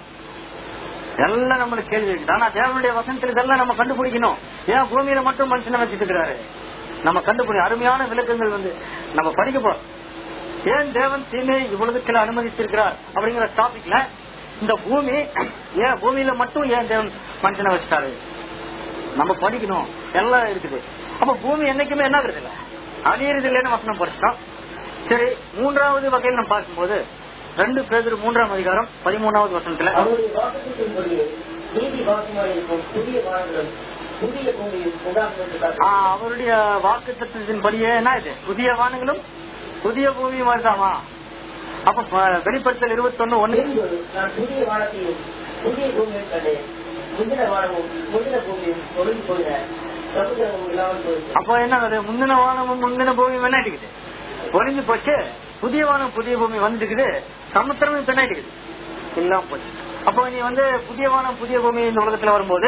எல்லாம் நம்மளுக்கு கேள்வி இருக்குது ஆனா தேவனுடைய வசனத்தில் இதெல்லாம் நம்ம கண்டுபிடிக்கணும் ஏன் பூமியில மட்டும் மனுஷனை வச்சுட்டு இருக்கிறாரு நம்ம கண்டுபிடி அருமையான விளக்கங்கள் வந்து நம்ம படிக்க போறோம் ஏன் தேவன் தீமையை இவ்வளவுக்குள்ள அனுமதிச்சிருக்கிறார் அப்படிங்கிற டாபிக்ல இந்த பூமி ஏன் பூமியில மட்டும் ஏன் தேவன் மனுஷனை வச்சுட்டாரு நம்ம படிக்கணும் எல்லாம் இருக்குது அப்ப பூமி என்னைக்குமே என்ன ஆகுறது இல்ல அழியறது இல்லைன்னு வசனம் படிச்சிட்டோம் சரி மூன்றாவது வகையில் நம்ம பார்க்கும்போது ரெண்டு பேர் மூன்றாம் அதிகாரம் பதிமூணாவது வசனத்துல அவருடைய வாக்குத்தின்படியே நீதி வாசமாக இருக்கும் புதிய வானங்களும் புதிய பூமியும் உண்டாகும் என்று ஆ, காட்டு அவருடைய வாக்கு தத்துவத்தின்படியே என்ன இது புதிய வானங்களும் புதிய பூமியும் வருதாமா அப்ப ப- வெளிப்படுத்தல் இருபத்தொன்னு ஒண்ணு பின்பு நான் புதிய வானத்தையும் புதிய பூமியும் கண்டேன் முந்தின வானமும் முந்தின பூமியும் ஒழுங்கு போயின சமுதிரமும் இல்லாமல் போயின அப்ப என்ன அது முந்தின வானமும் முந்தின பூமியும் என்ன இருக்குது ஒளிஞ்சு போச்சு புதிய வானம் புதிய பூமி வந்துருக்குது சமுத்திரமும் இப்ப என்ன இருக்குது இல்லாம போச்சு அப்போ நீ வந்து புதிய வானம் புதிய பூமி இந்த உலகத்துல வரும்போது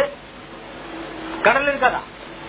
கடல் இருக்காதா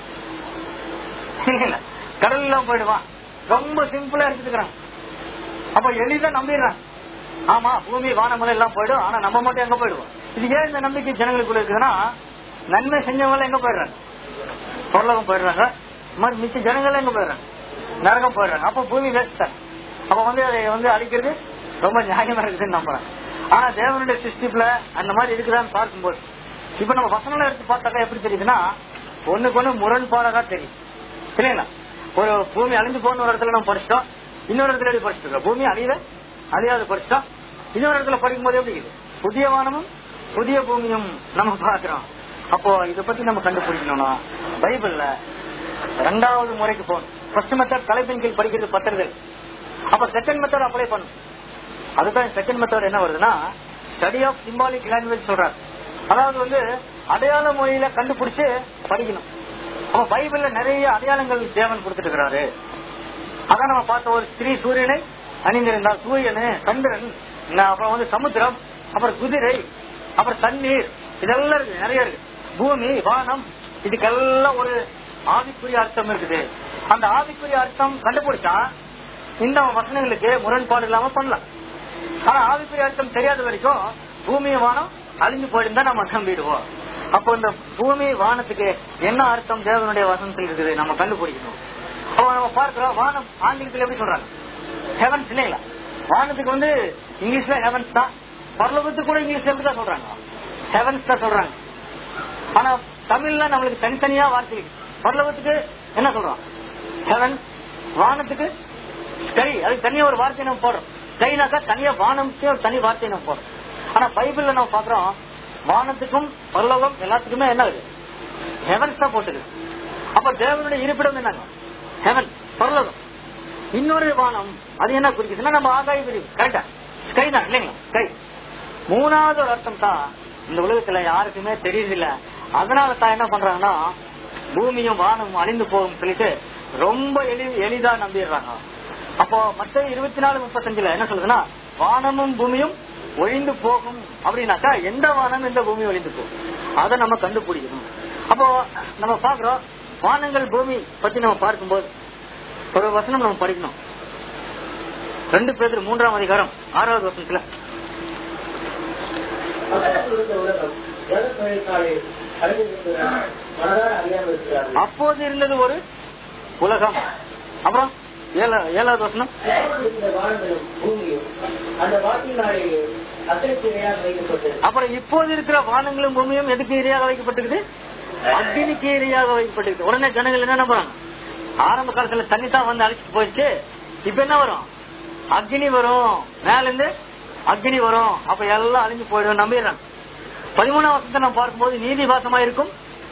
இல்ல கடல் எல்லாம் போயிடுவான் ரொம்ப சிம்பிளா எடுத்துக்கிறான் அப்ப எளிதா நம்பிடுறாங்க ஆமா பூமி வானமலை எல்லாம் போயிடும் ஆனா நம்ம மட்டும் எங்க போயிடுவோம் இது ஏன் இந்த நம்பிக்கை ஜனங்களுக்குள்ள இருக்குதுன்னா நன்மை செஞ்சவங்க எங்க போயிடுறாங்க பொருளகம் போயிடுறாங்க இந்த மாதிரி மிச்ச ஜனங்கள் எங்க போயிடுறாங்க நரகம் போயிடுறாங்க அப்ப பூமி வேஸ்ட் தான் அப்ப வந்து அதை வந்து அழிக்கிறது ரொம்ப நியாயமா இருக்குதுன்னு நம்புறாங்க ஆனா தேவனுடைய சிஸ்டிப்ல அந்த மாதிரி இருக்குதான்னு பார்க்கும்போது இப்ப நம்ம வசனங்களை எடுத்து பார்த்தாக்கா எப்படி தெரியுதுன்னா ஒண்ணுக்கு ஒண்ணு முரண்பாடாக தெரியும் இல்லைங்களா ஒரு பூமி அழிஞ்சு போன ஒரு இடத்துல நம்ம படிச்சிட்டோம் இன்னொரு இடத்துல எப்படி படிச்சுட்டு இருக்கோம் பூமி அழியத அழியாது படிச்சிட்டோம் இன்னொரு இடத்துல படிக்கும் போது எப்படி இருக்குது புதிய வானமும் புதிய பூமியும் நம்ம பாக்குறோம் அப்போ இத பத்தி நம்ம கண்டுபிடிக்கணும்னா பைபிள்ல ரெண்டாவது முறைக்கு போகணும் ஃபர்ஸ்ட் மெத்தட் தலைப்பின் கீழ் படிக்கிறது பத்துறது அப்ப செகண்ட் மெத்தட் அப்ளை பண்ணும் அதுதான் செகண்ட் மெத்தட் என்ன வருதுன்னா ஸ்டடி ஆஃப் சிம்பாலிக் லாங்குவேஜ் சொல்றாரு அதாவது வந்து அடையாள மொழியில கண்டுபிடிச்சு படிக்கணும் அப்ப பைபிள்ல நிறைய அடையாளங்கள் தேவன் கொடுத்துட்டு இருக்கிறாரு அதான் நம்ம பார்த்த ஒரு ஸ்ரீ சூரியனை அணிந்திருந்தால் சூரியனு சந்திரன் ந- அப்புறம் வந்து சமுத்திரம் அப்புறம் குதிரை அப்புறம் தண்ணீர் இதெல்லாம் இருக்கு நிறைய இருக்கு பூமி வானம் இதுக்கெல்லாம் ஒரு ஆவிக்குரிய அர்த்தம் இருக்குது அந்த ஆவிக்குரிய அர்த்தம் கண்டுபிடிச்சா இந்த வசனங்களுக்கு முரண்பாடு இல்லாம பண்ணலாம் ஆனா ஆவிக்குரிய அர்த்தம் தெரியாத வரைக்கும் பூமி வானம் அழிஞ்சு போயிருந்தா நம்ம நம்பிடுவோம் அப்போ இந்த பூமி வானத்துக்கு என்ன அர்த்தம் தேவனுடைய வசனத்தில் இருக்குது நம்ம கண்டுபிடிக்கணும் அப்போ நம்ம பார்க்கிறோம் வானம் ஆங்கிலத்தில் எப்படி சொல்றாங்க ஹெவன்ஸ் இல்லைங்களா வானத்துக்கு வந்து இங்கிலீஷ்ல ஹெவன்ஸ் தான் பரலோகத்துக்கு கூட இங்கிலீஷ்ல எப்படி தான் சொல்றாங்க ஹெவன்ஸ் தான் சொல்றாங்க ஆனா தமிழ்ல நம்மளுக்கு தனித்தனியா வார்த்தை இருக்கு பரலோகத்துக்கு என்ன சொல்றோம் ஹெவன் வானத்துக்கு ஸ்கை அதுக்கு தனியா ஒரு வார்த்தை நம்ம போடுறோம் ஸ்கைனாக்கா தனியா வானம்க்கு ஒரு தனி வார்த்தை நம்ம போடுறோம் ஆனா பைபிள்ல நம்ம பாக்குறோம் வானத்துக்கும் பரலோகம் எல்லாத்துக்குமே என்ன இருக்கு ஹெவன்ஸ் தான் போட்டுருக்கு அப்ப தேவனுடைய இருப்பிடம் என்னங்க ஹெவன் பரலோகம் இன்னொரு வானம் அது என்ன குறிக்குதுன்னா நம்ம ஆகாய விரிவு கரெக்டா ஸ்கை தான் இல்லைங்களா ஸ்கை மூணாவது ஒரு அர்த்தம் தான் இந்த உலகத்துல யாருக்குமே தெரியுதில்ல அதனால தான் என்ன பண்றாங்கன்னா பூமியும் வானமும் அழிந்து போகும் சொல்லிட்டு ரொம்ப எளி எளிதா நம்பிடுறாங்க அப்போ மற்ற இருபத்தி நாலு முப்பத்தஞ்சுல என்ன சொல்லுதுன்னா வானமும் பூமியும் ஒழிந்து போகும் அப்படின்னாக்கா எந்த வானம் எந்த பூமி ஒழிந்து போகும் அதை நம்ம கண்டுபிடிக்கணும் அப்போ நம்ம பாக்குறோம் வானங்கள் பூமி பத்தி நம்ம பார்க்கும்போது ஒரு வசனம் நம்ம படிக்கணும் ரெண்டு பேர் மூன்றாம் அதிகாரம் ஆறாவது வசனத்துல அப்போது இருந்த உலகம் ஜலத்தொழிற்சாலை அழிந்திருக்கிறார் மனதார அறியாமல் இருக்கிறார்கள் அப்போது இருந்தது ஒரு உலகம் அப்புறம் ஏழா- ஏழாவது வசனம் இப்போது இருந்த வானங்களும் பூமியும் அந்த வாக்கினாலேயே அத்தனைக்கு இணையாக வைக்கப்பட்டது அப்புறம் இப்போது இருக்கிற வானங்களும் பூமியும் எதுக்கு இரையாக வைக்கப்பட்டிருக்குது அக்னிக்கு இரையாக வைக்கப்பட்டிருக்கு உடனே ஜனங்கள் என்ன நம்புறாங்க ஆரம்ப காலத்துல தண்ணி தான் வந்து அழைச்சிட்டு போயிடுச்சு இப்ப என்ன வரும் அக்னி வரும் மேல இருந்து அக்னி வரும் அப்ப எல்லாம் அழிஞ்சு போயிடும் நம்பிடுறாங்க பதிமூணாம் வருஷத்தை நம்ம பார்க்கும்போது நீதி வாசமா இருக்கும்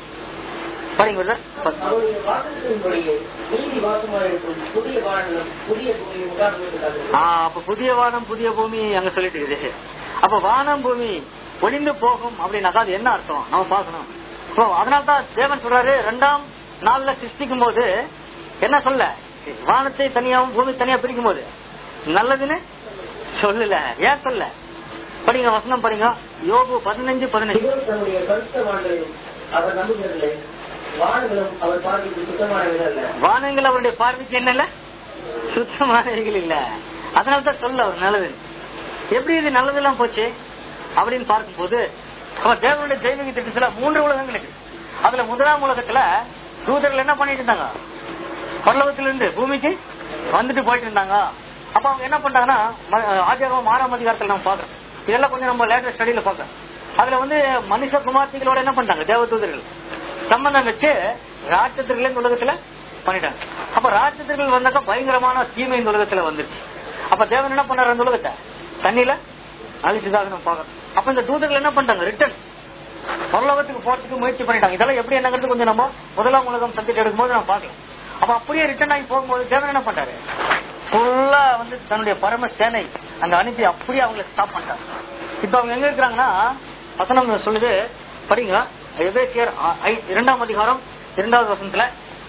பாருங்க brother. பத்- அவருடைய வாசத்தின்படியே நீதி வாசமாக இருக்கும் புதிய வானங்களும் புதிய பூமியும் உண்டாகுவதற்காக ஆ, அப்ப புதிய வானம் புதிய பூமி அங்க சொல்லிட்டு இருக்குது அப்ப வானம் பூமி ஒளிந்து போகும் அப்படின்னாக்கா அது என்ன அர்த்தம் நம்ம பார்க்கணும் இப்போ அதனால்தான் தேவன் சொல்றாரு ரெண்டாம் நாள்ல சிருஷ்டிக்கும் போது என்ன சொல்ல வானத்தை தனியாவும் பூமி தனியா பிரிக்கும் போது நல்லதுன்னு சொல்லல ஏன் சொல்ல படிங்க வசனம் படிங்க யோபு பதினஞ்சு பதினஞ்சு இவர் தன்னுடைய பரிசுத்தவான்களையும் அவர் நம்புகிறதில்லை வானங்களும் அவர் பார்வைக்கு சுத்தமானவர்கள் அல்ல வானங்கள் அவருடைய பார்வைக்கு என்ன இல்ல சுத்தமானவைகள் இல்ல அதனாலதான் சொல்ல அவர் நல்லது எப்படி இது நல்லதெல்லாம் போச்சு அப்படின்னு பார்க்கும்போது அவர் தேவனுடைய தெய்வீக திட்டத்துல மூன்று உலகங்கள் இருக்கு அதுல முதலாம் உலகத்துல தூதர்கள் என்ன பண்ணிட்டு இருந்தாங்க பரலோகத்துல இருந்து பூமிக்கு வந்துட்டு போயிட்டு இருந்தாங்க அப்ப அவங்க என்ன பண்றாங்கன்னா ம- ஆதியாகமம் ஆறாம் அதிகாரத்துல நம்ம பாக்குறோம் இதெல்லாம் கொஞ்சம் நம்ம லேட்டர் ஸ்டடியில பார்க்கறோம் அதுல வந்து மனுஷ குமார்த்திகளோட என்ன பண்றாங்க தேவதூதர்கள் சம்பந்தம் வச்சு ராட்சத்திரங்களே இந்த உலகத்துல பண்ணிட்டாங்க அப்ப ராட்சத்திரங்கள் வந்தாக்கா பயங்கரமான தீமை இந்த உலகத்துல வந்துருச்சு அப்ப தேவன் என்ன பண்ணாரு அந்த உலகத்தை தண்ணியில அழிச்சுதாக நம்ம பார்க்கறோம் அப்ப இந்த தூதர்கள் என்ன பண்ணிட்டாங்க ரிட்டர்ன் பரலோகத்துக்கு போறதுக்கு முயற்சி பண்ணிட்டாங்க இதெல்லாம் எப்படி என்னங்கிறது கொஞ்சம் நம்ம முதலாம் உலகம் சப்ஜெக்ட் எடுக்கும்போது நம்ம பார்க்கலாம் அப்ப அப்படியே ரிட்டர்ன் ஆகி போகும்போது தேவன் என்ன பண்றாரு ஃபுல்லா வந்து தன்னுடைய பரம சேனை அங்க அனுப்பி அப்படியே அவங்களை ஸ்டாப் பண்ணிட்டாங்க இப்ப அவங்க எங்க இருக்கிறாங்கன்னா வசனம் சொல்லுது படிங்க எபேசியர் ஆ- ஐ- இரண்டாம் அதிகாரம் இரண்டாவது வசனத்துல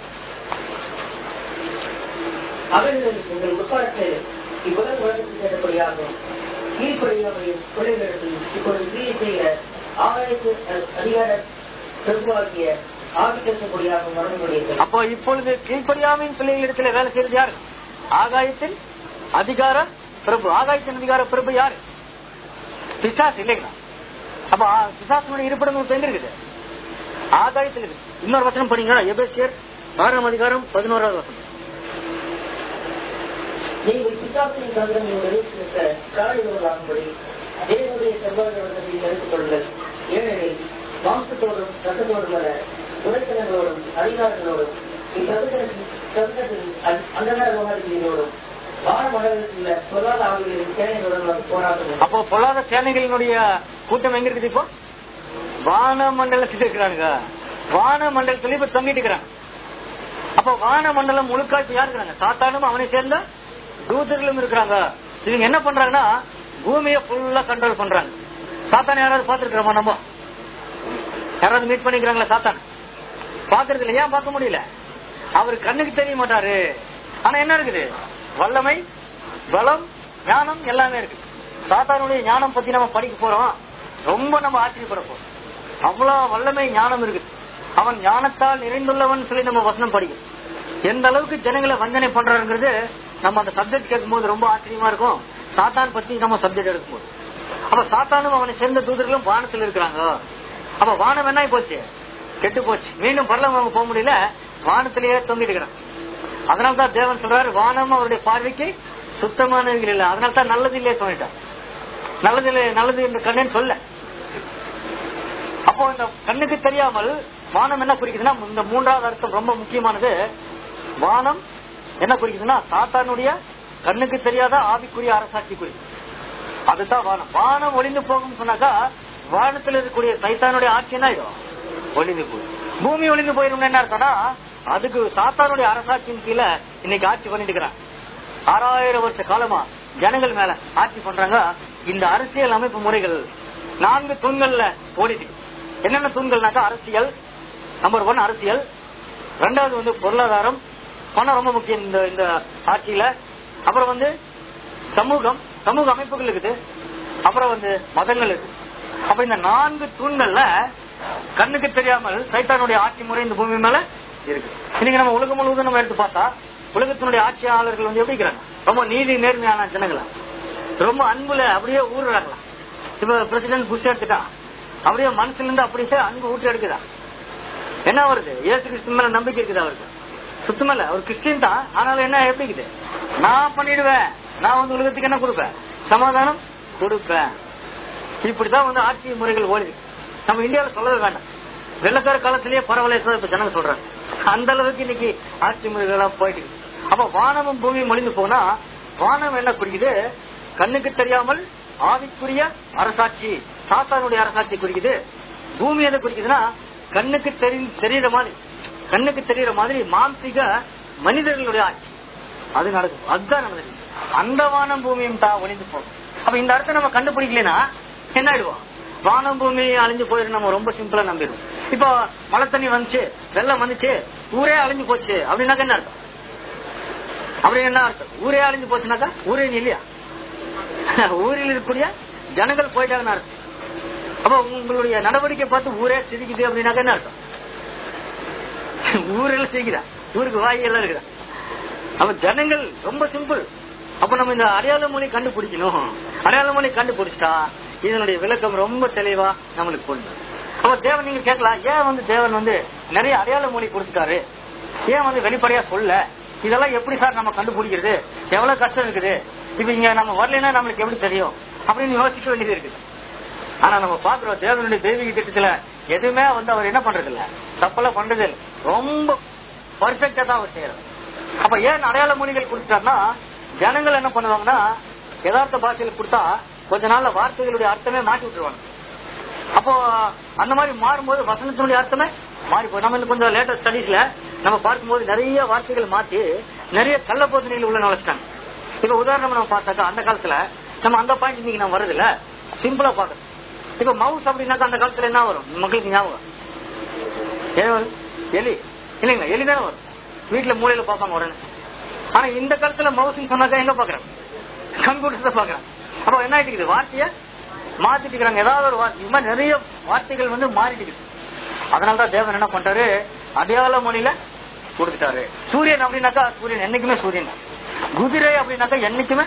அவர்கள் உங்கள் முற்காலத்தில் இவ்வுலக உலகத்தில் கேட்டபடியாகும் கீழ்ப்படியாமையும் பிள்ளைகளிடத்தில் இப்பொழுது கிரியை செய்கிற ஆகாயத்து அதிகார பிரபுவாகிய ஆதிக்கக்கூடியாகும் மரணமுடையது அப்போ இப்பொழுது கீழ்ப்படியாமையின் பிள்ளைகளிடத்துல வேலை செய்யறது யாரு ஆகாயத்தின் அதிகார பிரபு ஆகாயத்தின் அதிகார பிரபு யாரு பிசாஸ் இல்லைங்களா அப்ப ஆ, பிசாசனுடைய இருப்பிடம் இப்ப எங்க இருக்குது ஆகாயத்தில் இருக்கு இன்னொரு வசனம் படிங்க எபேசியர் ஆறாம் அதிகாரம் பதினோராவது வசனம் நீங்கள் பிசாசின் தந்திரங்களோடு நிறுத்த காலிடுவதாகும்படி தேவனுடைய செவ்வாய்களை எடுத்துக் கொள்ளுங்கள் ஏனெனில் மாம்சத்தோடும் ரத்தத்தோடும் அல்ல துணைத்தனங்களோடும் அதிகாரங்களோடும் இப்பிரபஞ்சத்தின் அந்தகார விவகாரங்களோடும் வானமண்டலத்தில் உள்ள பொருளாதார ஆவிகளின் சேனைகளுடன் போராட்டம் அப்போ பொல்லாத சேனைகளினுடைய கூட்டம் எங்க இருக்குது இப்போ வான மண்டலத்தில் இருக்கிறாங்க வான மண்டலத்துல இப்ப தொங்கிட்டு இருக்கிறாங்க அப்போ வான மண்டலம் முழுக்க இப்ப யார் இருக்கிறாங்க சாத்தானும் அவனை சேர்ந்த தூதர்களும் இருக்கிறாங்க இவங்க என்ன பண்றாங்கன்னா பூமியை ஃபுல்லா கண்ட்ரோல் பண்றாங்க சாத்தான் யாராவது பாத்துருக்கிறோமா நம்ம யாராவது மீட் பண்ணிக்கிறாங்களா சாத்தான் பாத்துருக்கல ஏன் பார்க்க முடியல அவர் கண்ணுக்கு தெரிய மாட்டாரு ஆனா என்ன இருக்குது வல்லமை பலம் ஞானம் எல்லாமே இருக்கு சாத்தானுடைய ஞானம் பத்தி நம்ம படிக்க போறோம் ரொம்ப நம்ம ஆச்சரியப்பட போறோம் அவ்வளவு வல்லமை ஞானம் இருக்குது அவன் ஞானத்தால் நிறைந்துள்ளவன் சொல்லி நம்ம வசனம் படிக்கும் எந்த அளவுக்கு ஜனங்களை வஞ்சனை பண்றாருங்கிறது நம்ம அந்த சப்ஜெக்ட் கேட்கும்போது ரொம்ப ஆச்சரியமா இருக்கும் சாத்தான் பத்தி நம்ம சப்ஜெக்ட் எடுக்கும்போது அப்ப சாத்தானும் அவனை சேர்ந்த தூதர்களும் வானத்தில் இருக்கிறாங்க அப்ப வானம் என்ன போச்சு கெட்டு போச்சு மீண்டும் பரலம் அவங்க போக முடியல வானத்திலேயே தொங்கிட்டு இருக்கிறான் அதனால்தான் தேவன் சொல்றாரு வானம் அவருடைய பார்வைக்கு சுத்தமானவர்கள் இல்லை அதனால்தான் நல்லது இல்லையே சொல்லிட்டான் நல்லது இல்லை நல்லது என்று கண்ணன் சொல்ல அப்போ இந்த கண்ணுக்கு தெரியாமல் வானம் என்ன குறிக்குதுன்னா இந்த மூன்றாவது அர்த்தம் ரொம்ப முக்கியமானது வானம் என்ன குறிக்குதுன்னா சாத்தானுடைய கண்ணுக்கு தெரியாத ஆவிக்குரிய அரசாட்சி குறிக்குது அதுதான் வானம் வானம் ஒளிந்து போகும் சொன்னாக்கா வானத்தில் இருக்கக்கூடிய சைத்தானுடைய ஆட்சி என்ன ஆயிடும் ஒளிந்து போய் பூமி ஒளிந்து போயிடும் என்ன அர்த்தம்னா அதுக்கு சாத்தானுடைய அரசாட்சியின் கீழே இன்னைக்கு ஆட்சி பண்ணிட்டு இருக்கிறான் ஆறாயிரம் வருஷ காலமா ஜனங்கள் மேல ஆட்சி பண்றாங்க இந்த அரசியல் அமைப்பு முறைகள் நான்கு தூண்கள்ல ஓடிட்டு என்னென்ன தூண்கள்னாக்கா அரசியல் நம்பர் ஒன் அரசியல் ரெண்டாவது வந்து பொருளாதாரம் பணம் ரொம்ப முக்கியம் இந்த இந்த ஆட்சியில அப்புறம் வந்து சமூகம் சமூக அமைப்புகள் இருக்குது அப்புறம் வந்து மதங்கள் இருக்கு அப்ப இந்த நான்கு தூண்கள்ல கண்ணுக்கு தெரியாமல் சைத்தானுடைய ஆட்சி முறை இந்த பூமி மேல இருக்கு இன்னைக்கு நம்ம உலகம் முழுவதும் நம்ம எடுத்து பார்த்தா உலகத்தினுடைய ஆட்சியாளர்கள் வந்து எப்படி இருக்கிறாங்க ரொம்ப நீதி நேர்மையான ஜனங்களா ரொம்ப அன்புல அப்படியே ஊறுறாங்களா இப்ப பிரசிடென்ட் புஷ் எடுத்துட்டா அப்படியே மனசுல இருந்து அப்படியே அன்பு ஊட்டி எடுக்குதா என்ன வருது இயேசு கிறிஸ்து மேல நம்பிக்கை இருக்குது அவருக்கு சுத்தமா இல்ல அவர் கிறிஸ்டின் தான் ஆனாலும் என்ன எப்படி இருக்குது நான் பண்ணிடுவேன் நான் வந்து உலகத்துக்கு என்ன கொடுப்பேன் சமாதானம் கொடுப்பேன் இப்படிதான் வந்து ஆட்சி முறைகள் ஓடுது நம்ம இந்தியாவில சொல்லவே வேண்டாம் வெள்ளக்கார காலத்திலேயே பரவாயில்ல இப்ப ஜனங்க சொல்றாங்க அந்த அளவுக்கு இன்னைக்கு ஆட்சி முறைகள் எல்லாம் போயிட்டு இருக்கு. அப்ப வானமும் பூமியும் மொழிந்து போனா வானம் என்ன குறிக்குது கண்ணுக்கு தெரியாமல் ஆவிக்குரிய அரசாட்சி சாத்தானுடைய அரசாட்சி குறிக்குது பூமி எதை குறிக்குதுன்னா கண்ணுக்கு தெரி தெரியற மாதிரி கண்ணுக்கு தெரியற மாதிரி மாம்சிக மனிதர்களுடைய ஆட்சி அது நடக்கும் அதுதான் நடந்தது அந்த வானம் பூமியும் தான் ஒளிந்து போகும் அப்ப இந்த அர்த்தம் நம்ம கண்டுபிடிக்கலனா என்ன ஆயிடுவோம் வானம் பூமி அழிஞ்சு போயிரு நம்ம ரொம்ப சிம்பிளா நம்பிடுவோம் இப்போ மழை தண்ணி வந்துச்சு வெள்ளம் வந்துச்சு ஊரே அழிஞ்சு போச்சு அப்படின்னாக்க என்ன அர்த்தம் அப்படி என்ன அர்த்தம் ஊரே அழிஞ்சு போச்சுனாக்கா ஊரே இல்லையா ஊரில் இருக்கக்கூடிய ஜனங்கள் போயிட்டாங்கன்னு அர்த்தம் அப்ப உங்களுடைய நடவடிக்கை பார்த்து ஊரே சிரிக்குது அப்படின்னாக்க என்ன அர்த்தம் ஊரெல்லாம் சிரிக்குதா ஊருக்கு வாய் எல்லாம் இருக்குதா அப்ப ஜனங்கள் ரொம்ப சிம்பிள் அப்ப நம்ம இந்த அடையாள மொழி கண்டுபிடிக்கணும் அடையாள மொழி கண்டுபிடிச்சிட்டா இதனுடைய விளக்கம் ரொம்ப தெளிவா நம்மளுக்கு கொண்டு அப்ப தேவன் நீங்க கேட்கலாம் ஏன் வந்து தேவன் வந்து நிறைய அடையாள மொழி கொடுத்துட்டாரு ஏன் வந்து வெளிப்படையா சொல்ல இதெல்லாம் எப்படி சார் நம்ம கண்டுபிடிக்கிறது எவ்வளவு கஷ்டம் இருக்குது இப்ப இங்க நம்ம வரலைன்னா நம்மளுக்கு எப்படி தெரியும் அப்படின்னு யோசிக்க வேண்டியது இருக்குது ஆனா நம்ம பாக்குறோம் தேவனுடைய தெய்வீக திட்டத்துல எதுவுமே வந்து அவர் என்ன பண்றது இல்ல தப்பெல்லாம் பண்றது இல்ல ரொம்ப பர்ஃபெக்டா தான் அவர் செய்யறாரு அப்ப ஏன் அடையாள மொழிகள் கொடுத்தாருன்னா ஜனங்கள் என்ன பண்ணுவாங்கன்னா யதார்த்த பாஷையில கொடுத்தா கொஞ்ச நாள்ல வார்த்தைகளுடைய அர்த்தமே மாற்றி விட்டுருவாங்க அப்போ அந்த மாதிரி மாறும்போது வசனத்தினுடைய அர்த்தமே மாறி போய் நம்ம இன்னும் கொஞ்சம் லேட்டஸ்ட் ஸ்டடீஸ்ல நம்ம பார்க்கும்போது நிறைய வார்த்தைகள் மாத்தி நிறைய கள்ள போதனைகள் உள்ள நுழைச்சிட்டாங்க இப்ப உதாரணம் நம்ம பார்த்தாக்கா அந்த காலத்துல நம்ம அந்த பாயிண்ட் இன்னைக்கு நம்ம வருது இல்ல சிம்பிளா பாக்குறோம் இப்ப மவுஸ் அப்படின்னாக்கா அந்த காலத்துல என்ன வரும் மக்களுக்கு ஞாபகம் ஏன் வரும் எலி இல்லைங்களா எலி தானே வரும் வீட்டுல மூலையில பாப்பாங்க உடனே ஆனா இந்த காலத்துல மவுஸ் சொன்னாக்கா எங்க பாக்குறாங்க கம்ப்யூட்டர் தான் பாக்குறாங்க அப்ப என்ன ஆயிட்டு இருக்குது வார்த்தைய மாத்திட்டு இருக்கிறாங்க ஏதாவது ஒரு வார்த்தை இது மாதிரி நிறைய வார்த்தைகள் வந்து மாறிட்டு இருக்குது அதனாலதான் தேவன் என்ன பண்றாரு அடையாள மொழியில கொடுத்துட்டாரு சூரியன் அப்படின்னாக்கா சூரியன் என்னைக்குமே சூரியன் தான். குதிரை அப்படின்னாக்கா என்னைக்குமே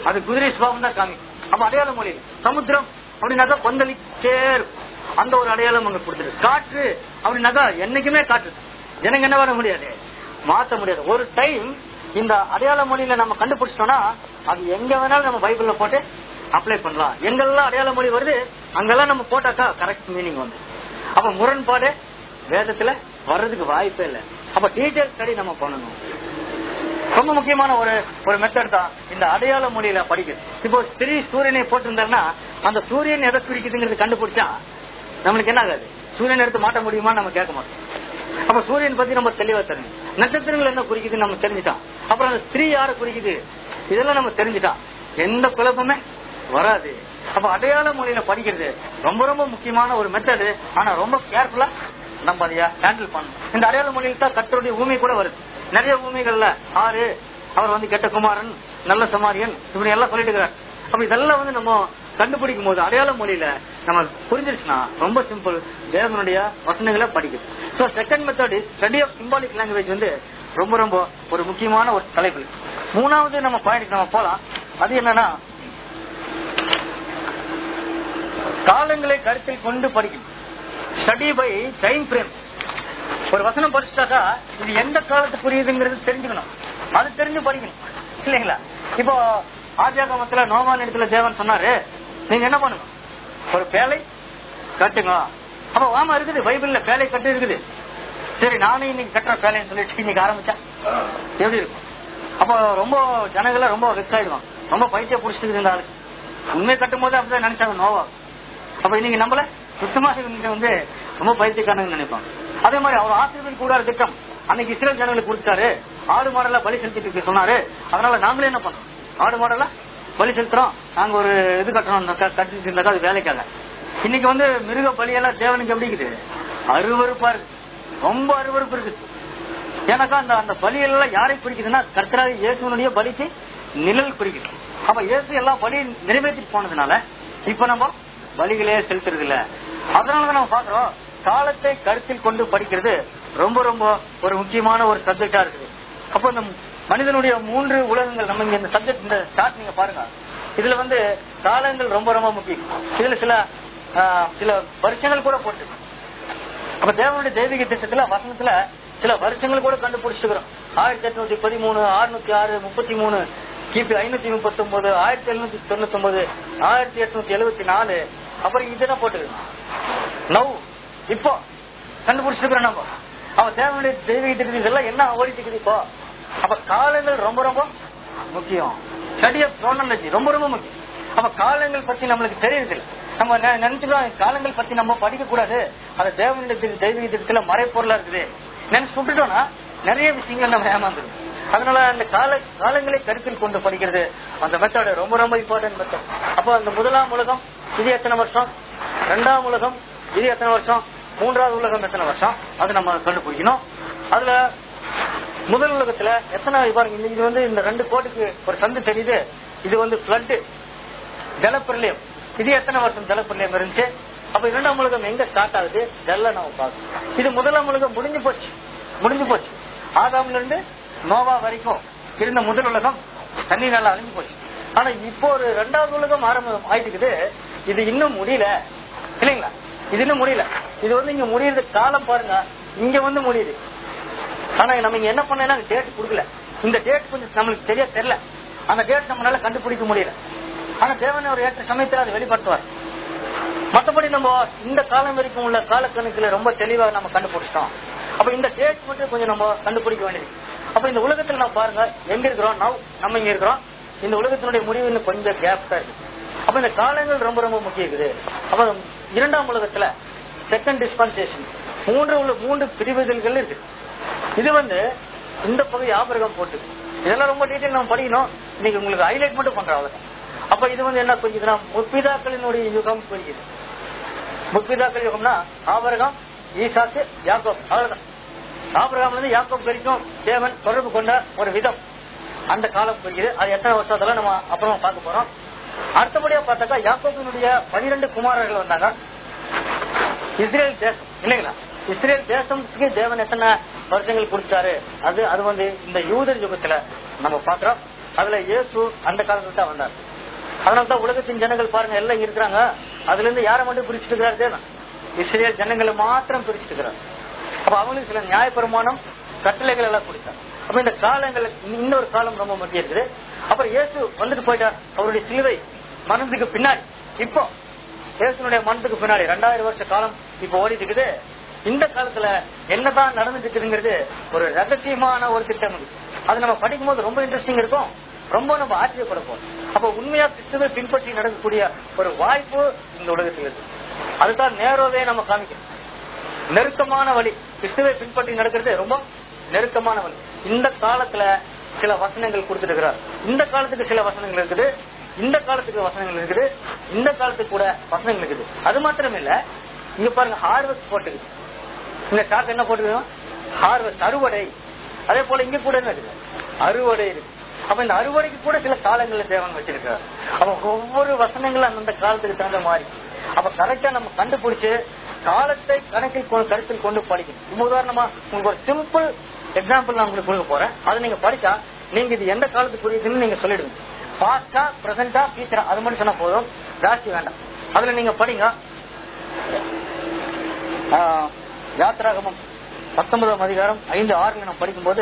அது குதிரை சுபாவம் தான் காமி அப்ப அடையாள மொழி சமுத்திரம் அப்படின்னாக்கா கொந்தளிச்சே இருக்கும் அந்த ஒரு அடையாளம் அங்க கொடுத்துரு காற்று அப்படின்னாக்கா என்னைக்குமே காற்று ஜனங்க என்ன பண்ண முடியாது மாத்த முடியாது ஒரு டைம் இந்த அடையாள மொழியில நம்ம கண்டுபிடிச்சிட்டோம்னா அது எங்க வேணாலும் நம்ம பைபிள்ல போட்டு அப்ளை பண்ணலாம் எங்கெல்லாம் அடையாள மொழி வருது அங்கெல்லாம் நம்ம போட்டாக்கா கரெக்ட் மீனிங் வந்து அப்ப முரண்பாடு வேதத்துல வர்றதுக்கு வாய்ப்பே இல்லை அப்ப டீட்டெயில் ஸ்டடி நம்ம பண்ணணும் ரொம்ப முக்கியமான ஒரு ஒரு மெத்தட் தான் இந்த அடையாள மொழியில படிக்கிறது இப்போ ஸ்திரீ சூரியனை போட்டிருந்தாருன்னா அந்த சூரியன் எதை குறிக்குதுங்கிறது கண்டுபிடிச்சா நம்மளுக்கு என்ன ஆகாது சூரியன் எடுத்து மாட்ட முடியுமா நம்ம கேட்க மாட்டோம் அப்ப சூரியன் பத்தி நம்ம தெளிவா தெரியும் நட்சத்திரங்கள் என்ன குறிக்குதுன்னு நம்ம தெரிஞ்சுட்டோம் அப்புறம் அந்த ஸ்திரீ யார குறிக்குது இதெல்லாம் நம்ம தெரிஞ்சுட்டோம் எந்த குழப்பமே வராது அப்ப அடையாள மொழியில படிக்கிறது ரொம்ப ரொம்ப முக்கியமான ஒரு மெத்தடு ஆனா ரொம்ப கேர்ஃபுல்லா நம்ம அதைய ஹேண்டில் பண்ணணும் இந்த அடையாள மொழியில் தான் கத்தருடைய ஊமை கூட வருது நிறைய ஊமைகள்ல ஆறு அவர் வந்து கெட்ட குமாரன் நல்ல சமாரியன் இப்படி எல்லாம் சொல்லிட்டு இருக்கிறார் அப்ப இதெல்லாம் வந்து நம்ம கண்டுபிடிக்கும் போது அடையாள மொழியில நம்ம புரிஞ்சிருச்சுன்னா ரொம்ப சிம்பிள் தேவனுடைய வசனங்களை படிக்குது so second method study of symbolic language வந்து ரொம்ப ரொம்ப ஒரு முக்கியமான ஒரு தலைப்பு மூணாவது நம்ம பாயிண்ட் நம்ம போலாம் அது என்னன்னா காலங்களை கருத்தில் கொண்டு படிக்கணும் ஸ்டடி பை டைம் ஃப்ரேம் ஒரு வசனம் படிச்சுட்டாக்கா இது எந்த காலத்துக்குரியதுங்கிறது தெரிஞ்சுக்கணும் அது தெரிஞ்சு படிக்கணும் இல்லைங்களா இப்போ ஆஜாகமத்துல நோவான் இடத்துல தேவன் சொன்னாரு நீங்க என்ன பண்ணணும் ஒரு பேலை கட்டுங்க அப்ப வாமா இருக்குது பைபிள்ல பேலை கட்டு இருக்குது சரி நானும் இன்னைக்கு கட்டுற பேலைன்னு சொல்லிட்டு இன்னைக்கு ஆரம்பிச்சா எப்படி இருக்கும் அப்போ ரொம்ப ஜனங்களை ரொம்ப வெக்ஸ் ஆயிடுவான் ரொம்ப பைத்திய புடிச்சிட்டு இந்த ஆளு உண்மை கட்டும் போது அப்படிதான் நினைச்சாங்க நோவா அப்ப இன்னைக்கு நம்மள சுத்தமா இவங்க வந்து ரொம்ப பைத்தியக்காரங்க நினைப்பாங்க அதே மாதிரி அவர் ஆசிரியர் கூடாத திட்டம் அன்னைக்கு இஸ்ரேல் ஜனங்களுக்கு கொடுத்தாரு ஆடு மாடல பலி செலுத்திட்டு சொன்னாரு அதனால நாங்களே என்ன பண்ணோம் ஆடு மாடல பலி செலுத்துறோம் நாங்க ஒரு இது கட்டணும் கட்டிட்டு இருந்தாக்கா அது வேலைக்காக இன்னைக்கு வந்து மிருக பலியெல்லாம் தேவனுக்கு எப்படி இருக்குது அருவருப்பா இருக்கு ரொம்ப அருவருப்பு இருக்குது ஏன்னாக்கா அந்த அந்த பலியெல்லாம் யாரை குறிக்குதுன்னா கர்த்தராக இயேசுனுடைய பலிக்கு நிழல் குறிக்குது அப்ப இயேசு எல்லாம் பலி நிறைவேற்றிட்டு போனதுனால இப்ப நம்ம பலிகளே செலுத்துறது இல்ல அதனாலதான் நம்ம பாக்குறோம் காலத்தை கருத்தில் கொண்டு படிக்கிறது ரொம்ப ரொம்ப ஒரு முக்கியமான ஒரு சப்ஜெக்டா இருக்குது அப்போ இந்த மனிதனுடைய மூன்று உலகங்கள் நம்ம இங்க இந்த சப்ஜெக்ட் இந்த சார்ட் நீங்க பாருங்க இதுல வந்து காலங்கள் ரொம்ப ரொம்ப முக்கியம் இதுல சில ஆஹ், சில வருஷங்கள் கூட போட்டு அப்ப தேவனுடைய தெய்வீக திட்டத்துல வசனத்துல சில வருஷங்கள் கூட கண்டுபிடிச்சிருக்கிறோம் ஆயிரத்தி எட்நூத்தி பதிமூணு அறுநூத்தி ஆறு முப்பத்தி மூணு கிபி ஐநூத்தி முப்பத்தி ஒன்பது ஆயிரத்தி எழுநூத்தி தொண்ணூத்தி ஒன்பது ஆயிரத்தி எட்நூத்தி எழுபத்தி நாலு அப்புறம் இதெல்லாம் போட்டுக்கிறோம் நவ் இப்போ கண்டுபிடிச்சிருக்கிறோம் நம்ம அவ தேவனுடைய தெய்வீக திட்டத்தில் இதெல்லாம் என்ன ஓடிட்டு இருக்குது இப்போ அப்ப காலங்கள் ரொம்ப ரொம்ப முக்கியம் ஸ்டடி ஆஃப் chronology ரொம்ப ரொம்ப முக்கியம் அப்ப காலங்கள் பத்தி நம்மளுக்கு தெரியறதில்ல நம்ம நெ- நினைச்சுக்கிறோம் காலங்கள் பத்தி நம்ம படிக்க கூடாது அது தேவனுடைய தி- தெய்வீக திட்டத்துல மறைப்பொருளா இருக்குது நினைச்சு விட்டுட்டோம்னா நிறைய விஷயங்கள் நம்ம ஏமாந்துடும் அதனால அந்த கால காலங்களை கருத்தில் கொண்டு படிக்கிறது அந்த மெத்தட் ரொம்ப ரொம்ப இம்பார்ட்டன்ட் மெத்தட் அப்போ அந்த முதலாம் உலகம் இது எத்தனை வருஷம் ரெண்டாம் உலகம் இது எத்தனை வருஷம் மூன்றாவது உலகம் எத்தனை வருஷம் அது நம்ம கண்டுபிடிக்கணும் அதுல முதல் உலகத்துல எத்தனை பாருங்க இந்த- இது வந்து இந்த ரெண்டு கோட்டுக்கு ஒரு சந்து தெரியுது இது வந்து பிளட் ஜலப்பிரளயம் இது எத்தனை வருஷம் ஜலப்பிரளயம் இருந்துச்சு அப்ப இரண்டாம் உலகம் எங்க ஸ்டார்ட் ஆகுது இதெல்லாம் நம்ம பார்க்கணும் இது முதலாம் உலகம் முடிஞ்சு போச்சு முடிஞ்சு போச்சு ஆதாம்ல இருந்து நோவா வரைக்கும் இருந்த முதல் உலகம் தண்ணி நல்லா அழிஞ்சு போச்சு ஆனா இப்போ ஒரு ரெண்டாவது உலகம் ஆரம்பம் ஆயிட்டுக்குது இது இன்னும் முடியல இல்லைங்களா இது இன்னும் முடியல இது வந்து இங்க முடியறது காலம் பாருங்க இங்க வந்து முடியுது ஆனா நம்ம இங்க என்ன பண்ணா டேட் கொடுக்கல இந்த டேட் கொஞ்சம் நம்மளுக்கு சரியா தெரியல அந்த டேட் நம்மளால கண்டுபிடிக்க முடியல ஆனா தேவன் ஒரு ஏற்ற சமயத்தில் அதை வெளிப்படுத்துவார் மத்தபடி நம்ம இந்த காலம் வரைக்கும் உள்ள காலக்கணக்குல ரொம்ப தெளிவா நம்ம கண்டுபிடிச்சிட்டோம் அப்ப இந்த டேட் மட்டும் கொஞ்சம் நம்ம கண்டுபிடிக்க வேண்டியது அப்ப இந்த உலகத்துல நம்ம பாருங்க எங்க இருக்கிறோம் நவ் நம்ம இங்க இருக்கிறோம் இந்த உலகத்தினுடைய முடிவு இன்னும் கொஞ்சம் கேப் தான் இருக்கு அப்ப இந்த காலங்கள் ரொம்ப ரொம்ப முக்கியம் இருக்குது அப்ப இரண்டாம் உலகத்துல செகண்ட் டிஸ்பென்சேஷன் மூன்று உள்ள மூன்று பிரிவுதல்கள் இருக்கு இது வந்து இந்த பகுதி ஆபரகம் போட்டு இதெல்லாம் ரொம்ப டீட்டெயில் நம்ம படிக்கணும் இன்னைக்கு உங்களுக்கு ஹைலைட் மட்டும் பண்றோம் அவ்வளவுதான் அப்ப இது வந்து என்ன குறிக்குதுன்னா முற்பிதாக்களினுடைய யுகம் குறிக்குது முற்பிதாக்கள் யுகம்னா ஆபரகம் ஈசாக்கு யாக்கோப் அவ்வளவுதான் ஆபரகம் வந்து யாக்கோப் வரைக்கும் தேவன் தொடர்பு கொண்ட ஒரு விதம் அந்த காலம் குறிக்குது அது எத்தனை வருஷம் அதெல்லாம் நம்ம அப்புறமா பார்க்க போறோம் அடுத்தபடியா பார்த்தாக்கா யாக்கோபினுடைய பனிரெண்டு குமாரர்கள் வந்தாங்க இஸ்ரேல் தேசம் இல்லைங்களா இஸ்ரேல் தேசத்துக்கு தேவன் எத்தனை வருஷங்கள் கொடுத்தாரு அது அது வந்து இந்த யூதர் யுகத்துல நம்ம பாக்குறோம் அதுல இயேசு அந்த காலத்துல தான் வந்தார் அதனால தான் உலகத்தின் ஜனங்கள் பாருங்க எல்லாம் இங்க இருக்கிறாங்க அதுல இருந்து யாரை மட்டும் பிரிச்சுட்டு இருக்கிறாரு தேவன் இஸ்ரேல் ஜனங்களை மாத்திரம் பிரிச்சுட்டு இருக்கிறார் அப்ப அவங்களுக்கு சில நியாயப்பிரமாணம் கட்டளைகள் எல்லாம் கொடுத்தார் அப்ப இந்த காலங்கள் இன்னொரு காலம் ரொம்ப முக்கியம் இருக்குது அப்புறம் இயேசு வந்துட்டு போயிட்டார் அவருடைய சிலுவை மரணத்துக்கு பின்னாடி இப்போ இயேசுனுடைய மரணத்துக்கு பின்னாடி ரெண்டாயிரம் வருஷ காலம் இப்ப ஓடிட்டு இருக்குது இந்த காலத்துல என்னதான் நடந்துட்டு இருக்குதுங்கிறது ஒரு ரகசியமான ஒரு திட்டம் இது அது நம்ம படிக்கும் போது ரொம்ப இன்ட்ரெஸ்டிங் இருக்கும் ரொம்ப நம்ம ஆச்சரியப்படுவோம் அப்ப உண்மையா கிறிஸ்துவை பின்பற்றி நடக்கக்கூடிய ஒரு வாய்ப்பு இந்த உலகத்தில் இருக்கு அதுதான் நேரோவே நம்ம காமிக்கணும் நெருக்கமான வழி கிறிஸ்துவை பின்பற்றி நடக்கிறது ரொம்ப நெருக்கமான வழி இந்த காலத்துல சில வசனங்கள் கொடுத்துருக்கிறார் இந்த காலத்துக்கு சில வசனங்கள் இருக்குது இந்த காலத்துக்கு வசனங்கள் இருக்குது இந்த காலத்துக்கு கூட வசனங்கள் இருக்குது அது மாத்திரம் இல்ல இங்க பாருங்க ஹார்வெஸ்ட் போட்டுக்குது இந்த டாக் என்ன போட்டுக்கோங்க ஹார்வெஸ்ட் அறுவடை அதே போல இங்க கூட என்ன இருக்குது அறுவடை இருக்கு அப்ப இந்த அறுவடைக்கு கூட சில காலங்கள்ல தேவன் வச்சிருக்கிறார் அப்ப ஒவ்வொரு வசனங்களும் அந்தந்த காலத்துக்கு தகுந்த மாதிரி அப்ப கரெக்டா நம்ம கண்டுபிடிச்சு காலத்தை கணக்கில் கொண்டு- கருத்தில் கொண்டு படிக்கணும் இப்ப உதாரணமா உங்களுக்கு ஒரு சிம்பிள் எக்ஸாம்பிள் நான் உங்களுக்கு கொடுக்க போறேன் அதை நீங்க படிச்சா நீங்க இது எந்த காலத்துக்குரியதுன்னு நீங்க சொல்லிடுங்க பாஸ்டா பிரசண்டா ஃபியூச்சரா அது மட்டும் சொன்னா போதும் ஜாஸ்தி வேண்டாம் அதுல நீங்க படிங்க ஆஹ், யாத்ராகமம் பத்தொன்பதாம் அதிகாரம் ஐந்து ஆறுல நம்ம படிக்கும்போது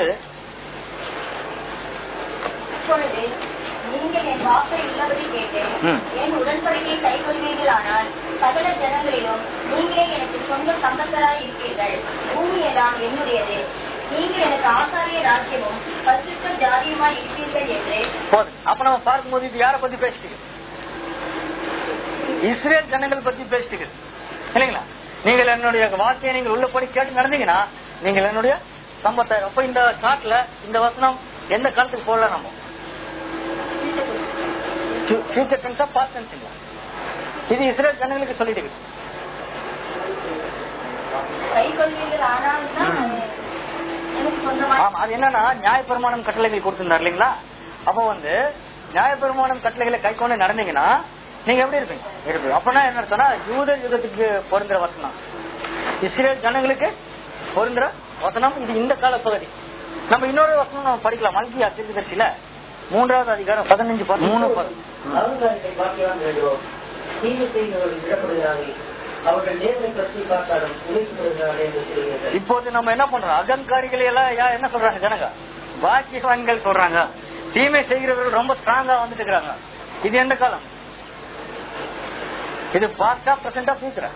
இப்பொழுது நீங்கள் என் வாக்கை உள்ளபடி கேட்டு ம். என் உடன்படிக்கையை கைக்கொள்வீர்களானால் சகல ஜனங்களிலும் நீங்களே எனக்கு சொந்த சம்பந்தராய் இருப்பீர்கள் பூமி எல்லாம் என்னுடையது நீங்கள் எனக்கு ஆசாரிய ராஜ்யமும் பரிசுத்த ஜாதியுமாய் இருப்பீர்கள் என்று போதும் அப்ப நம்ம பார்க்கும்போது இது யாரை பத்தி பேசிட்டு இருக்கு? இஸ்ரேல் ஜனங்கள் பத்தி பேசிட்டு இருக்கு. இல்லைங்களா நீங்கள் என்னுடைய வார்த்தையை நீங்கள் உள்ளபடி கேட்டு நடந்தீங்கன்னா நீங்கள் என்னுடைய சம்பத்தாயிரம் அப்ப இந்த காட்டுல இந்த வசனம் எந்த காலத்துக்கு போடல நம்ம ஃபியூச்சர் டென்ஸா பாஸ்ட் டென்ஸுங்களா இது இஸ்ரேல் ஜனங்களுக்கு சொல்லிட்டு இருக்கு. கைக்கொள்வீர்கள் ஆனால் தான் ம். எனக்கு சொந்தமாய் ஆமா அது என்னன்னா நியாயப்பிரமாணம் கட்டளைகள் கொடுத்திருந்தார் இல்லைங்களா அப்ப வந்து நியாயப்பிரமாணம் கட்டளைகளை கை கொண்டு நடந்தீங்கன்னா நீங்க எப்படி இருப்பீங்க இருப்பீங்க அப்பனா என்ன அர்த்தம்னா யூத யுகத்துக்கு பொருந்துற வசனம் இஸ்ரேல் ஜனங்களுக்கு பொருந்துற வசனம் இது இந்த கால பகுதி நம்ம இன்னொரு வசனம் நம்ம படிக்கலாம் மல்கியா தீர்க்கதரிசியில மூன்றாவது அதிகாரம் பதினஞ்சு பத்து, மூணு பத்து. அகங்காரத்தை பாக்கியவான் வேண்டுவோம் தீமை செய்கிறவர்கள் விடப்படுகிறார்கள் அவர்கள் நேர்மை பற்றி பார்த்தாலும் உழைக்கப்படுகிறார்கள் என்று சொல்கிறீர்கள் இப்போது நம்ம என்ன பண்றோம் அகங்காரிகளை எல்லாம் யா- என்ன சொல்றாங்க ஜனங்க பாக்கியவான்கள் சொல்றாங்க தீமை செய்கிறவர்கள் ரொம்ப ஸ்ட்ராங்கா வந்துட்டு இருக்காங்க இது எந்த காலம் இது பாஸ்டா பிரசண்டா ஃபியூச்சரா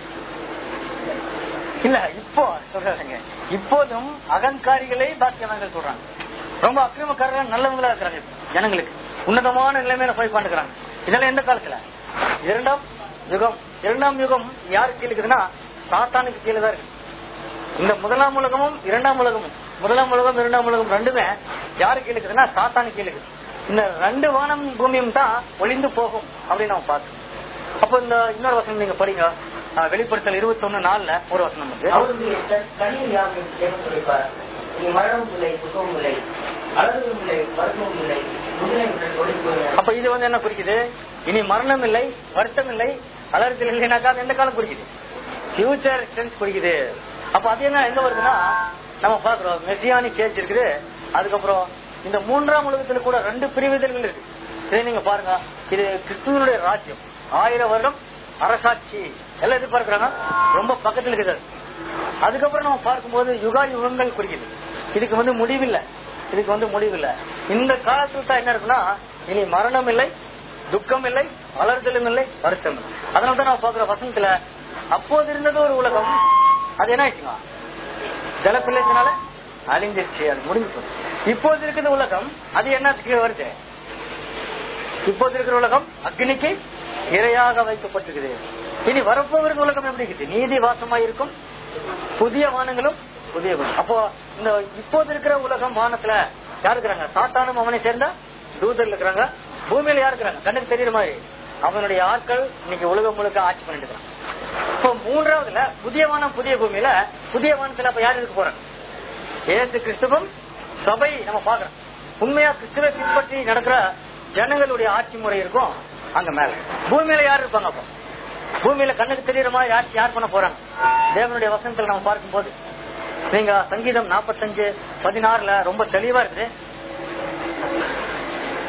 இல்ல இப்போ சொல்றாங்க இப்போதும் அகங்காரிகளை பாக்கியவான்கள் சொல்றாங்க ரொம்ப அக்கிரமக்காரர்கள் நல்லவங்களா இருக்கிறாங்க இப்ப ஜனங்களுக்கு உன்னதமான நிலைமையில போய் உட்காந்துக்கிறாங்க இதெல்லாம் எந்த காலத்துல இரண்டாம் யுகம் இரண்டாம் யுகம் யாருக்கு கீழே இருக்குதுன்னா சாத்தானுக்கு கீழே தான் இருக்கு இந்த முதலாம் உலகமும் இரண்டாம் உலகமும் முதலாம் உலகம் இரண்டாம் உலகம் ரெண்டுமே யாரு கீழே இருக்குதுன்னா சாத்தானு கீழே இருக்குது இந்த ரெண்டு வானம் பூமியும் தான் ஒளிந்து போகும் அப்படின்னு நம்ம பார்த்தோம் அப்போ இந்த இன்னொரு வசனம் நீங்க படிங்க ஆஹ், வெளிப்படுத்தல் இருபத்தி ஒண்ணு நாலுல ஒரு வசனம் இருக்கு அவருடைய கணியில் யாரும் தேவன் கொடுப்பார் நீ மரணமும் இல்லை சுகமும் இல்லை அழகும் இல்லை வருத்தமும் இல்லை முதுமை உடல் ஒழிப்பு அப்ப இது வந்து என்ன குறிக்குது இனி மரணம் இல்லை வருத்தம் இல்லை அலர்ஜி இல்லைனாக்கா அது எந்த காலம் குறிக்குது ஃபியூச்சர் டென்ஸ் குறிக்குது அப்ப அது என்ன எங்க வருதுன்னா நம்ம பாக்குறோம் மெசியானிக் சேஞ்ச் இருக்குது அதுக்கப்புறம் இந்த மூன்றாம் உலகத்துல கூட ரெண்டு பிரிவிதல்கள் இருக்கு இதை நீங்க பாருங்க இது கிறிஸ்துவனுடைய ராஜ்யம் ஆயிரம் வருடம் அரசாட்சி எல்லாம் எதிர்பார்க்கிறாங்க ரொம்ப பக்கத்துல இருக்குது அது. அதுக்கப்புறம் நம்ம பார்க்கும்போது யுகா யுகங்கள் குறிக்குது இதுக்கு வந்து முடிவில்லை இதுக்கு வந்து முடிவில்லை இந்த காலத்துல தான் என்ன இருக்குன்னா இனி மரணம் இல்லை துக்கம் இல்லை வளர்தலும் இல்லை வருத்தம் இல்லை அதனால தான் நம்ம பாக்குற வசனத்துல அப்போது இருந்தது ஒரு உலகம் அது என்ன ஆயிடுச்சுங்க ஜலப்பிள்ளைனால அழிஞ்சிருச்சு அது முடிஞ்சு போச்சு இப்போது இருக்கிற உலகம் அது என்னத்துக்கு வருது இப்போது இருக்கிற உலகம் அக்னிக்கு இரையாக வைக்கப்பட்டிருக்குது இனி வரப்போகிற உலகம் எப்படி இருக்குது நீதி வாசமாய் இருக்கும் புதிய வானங்களும் புதிய பூமி. அப்போ இந்த இப்போது இருக்கிற உலகம் வானத்துல யார் இருக்கிறாங்க சாத்தானும் அவனை சேர்ந்த தூதர்கள் இருக்கிறாங்க பூமியில யார் இருக்கிறாங்க கண்ணுக்கு தெரியுற மாதிரி அவனுடைய ஆட்கள் இன்னைக்கு உலகம் முழுக்க ஆட்சி பண்ணிட்டு இருக்காங்க இப்போ மூன்றாவதுல புதிய வானம் புதிய பூமியில புதிய வானத்துல அப்ப யார் இருக்க போறாங்க ஏசு கிறிஸ்துவும் சபை நம்ம பாக்குறோம் உண்மையா கிறிஸ்துவை பின்பற்றி நடக்கிற ஜனங்களுடைய ஆட்சி முறை இருக்கும் அங்க மேல பூமியில யார் இருப்பாங்க அப்போ பூமியில கண்ணுக்கு தெரியற மாதிரி யார் யார் பண்ண போறாங்க தேவனுடைய வசனத்துல நம்ம பார்க்கும்போது நீங்க சங்கீதம் நாற்பத்தஞ்சு பதினாறுல ரொம்ப தெளிவா இருக்குது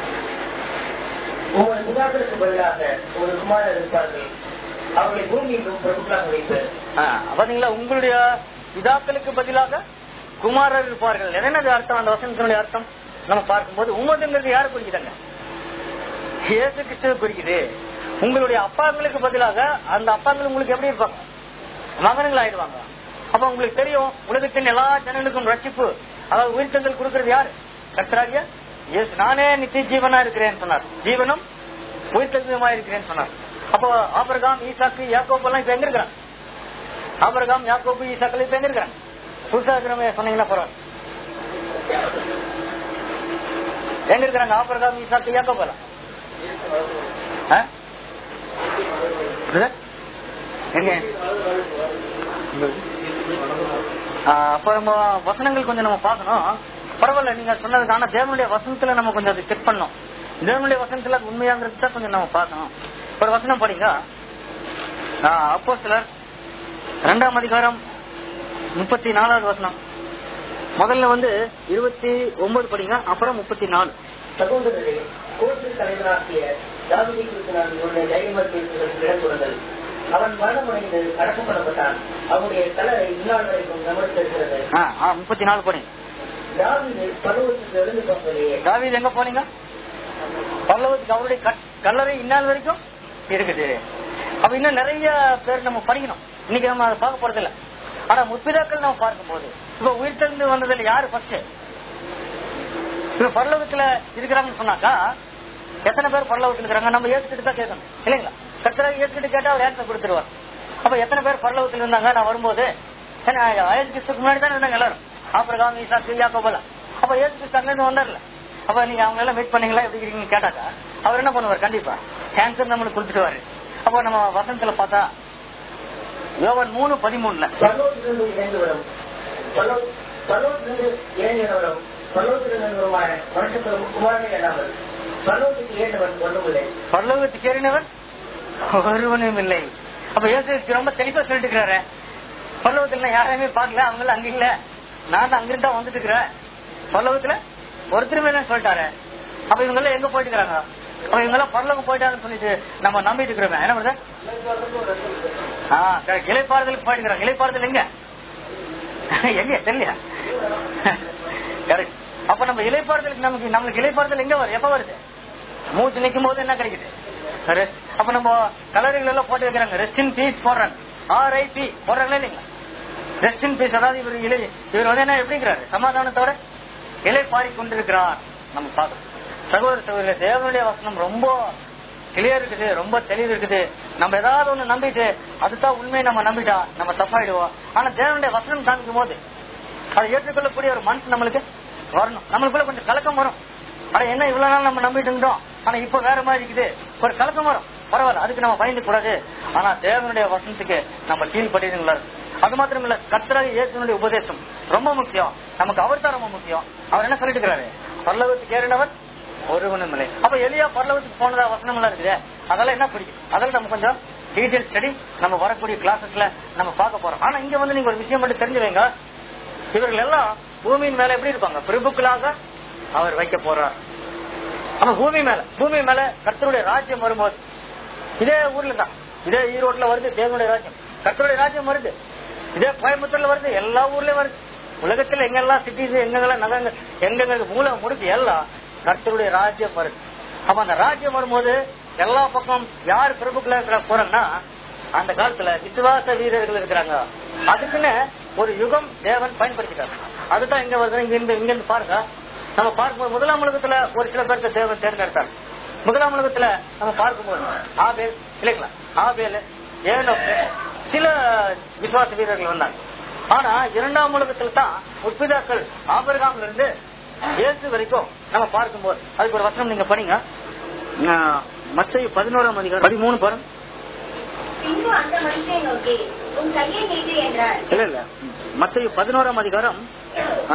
உங்கள் பிதாக்களுக்கு பதிலாக ஒரு குமாரர் இருப்பார்கள் அவர்களை பூமியிலும் பிரபுக்களாக வைப்பேன் ஆ, பாத்தீங்களா உங்களுடைய பிதாக்களுக்கு பதிலாக குமாரர் இருப்பார்கள் என்னது அர்த்தம் அந்த வசனத்தினுடைய அர்த்தம் நம்ம பார்க்கும்போது உமதுங்கிறது யாரு குறிக்குதாங்க இயேசு கிறிஸ்துவ குறிக்குது உங்களுடைய அப்பாங்களுக்கு பதிலாக அந்த அப்பாங்கள் உங்களுக்கு எப்படி இருப்பாங்க மகன்கள் ஆயிடுவாங்க அப்ப உங்களுக்கு தெரியும் உலகத்தின் எல்லா ஜனங்களுக்கும் ரட்சிப்பு அதாவது உயிர்த்தங்கள் கொடுக்கறது யாரு கர்த்தராகிய இயேசு நானே நித்திய ஜீவனா இருக்கிறேன்னு சொன்னார் ஜீவனும் உயிர்த்தெழுதமா இருக்கிறேன்னு சொன்னார் அப்போ ஆபரகாம் ஈசாக்கு யாக்கோப் எல்லாம் இப்ப எங்க இருக்கிறாங்க ஆபரகாம் யாக்கோப்பு ஈசாக்கள் இப்ப எங்க இருக்கிறாங்க புதுசா இருக்கிறவங்க சொன்னீங்கன்னா பரவாயில்ல எங்க இருக்கிறாங்க ஆபரகாம் ஈசாக்கு யாக்கோப் எல்லாம் ஆ? brother? எங்க ஆ, அப்ப நம்ம வசனங்கள் கொஞ்சம் நம்ம பார்க்கணும் பரவாயில்ல நீங்க சொன்னதுக்கு ஆனா தேவனுடைய வசனத்துல நம்ம கொஞ்சம் அதை செக் பண்ணோம் தேவனுடைய வசனத்துல அது உண்மையாங்கிறது தான் கொஞ்சம் நம்ம பார்க்கணும் ஒரு வசனம் படிங்க அப்போ சிலர் ரெண்டாம் அதிகாரம் முப்பத்தி நாலாவது வசனம் முதல்ல வந்து இருபத்தி ஒன்பது படிங்க அப்புறம் முப்பத்தி நாலு சகோதரரே கோர்ட்டு தலைவராகிய தாவிதை குறித்து நான் உன்னை தைரியமாக பேசுவதற்கு இடம் கொடுங்கள் அவன் மரணமடைந்து அடக்கம் பண்ணப்பட்டான் அவனுடைய கலரை இந்நாள் வரைக்கும் கவனித்திருக்கிறது ஆ, ஆ, முப்பத்தி நாலு படிங்க தாவிது பருவத்துக்கு எழுந்து போகலையே தாவீது எங்க போனீங்க பல்லவத்துக்கு அவருடைய கட்- கல்லறை இந்நாள் வரைக்கும் இருக்குது அப்ப இன்னும் நிறைய பேர் நம்ம படிக்கணும் இன்னைக்கு நம்ம அதை பார்க்க போறது இல்ல ஆனா முற்பிதாக்கள் நம்ம பார்க்கும்போது இப்ப உயிர் தெளிந்து வந்ததுல யாரு ஃபர்ஸ்ட் இப்ப பரலோகத்துல இருக்கிறாங்கன்னு சொன்னாக்கா எத்தனை பேர் பரலோகத்துல இருக்கிறாங்க நம்ம ஏத்துக்கிட்டு தான் கேட்கணும் இல்லைங்களா கத்தராக ஏத்துக்கிட்டு கேட்டா அவர் ஆன்சர் கொடுத்துருவார் அப்ப எத்தனை பேர் பரலோகத்துல இருந்தாங்க நான் வரும்போது ஏன்னா ஏசு கிறிஸ்துக்கு முன்னாடி தான் இருந்தாங்க எல்லாரும் ஆபிரகாம் ஈசாக்கு யாக்கோபெல்லாம் அப்ப ஏசு கிறிஸ்து அங்கிருந்து வந்தார்ல அப்ப நீங்க அவங்க எல்லாம் வெயிட் பண்ணீங்களா எப்படி இருக்கீங்கன்னு கேட்டாக்கா அவர் என்ன பண்ணுவார் கண்டிப்பா ஆன்சர் நம்மளுக்கு கொடுத்துட்டுவாரு அப்போ நம்ம வசனத்துல பார்த்தா யோவன் மூணு பதிமூணுல பல்லவத்திலிருந்து இறங்கி வரும் பல்லவ- பல்லவத்திலிருந்து இறங்கி வரும் பல்லவத்திலிருந்து வருமான மனுஷன் குமாரனை அல்லாமல் பல்லவத்துக்கு ஏற்றவன் ஒன்றுமில்லை பரலோகத்துக்கு ஏறினவர் ஒருவனும் இல்லை அப்ப இயேசு ரொம்ப தெளிவா சொல்லிட்டு இருக்கிறாரு பரலோகத்துல நான் யாரையுமே பார்க்கல அவங்க அங்க இல்ல நான் தான் அங்கிருந்து தான் வந்துட்டு இருக்கிறேன் பரலோகத்துல ஒருத்தருமே தான் சொல்லிட்டாரு அப்ப இவங்க எல்லாம் எங்க போயிட்டு இருக்காங்க அப்ப இவங்க எல்லாம் பரலோகம் போயிட்டாருன்னு சொல்லிட்டு நம்ம நம்பிட்டு இருக்கிறோமே என்ன பண்ணுறது ஆ correct. இலைப்பாறுதலுக்கு போயிட்டு இருக்கிறாங்க இலைப்பாறுதல் எங்க எங்க தெரியலையா கரெக்ட் அப்ப நம்ம இலைப்பாறுதலுக்கு நமக்கு நம்மளுக்கு இலைப்பாறுதல் எங்க வரும் எப்ப வருது மூச்சு நிக்கும் போது என்ன கிடைக்குது ரெஸ்ட் அப்ப நம்ம கலரிகள் எல்லாம் போட்டு வைக்கிறாங்க ரெஸ்ட் இன் பீஸ் போடுறாங்க ஆர்ஐபி போடுறாங்களா இல்லைங்களா ரெஸ்ட் இன் பீஸ் அதாவது இவர் இலை இவர் வந்து என்ன எப்படிங்கிறாரு சமாதானத்தோட இலை பாரி கொண்டிருக்கிறார் நம்ம பார்க்கணும் சகோதர சகோதர தேவனுடைய வசனம் ரொம்ப கிளியர் இருக்குது ரொம்ப தெளிவு இருக்குது நம்ம ஏதாவது ஒண்ணு நம்பிட்டு அதுதான் உண்மையை நம்ம நம்பிட்டா நம்ம தப்பாயிடுவோம் ஆனா தேவனுடைய வசனம் காமிக்கும் போது அதை ஏற்றுக்கொள்ளக்கூடிய ஒரு மனசு நம்மளுக்கு வரணும் நம்மளுக்குள்ள கொஞ்சம் கலக்கம் வரும் ஆனா என்ன இவ்வளவு நாள் நம்ம நம்பிட்டு இருந்தோம் ஆனா இப்ப வேற மாதிரி இருக்குது ஒரு கலக்கம் வரும் பரவாயில்ல அதுக்கு நம்ம பயந்து கூடாது ஆனா தேவனுடைய வசனத்துக்கு நம்ம கீழ்படிதுங்களா அது மாத்திரம் இல்ல கத்திராக இயேசுனுடைய உபதேசம் ரொம்ப முக்கியம் நமக்கு அவர் தான் ரொம்ப முக்கியம் அவர் என்ன சொல்லிட்டு இருக்கிறாரு பல்லவத்துக்கு ஏறினவர் ஒருவனும் இல்லை அப்ப எளியா பரலவத்துக்கு போனதா வசனம் எல்லாம் இருக்குது அதெல்லாம் என்ன பிடிக்கும் அதெல்லாம் நம்ம கொஞ்சம் டீடைல் ஸ்டடி நம்ம வரக்கூடிய கிளாஸஸ்ல நம்ம பார்க்க போறோம் ஆனா இங்க வந்து நீங்க ஒரு விஷயம் மட்டும் தெரிஞ்சு வைங்க இவர்கள் எல்லாம் பூமியின் மேல எப்படி இருப்பாங்க பிரபுக்களாக அவர் வைக்க போறார் ஆனா பூமி மேல பூமி மேல கர்த்தருடைய ராஜ்யம் வரும்போது இதே ஊர்ல தான் இதே ஈரோட்ல வருது தேவனுடைய ராஜ்யம் கர்த்தருடைய ராஜ்யம் வருது இதே கோயம்புத்தூர்ல வருது எல்லா ஊர்லயும் வருது உலகத்துல எங்கெல்லாம் சிட்டிஸ் எங்கெல்லாம் நகரங்கள் எங்கெங்க மூல முடுக்கு எல்லாம் கர்த்தருடைய ராஜ்யம் வருது அப்ப அந்த ராஜ்யம் வரும்போது எல்லா பக்கம் யார் பிரபுக்களா இருக்கிற போறாங்கன்னா அந்த காலத்துல விசுவாச வீரர்கள் இருக்கிறாங்க அதுக்குன்னு ஒரு யுகம் தேவன் பயன்படுத்திட்டார் அதுதான் இங்க வருது இங்க இருந்து இங்க இருந்து பாருங்க நம்ம பார்க்கும்போது முதலாம் உலகத்துல ஒரு சில பேருக்கு தேவன் தேர்ந்தெடுத்தார் முதலாம் உலகத்துல நம்ம பார்க்கும்போது ஆபேல் இல்லைங்களா ஆபேல் ஏனோ சில விசுவாச வீரர்கள் வந்தாங்க ஆனா இரண்டாம் உலகத்துல தான் உற்பிதாக்கள் ஆபரகாம்ல இருந்து இயேசு வரைக்கும் நம்ம பார்க்கும்போது அதுக்கு ஒரு வசனம் நீங்க படிங்க மத்திய பதினோராம் அதிகாரம் பதிமூணு பாருங்க பின்பு அந்த மனுஷனை நோக்கி உன் கையை நீட்டு என்றார் இல்ல இல்ல மத்திய பதினோராம் அதிகாரம் ஆ,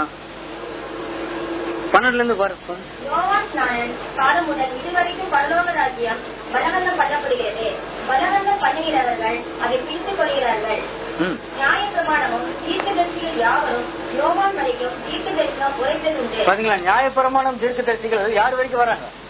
பன்னெண்டுல இருந்து பாருங்க யோவான் ஸ்நானன் காலம் முதல் இதுவரைக்கும் பரலோக ராஜ்யம் பலவந்தம் பண்ணப்படுகிறது பலவந்தம் பண்ணுகிறவர்கள் அதை பிரித்துக் கொள்கிறார்கள் ம் நியாய பிரமாணமும் தீர்க்கதரிசிகள் யாவரும் யோவான் வரைக்கும் தீர்க்க தரிசனம் உரைத்தது உண்டு பாத்தீங்களா நியாயப்பிரமாணம் தீர்க்க தரிசிகள் யார் வரைக்கும் வராங்க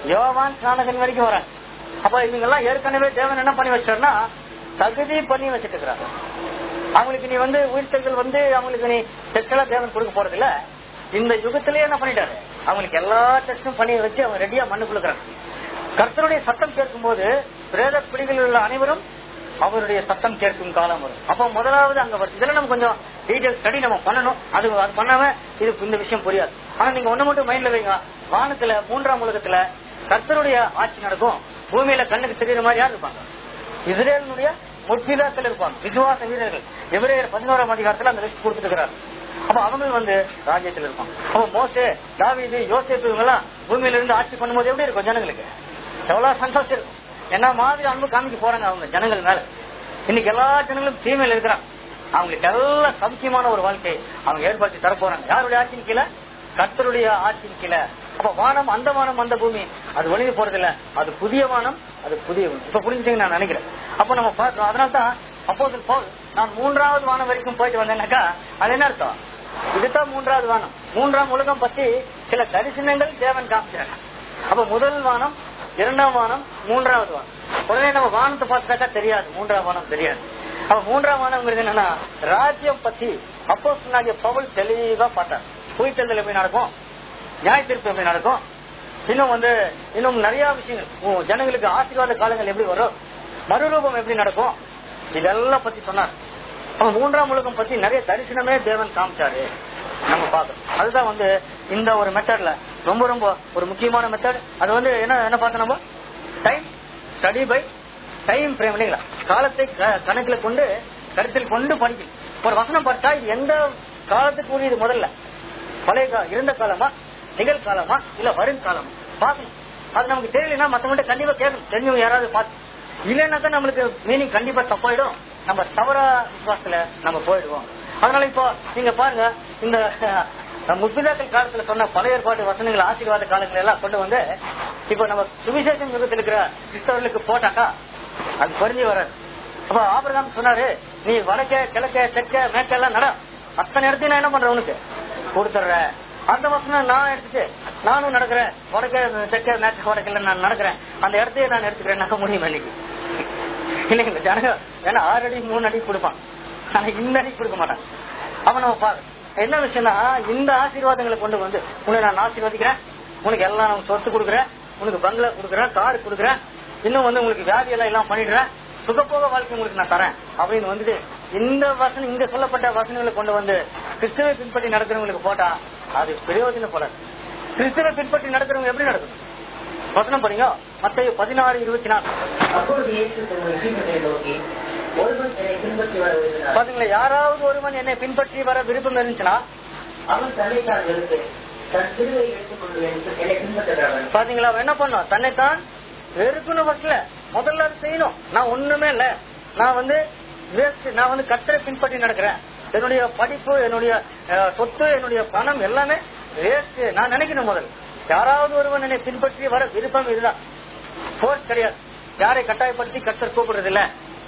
யோவான் ஸ்நானகன் வரைக்கும் வராங்க அப்ப இவங்க எல்லாம் ஏற்கனவே தேவன் என்ன பண்ணி வச்சாருன்னா தகுதி பண்ணி வச்சிட்டு இருக்கிறாங்க அவங்களுக்கு நீ வந்து உயிர்த்தல்கள் வந்து அவங்களுக்கு நீ டெஸ்ட் எல்லாம் தேவன் கொடுக்க போறது இல்ல இந்த யுகத்திலேயே என்ன பண்ணிட்டாரு அவங்களுக்கு எல்லா டெஸ்டும் பண்ணி வச்சு அவங்க ரெடியா மண்ணு கொடுக்குறாங்க கர்த்தருடைய சத்தம் கேட்கும் போது பிரேத பிடிகளில் உள்ள அனைவரும் அவருடைய சத்தம் கேட்கும் காலம் வரும் அப்ப முதலாவது அங்க வரும் இதுல நம்ம கொஞ்சம் டீடைல் ஸ்டடி நம்ம பண்ணணும் அது அது பண்ணாம இது இந்த விஷயம் புரியாது ஆனா நீங்க ஒண்ணு மட்டும் மைண்ட்ல வைங்க வானத்துல மூன்றாம் உலகத்துல கர்த்தருடைய ஆட்சி நடக்கும் பூமியில கண்ணுக்கு தெரியுற மாதிரி யார் இருப்பாங்க இஸ்ரேலினுடைய முற்பிதாக்கள் இருப்பாங்க விசுவாச வீரர்கள் எவரேயர் பதினோராம் அதிகாரத்துல அந்த லிஸ்ட் கொடுத்துருக்கிறார் அப்ப அவங்க வந்து ராஜ்யத்தில் இருப்பாங்க அப்ப மோசே தாவீது யோசேப்பு இவங்க எல்லாம் பூமியில இருந்து ஆட்சி பண்ணும்போது எப்படி இருக்கும் ஜனங்களுக்கு எவ்வளவு சந்தோஷம் இருக்கும் என்ன மாதிரி அன்பு காமிக்க போறாங்க அவங்க ஜனங்கள் மேல இன்னைக்கு எல்லா ஜனங்களும் தீமையில இருக்கிறாங்க அவங்களுக்கு எல்லாம் சௌக்கியமான ஒரு வாழ்க்கை அவங்க ஏற்படுத்தி தர போறாங்க யாருடைய ஆட்சியின் கீழே கர்த்தருடைய ஆட்சியின் கீழே அப்ப வானம் அந்த வானம் அந்த பூமி அது ஒளிவு போறது இல்ல அது புதிய வானம் அது புதிய பூமி இப்ப புரிஞ்சுட்டீங்க நான் நினைக்கிறேன் அப்ப நம்ம பார்க்கிறோம் அதனால்தான் அப்போது போல் நான் மூன்றாவது வானம் வரைக்கும் போயிட்டு வந்தேன்னாக்கா அது என்ன அர்த்தம் இதுதான் மூன்றாவது வானம் மூன்றாம் உலகம் பத்தி சில தரிசனங்கள் தேவன் காமிச்சாங்க அப்ப முதல் வானம் இரண்டாம் வானம் மூன்றாவது வானம் உடனே நம்ம வானத்தை பார்த்தாக்கா தெரியாது மூன்றாம் வானம் தெரியாது அப்ப மூன்றாம் வானம்ங்கிறது என்னன்னா ராஜ்யம் பத்தி அப்போ சொன்னாங்க பவுல் தெளிவா பார்த்தார் உயிர்த்தெழுதல் எப்படி நடக்கும் நியாய தீர்ப்பு எப்படி நடக்கும் இன்னும் வந்து இன்னும் நிறைய விஷயங்கள் உன் ஜனங்களுக்கு ஆசீர்வாத காலங்கள் எப்படி வரும் மறுரூபம் எப்படி நடக்கும் இதெல்லாம் பத்தி சொன்னார் அப்ப மூன்றாம் உலகம் பத்தி நிறைய தரிசனமே தேவன் காமிச்சாரு நம்ம பார்க்கணும் அதுதான் வந்து இந்த ஒரு மெத்தட்ல ரொம்ப ரொம்ப ஒரு முக்கியமான மெத்தட் அது வந்து என்ன என்ன பார்த்தோம் நம்ம time study by time frame இல்லைங்களா காலத்தை க- கணக்குல கொண்டு கருத்தில் கொண்டு படிக்கணும் ஒரு வசனம் பார்த்தா இது எந்த காலத்துக்கு உரியது முதல்ல பழைய கா- இருந்த காலமா நிகழ்காலமா இல்ல வருங்காலமா பார்க்கணும் அது நமக்கு தெரியலன்னா மத்தவங்க கண்டிப்பா கேட்கணும் தெரிஞ்சவங்க யாராவது பார்த்து இல்லைன்னாக்கா நம்மளுக்கு மீனிங் கண்டிப்பா தப்பாயிடும் நம்ம தவற விசுவாசத்துல நம்ம போயிடுவோம் அதனால இப்போ நீங்க பாருங்க இந்த அஹ், முற்பிதாக்கள் காலத்துல சொன்ன பழைய ஏற்பாட்டு வசனங்கள் ஆசீர்வாத காலங்கள் எல்லாம் கொண்டு வந்து இப்போ நம்ம சுவிசேஷம் யுகத்தில் இருக்கிற கிறிஸ்தவர்களுக்கு போட்டாக்கா அது குறைஞ்சு வராது அப்ப ஆபிரகாம் சொன்னாரு நீ வடக்க கிழக்க தெற்க மேற்க எல்லாம் நட அத்தனை இடத்தையும் நான் என்ன பண்றேன் உனக்கு கொடுத்துட்றேன் அந்த வசனம் நான் எடுத்துட்டு நானும் நடக்கிறேன் வடக்க தெற்க மேற்க வடக்கல நான் நடக்கிறேன் அந்த இடத்தையே நான் எடுத்துக்கிறேன் நக்க முடியும் இன்னைக்கு இல்லைங்க ஜனங்க ஏன்னா ஆறு அடி மூணு அடி கொடுப்பான் ஆனா இந்த அடி கொடுக்க மாட்டான் அவன் நம்ம பாரு என்ன விஷயம்னா இந்த ஆசீர்வாதங்களை கொண்டு வந்து உன்னை நான் ஆசீர்வதிக்கிறேன் உனக்கு எல்லாம் நான் சொத்து கொடுக்குறேன் உனக்கு பங்களா கொடுக்குறேன் கார் கொடுக்குறேன் இன்னும் வந்து உங்களுக்கு வியாதி எல்லாம் எல்லாம் பண்ணிடுறேன் சுகப்போக வாழ்க்கை உங்களுக்கு நான் தரேன் அப்படின்னு வந்துட்டு இந்த வசனம் இங்க சொல்லப்பட்ட வசனங்களை கொண்டு வந்து கிறிஸ்துவை பின்பற்றி நடக்கிறவங்களுக்கு போட்டா அது பிரயோஜனம் போல கிறிஸ்துவை பின்பற்றி நடக்கிறவங்க எப்படி நடக்கும் வசனம் படிங்க மத்திய பதினாறு இருபத்தி நாலு அப்பொழுது இயேசு தம்முடைய சீடர்களை நோக்கி ஒருவன் என்னை பின்பற்றி வர விரும்பினார் பாத்தீங்களா யாராவது ஒருவன் என்னை பின்பற்றி வர விருப்பம் இருந்துச்சுன்னா அவன் தன்னைத்தான் வெறுத்து தன் சிலுவை எடுத்துக்கொண்டு எனக்கு- என்னை பின்பற்றுகிறவன் பாத்தீங்களா அவன் என்ன பண்ணும் தன்னைத்தான் வெறுக்கணும் ஃபர்ஸ்ட்ல முதல்ல அது செய்யணும் நான் ஒண்ணுமே இல்ல நான் வந்து வேஸ்ட் நான் வந்து கத்தரை பின்பற்றி நடக்கிறேன் என்னுடைய படிப்பு என்னுடைய அஹ், சொத்து என்னுடைய பணம் எல்லாமே வேஸ்ட் நான் நினைக்கணும் முதல்ல யாராவது ஒருவன் என்னை பின்பற்றி வர விருப்பம் இதுதான் போர்ஸ் கிடையாது யாரை கட்டாயப்படுத்தி கத்தர் கூப்பிடுறது இல்ல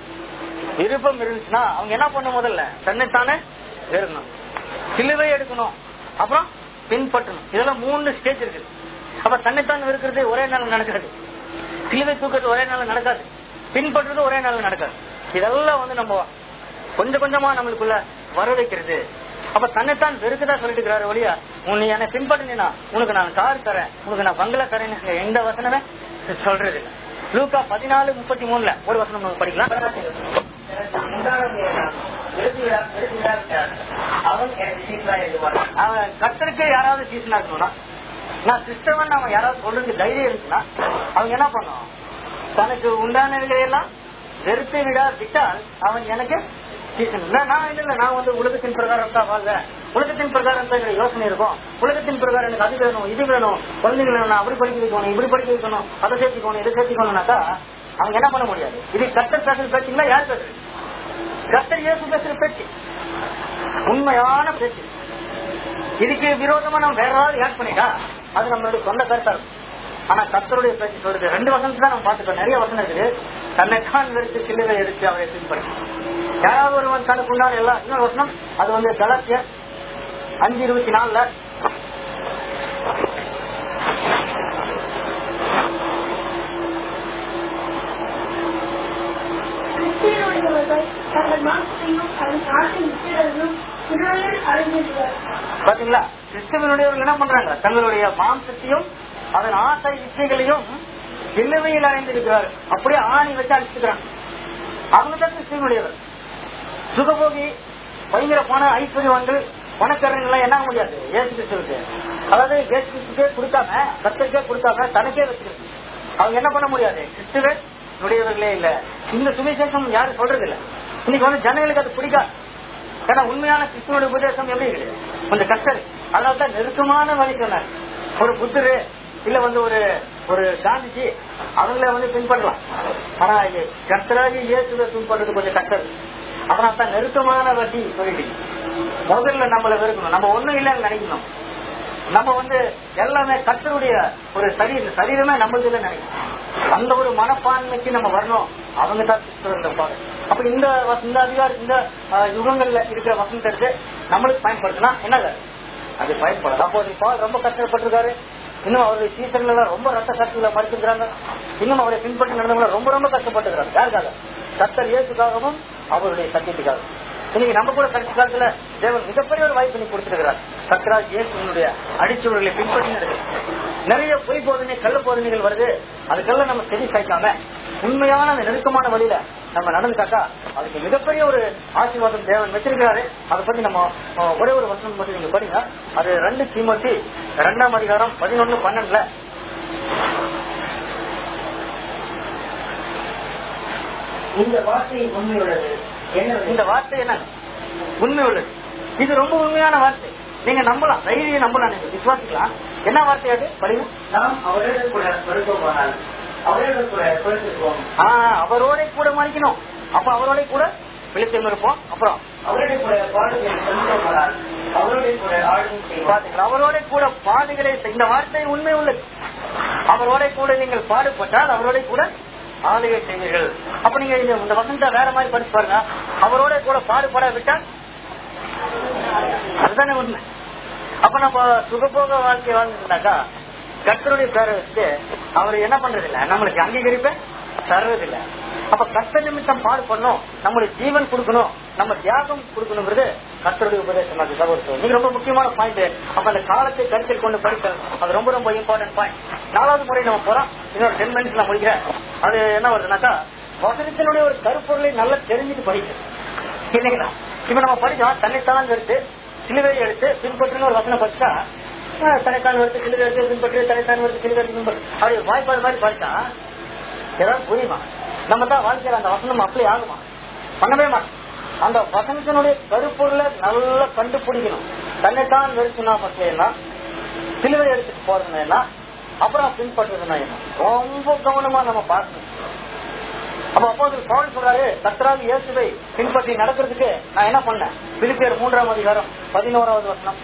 விருப்பம் இருந்துச்சுன்னா அவங்க என்ன பண்ண முதல்ல தன்னைத்தானே வெறுக்கணும் சிலுவை எடுக்கணும் அப்புறம் பின்பற்றணும் இதெல்லாம் மூணு ஸ்டேஜ் இருக்குது அப்ப தன்னைத்தான் வெறுக்கிறது ஒரே நாள் நடக்காது சிலுவை தூக்கிறது ஒரே நாள் நடக்காது பின்பற்றுறது ஒரே நாள் நடக்காது இதெல்லாம் வந்து நம்ம கொஞ்சம் கொஞ்சமா நம்மளுக்குள்ள வர வைக்கிறது அப்ப தன்னைத்தான் வெறுக்கதான் சொல்லிட்டு இருக்கிறாரு ஒழியா உன் நீ என்னை பின்பற்றினா உனக்கு நான் கார் தரேன் உனக்கு நான் பங்களா தரேன்னு எந்த வசனமே சொல்றது இல்ல லூக்கா பதினாலு முப்பத்தி மூணுல ஒரு வசனம் நம்ம படிக்கலாம் அவன் எனக்கு சீக்கிரம் எழுதுவான் அவன் கத்தருக்கு யாராவது சீசனா இருக்கணும்னா நான் கிறிஸ்தவன் அவன் யாராவது சொல்றதுக்கு தைரியம் இருக்குன்னா அவங்க என்ன பண்ணும் தனக்கு உண்டானவர்களை எல்லாம் வெறுத்து விடா விட்டால் அவன் எனக்கு சீசன் இல்ல நான் இல்ல இல்ல நான் வந்து உலகத்தின் பிரகாரம் தான் வாழ்வேன் உலகத்தின் பிரகாரம் தான் எனக்கு யோசனை இருக்கும் உலகத்தின் பிரகாரம் எனக்கு அது வேணும் இது வேணும் குழந்தைங்களை நான் அப்படி படிக்க வைக்கணும் இப்படி படிக்க வைக்கணும் அதை சேர்த்திக்கணும் இதை சேர்த்திக்கணும்னாக்கா அவங்க என்ன பண்ண முடியாது இது கத்தர் பேசுற பேச்சுங்களா யார் பேசுறது கத்தர் இயேசு பேசுற பேச்சு உண்மையான பேச்சு இதுக்கு விரோதமா நம்ம வேற ஏதாவது ஆட் பண்ணிட்டா அது நம்மளுடைய சொந்த கருத்தா இருக்கும் ஆனா கர்த்தருடைய பேச்சு சொல்றது ரெண்டு வசனத்தை தான் நம்ம பார்த்துக்கோம் நிறைய வசனம் இருக்குது தன்னைத்தான் வெறுத்து சிலுவை எடுத்து அவரை பின்பற்றி யாராவது ஒருவன் தனக்கு உண்டான எல்லாம் இன்னொரு வசனம் அது வந்து கலாத்திய அஞ்சு இருபத்தி நாலுல கிறிஸ்டியனுடையவர்கள் தங்கள் மாசத்தையும் அதன் நாட்டை விட்டுடலும் சிலுவையில் அடைந்திருக்கிறார் பாத்தீங்களா கிறிஸ்தவனுடையவர்கள் என்ன பண்றாங்க தங்களுடைய மாம்சத்தையும் அதன் ஆசை இச்சைகளையும் சிலுவையில் அடைந்திருக்கிறார் அப்படியே ஆணி வச்சு அடிச்சுக்கிறாங்க அவங்க தான் கிறிஸ்தவனுடையவர் சுகபோகி பயங்கர பண ஐஸ்வர்யவான்கள் பணக்காரங்க எல்லாம் என்ன ஆக முடியாது ஏசு கிறிஸ்துவுக்கு அதாவது ஏசு கிறிஸ்துக்கே கொடுக்காம கத்தருக்கே கொடுக்காம தனக்கே வச்சிருக்கு அவங்க என்ன பண்ண முடியாது கிறிஸ்துவே உடையவர்களே இல்ல இந்த சுவிசேஷம் யாரும் சொல்றது இல்ல இன்னைக்கு வந்து ஜனங்களுக்கு அது பிடிக்காது ஏன்னா உண்மையான கிறிஸ்துவோட உபதேசம் எப்படி இருக்குது கொஞ்சம் கஷ்டம் அதனால தான் நெருக்கமான வழி சொன்னார் ஒரு புத்தரு இல்ல வந்து ஒரு ஒரு காந்திஜி அவங்கள வந்து பின்பற்றலாம் ஆனா இது கர்த்தராகி இயேசுவை பின்பற்றது கொஞ்சம் கஷ்டம் அதனால தான் நெருக்கமான வட்டி சொல்லிட்டு முதல்ல நம்மள வெறுக்கணும் நம்ம ஒண்ணும் இல்லைன்னு நினைக்கணும் நம்ம வந்து எல்லாமே கர்த்தருடைய ஒரு சரீரம் சரீரமே நம்மளுக்கு இல்லைன்னு நினைக்கணும் அந்த ஒரு மனப்பான்மைக்கு நம்ம வரணும் அவங்க தான் கிறிஸ்தவர்கள் பாரு அப்ப இந்த வச- இந்த அதிகாரம் இந்த அஹ், யுகங்கள்ல இருக்கிற வசனத்தை எடுத்து நம்மளுக்கு பயன்படுத்தினா என்னது அது பயன்படாது அப்போ அது பால் ரொம்ப கஷ்டப்பட்டிருக்காரு இன்னும் அவருடைய சீசன்ல எல்லாம் ரொம்ப ரத்த சக்தியில மறுத்திருக்கிறாங்க இன்னும் அவரை பின்பற்றி நடந்தவங்க ரொம்ப ரொம்ப கஷ்டப்பட்டுக்கிறாங்க யாருக்காக கர்த்தர் இயேசுக்காகவும் அவருடைய சத்தியத்துக்காகவும் இன்னைக்கு நம்ம கூட கடைசி காலத்துல தேவன் மிகப்பெரிய ஒரு வாய்ப்பு நீ கொடுத்திருக்கிறார் சத்ராஜ் இயேசுனுடைய அடிச்சுவர்களை பின்பற்றி நடக்குது நிறைய பொய் போதனை கள்ள போதனைகள் வருது அதுக்கெல்லாம் நம்ம செவி சாய்க்காம உண்மையான அந்த நெருக்கமான வழியில நம்ம நடந்துட்டாக்கா அதுக்கு மிகப்பெரிய ஒரு ஆசீர்வாதம் தேவன் வச்சிருக்கிறாரு அதை பத்தி நம்ம அஹ், ஒரே ஒரு வருஷம் மட்டும் நீங்க படிங்க அது ரெண்டு தீமோத்தி ரெண்டாம் அதிகாரம் பதினொன்னு பன்னெண்டுல இந்த வார்த்தை உண்மையுள்ளது என்னவெனில் இந்த வார்த்தை என்ன உண்மை உள்ளது இது ரொம்ப உண்மையான வார்த்தை நீங்க நம்பலாம் தைரியம் நம்பலாம் நீங்க விசுவாசிக்கலாம் என்ன வார்த்தை அது படிங்க நாம் அவரோடு கூட வருவோமானால் அவரோடு கூட கொடுத்திருப்போம் ஆஹ் அவரோட கூட மறிக்கணும் அப்ப அவரோட கூட விழித்தம் இருப்போம் அப்புறம் அவரோடு கூட பாடல்களை சொல்லுவோமானால் அவரோடு கூட ஆளும் செய்வோம் பாத்தீங்களா அவரோட கூட பாடுகளை இந்த வார்த்தை உண்மை உள்ளது அவரோட கூட நீங்கள் பாடுபட்டால் அவரோட கூட ஆளுகை செய்வீர்கள் அப்ப நீங்க இந்த- இந்த வசனத்தை வேற மாதிரி படிச்சு பாருங்க அவரோட கூட பாடுபட விட்டால் அதுதானே உண்மை அப்ப நம்ம சுகபோக வாழ்க்கை வாழ்ந்துட்டாக்கா கர்த்தருடைய பேரை வச்சு அவர் என்ன பண்றது இல்ல நம்மளுக்கு அங்கீகரிப்ப தர்றது இல்ல அப்ப கர்த்த நிமித்தம் பாடுபடணும் நம்மளுடைய ஜீவன் கொடுக்கணும் நம்ம தியாகம் கொடுக்கணுங்கிறது கர்த்தருடைய உபதேசம் அது சகோதரர் நீங்க ரொம்ப முக்கியமான பாயிண்ட் அப்ப அந்த காலத்தை கருத்தில் கொண்டு படித்தல் அது ரொம்ப ரொம்ப இம்பார்ட்டன்ட் பாயிண்ட் நாலாவது முறை நம்ம போறோம் இன்னொரு டென் மினிட்ஸ் நான் முடிக்கிறேன் அது என்ன வருதுனாக்கா வசனத்தினுடைய ஒரு கருப்பொருளை நல்லா தெரிஞ்சுட்டு படிக்கணும் இல்லைங்களா இப்ப நம்ம படிச்சோம் தன்னைத்தான் எடுத்து சிலுவை எடுத்து பின்பற்றுன்னு ஒரு வசனம் படிச்சா ஆஹ், தன்னைத்தான் எடுத்து சிலுவை எடுத்து பின்பற்று தன்னைத்தான் எடுத்து சிலுவை எடுத்து பின்பற்று அப்படி வாய்ப்பாடு மாதிரி படிச்சா ஏதாவது புரியுமா நம்ம தான் வாழ்க்கையில அந்த வசனம் அப்ளை ஆகுமா பண்ணவே மாட்டோம் அந்த வசனத்தினுடைய கருப்பொருளை நல்லா கண்டுபிடிக்கணும் தன்னைத்தான் வெறுத்துனா பத்தி என்ன சிலுவை எடுத்துட்டு போறதுனா என்ன அப்புறம் பின்பற்றுறதுனா என்ன ரொம்ப கவனமா நம்ம பார்க்கணும் அப்ப அப்போது பவுல் சொல்றாரு கர்த்தராக இயேசுவை பின்பற்றி நடக்கிறதுக்கு நான் என்ன பண்ணேன் பிலிப்பியர் மூன்றாம் அதிகாரம் பதினோராவது வசனம்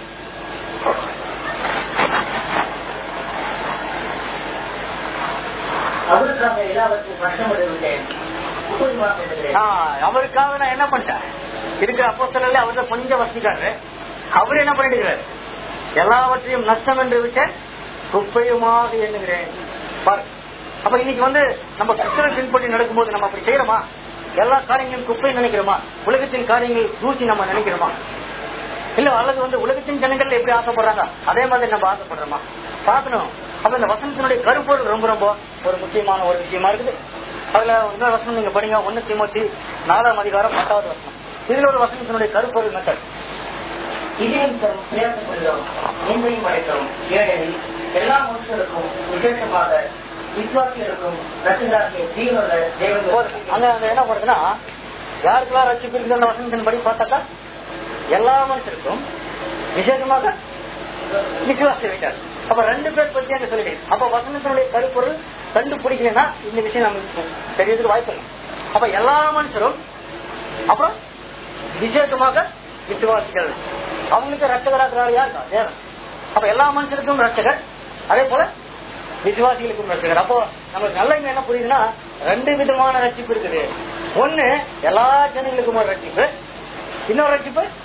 அவருக்காக எல்லாவற்றையும் கஷ்டப்பட்டுவிட்டேன் உபரிமாக இருக்கிறேன் ஆஹ், அவருக்காக நான் என்ன பண்ணிட்டேன் இருக்கிற அப்போ சொல்லல அவர் கொஞ்சம் வசிக்காரு அவர் என்ன பண்ணிட்டு எல்லாவற்றையும் நஷ்டம் என்று விட்டு குப்பையுமாக எண்ணுகிறேன் பாரு அப்ப இன்னைக்கு வந்து நம்ம கிறிஸ்தவ பின்பற்றி நடக்கும்போது நம்ம அப்படி செய்யறோமா எல்லா காரியங்களும் குப்பை நினைக்கிறோமா உலகத்தின் காரியங்கள் தூசி நம்ம நினைக்கிறோமா இல்ல அல்லது வந்து உலகத்தின் ஜனங்கள் எப்படி ஆசைப்படுறாங்க அதே மாதிரி நம்ம ஆசைப்படுறோமா பார்க்கணும் அப்ப இந்த வசனத்தினுடைய கருப்பொருள் ரொம்ப ரொம்ப ஒரு முக்கியமான ஒரு விஷயமா இருக்குது அதுல இன்னொரு வசனம் நீங்க படிங்க ஒண்ணு திமுத்தி நாலாம் அதிகாரம் பத்தாவது வசனம் இதுல ஒரு வசனத்தினுடைய கருப்பொருள் மெத்தட் இதையும் தரும் பிரயாசப்படுகிறோம் எங்களையும் அழைக்கிறோம் ஏனெனில் எல்லா மனுஷருக்கும் விசேஷமாக விசுவாசிகளுக்கும் ரசிகராகிய ஜீவனுள்ள தேவன் அங்க அங்க என்ன பண்ணுறதுன்னா யாருக்கெல்லாம் ரட்சிப்பு இருக்குது அந்த வசனத்தின் படி பார்த்தாக்கா எல்லா மனுஷருக்கும் விசேஷமாக விசுவாசி வைத்தார் அப்ப ரெண்டு பேர் பத்தி அங்க சொல்லிட்டு அப்ப வசனத்தினுடைய கருப்பொருள் கண்டுபிடிக்கலன்னா இந்த விஷயம் நமக்கு தெரியறதுக்கு வாய்ப்பு இல்லை அப்ப எல்லா மனுஷரும் அப்புறம் விசேஷமாக விசுவாசிகள் அவங்களுக்கு ரட்சகராக யார் தேவன் அப்ப எல்லா மனுஷருக்கும் ரட்சகர் அதே போல விசுவாசிகளுக்கும் ரட்சகர் அப்போ நமக்கு நல்ல இங்க என்ன புரியுதுன்னா ரெண்டு விதமான ரட்சிப்பு இருக்குது ஒண்ணு எல்லா ஜனங்களுக்கும் ஒரு ரட்சிப்பு இன்னொரு ரட்சிப்பு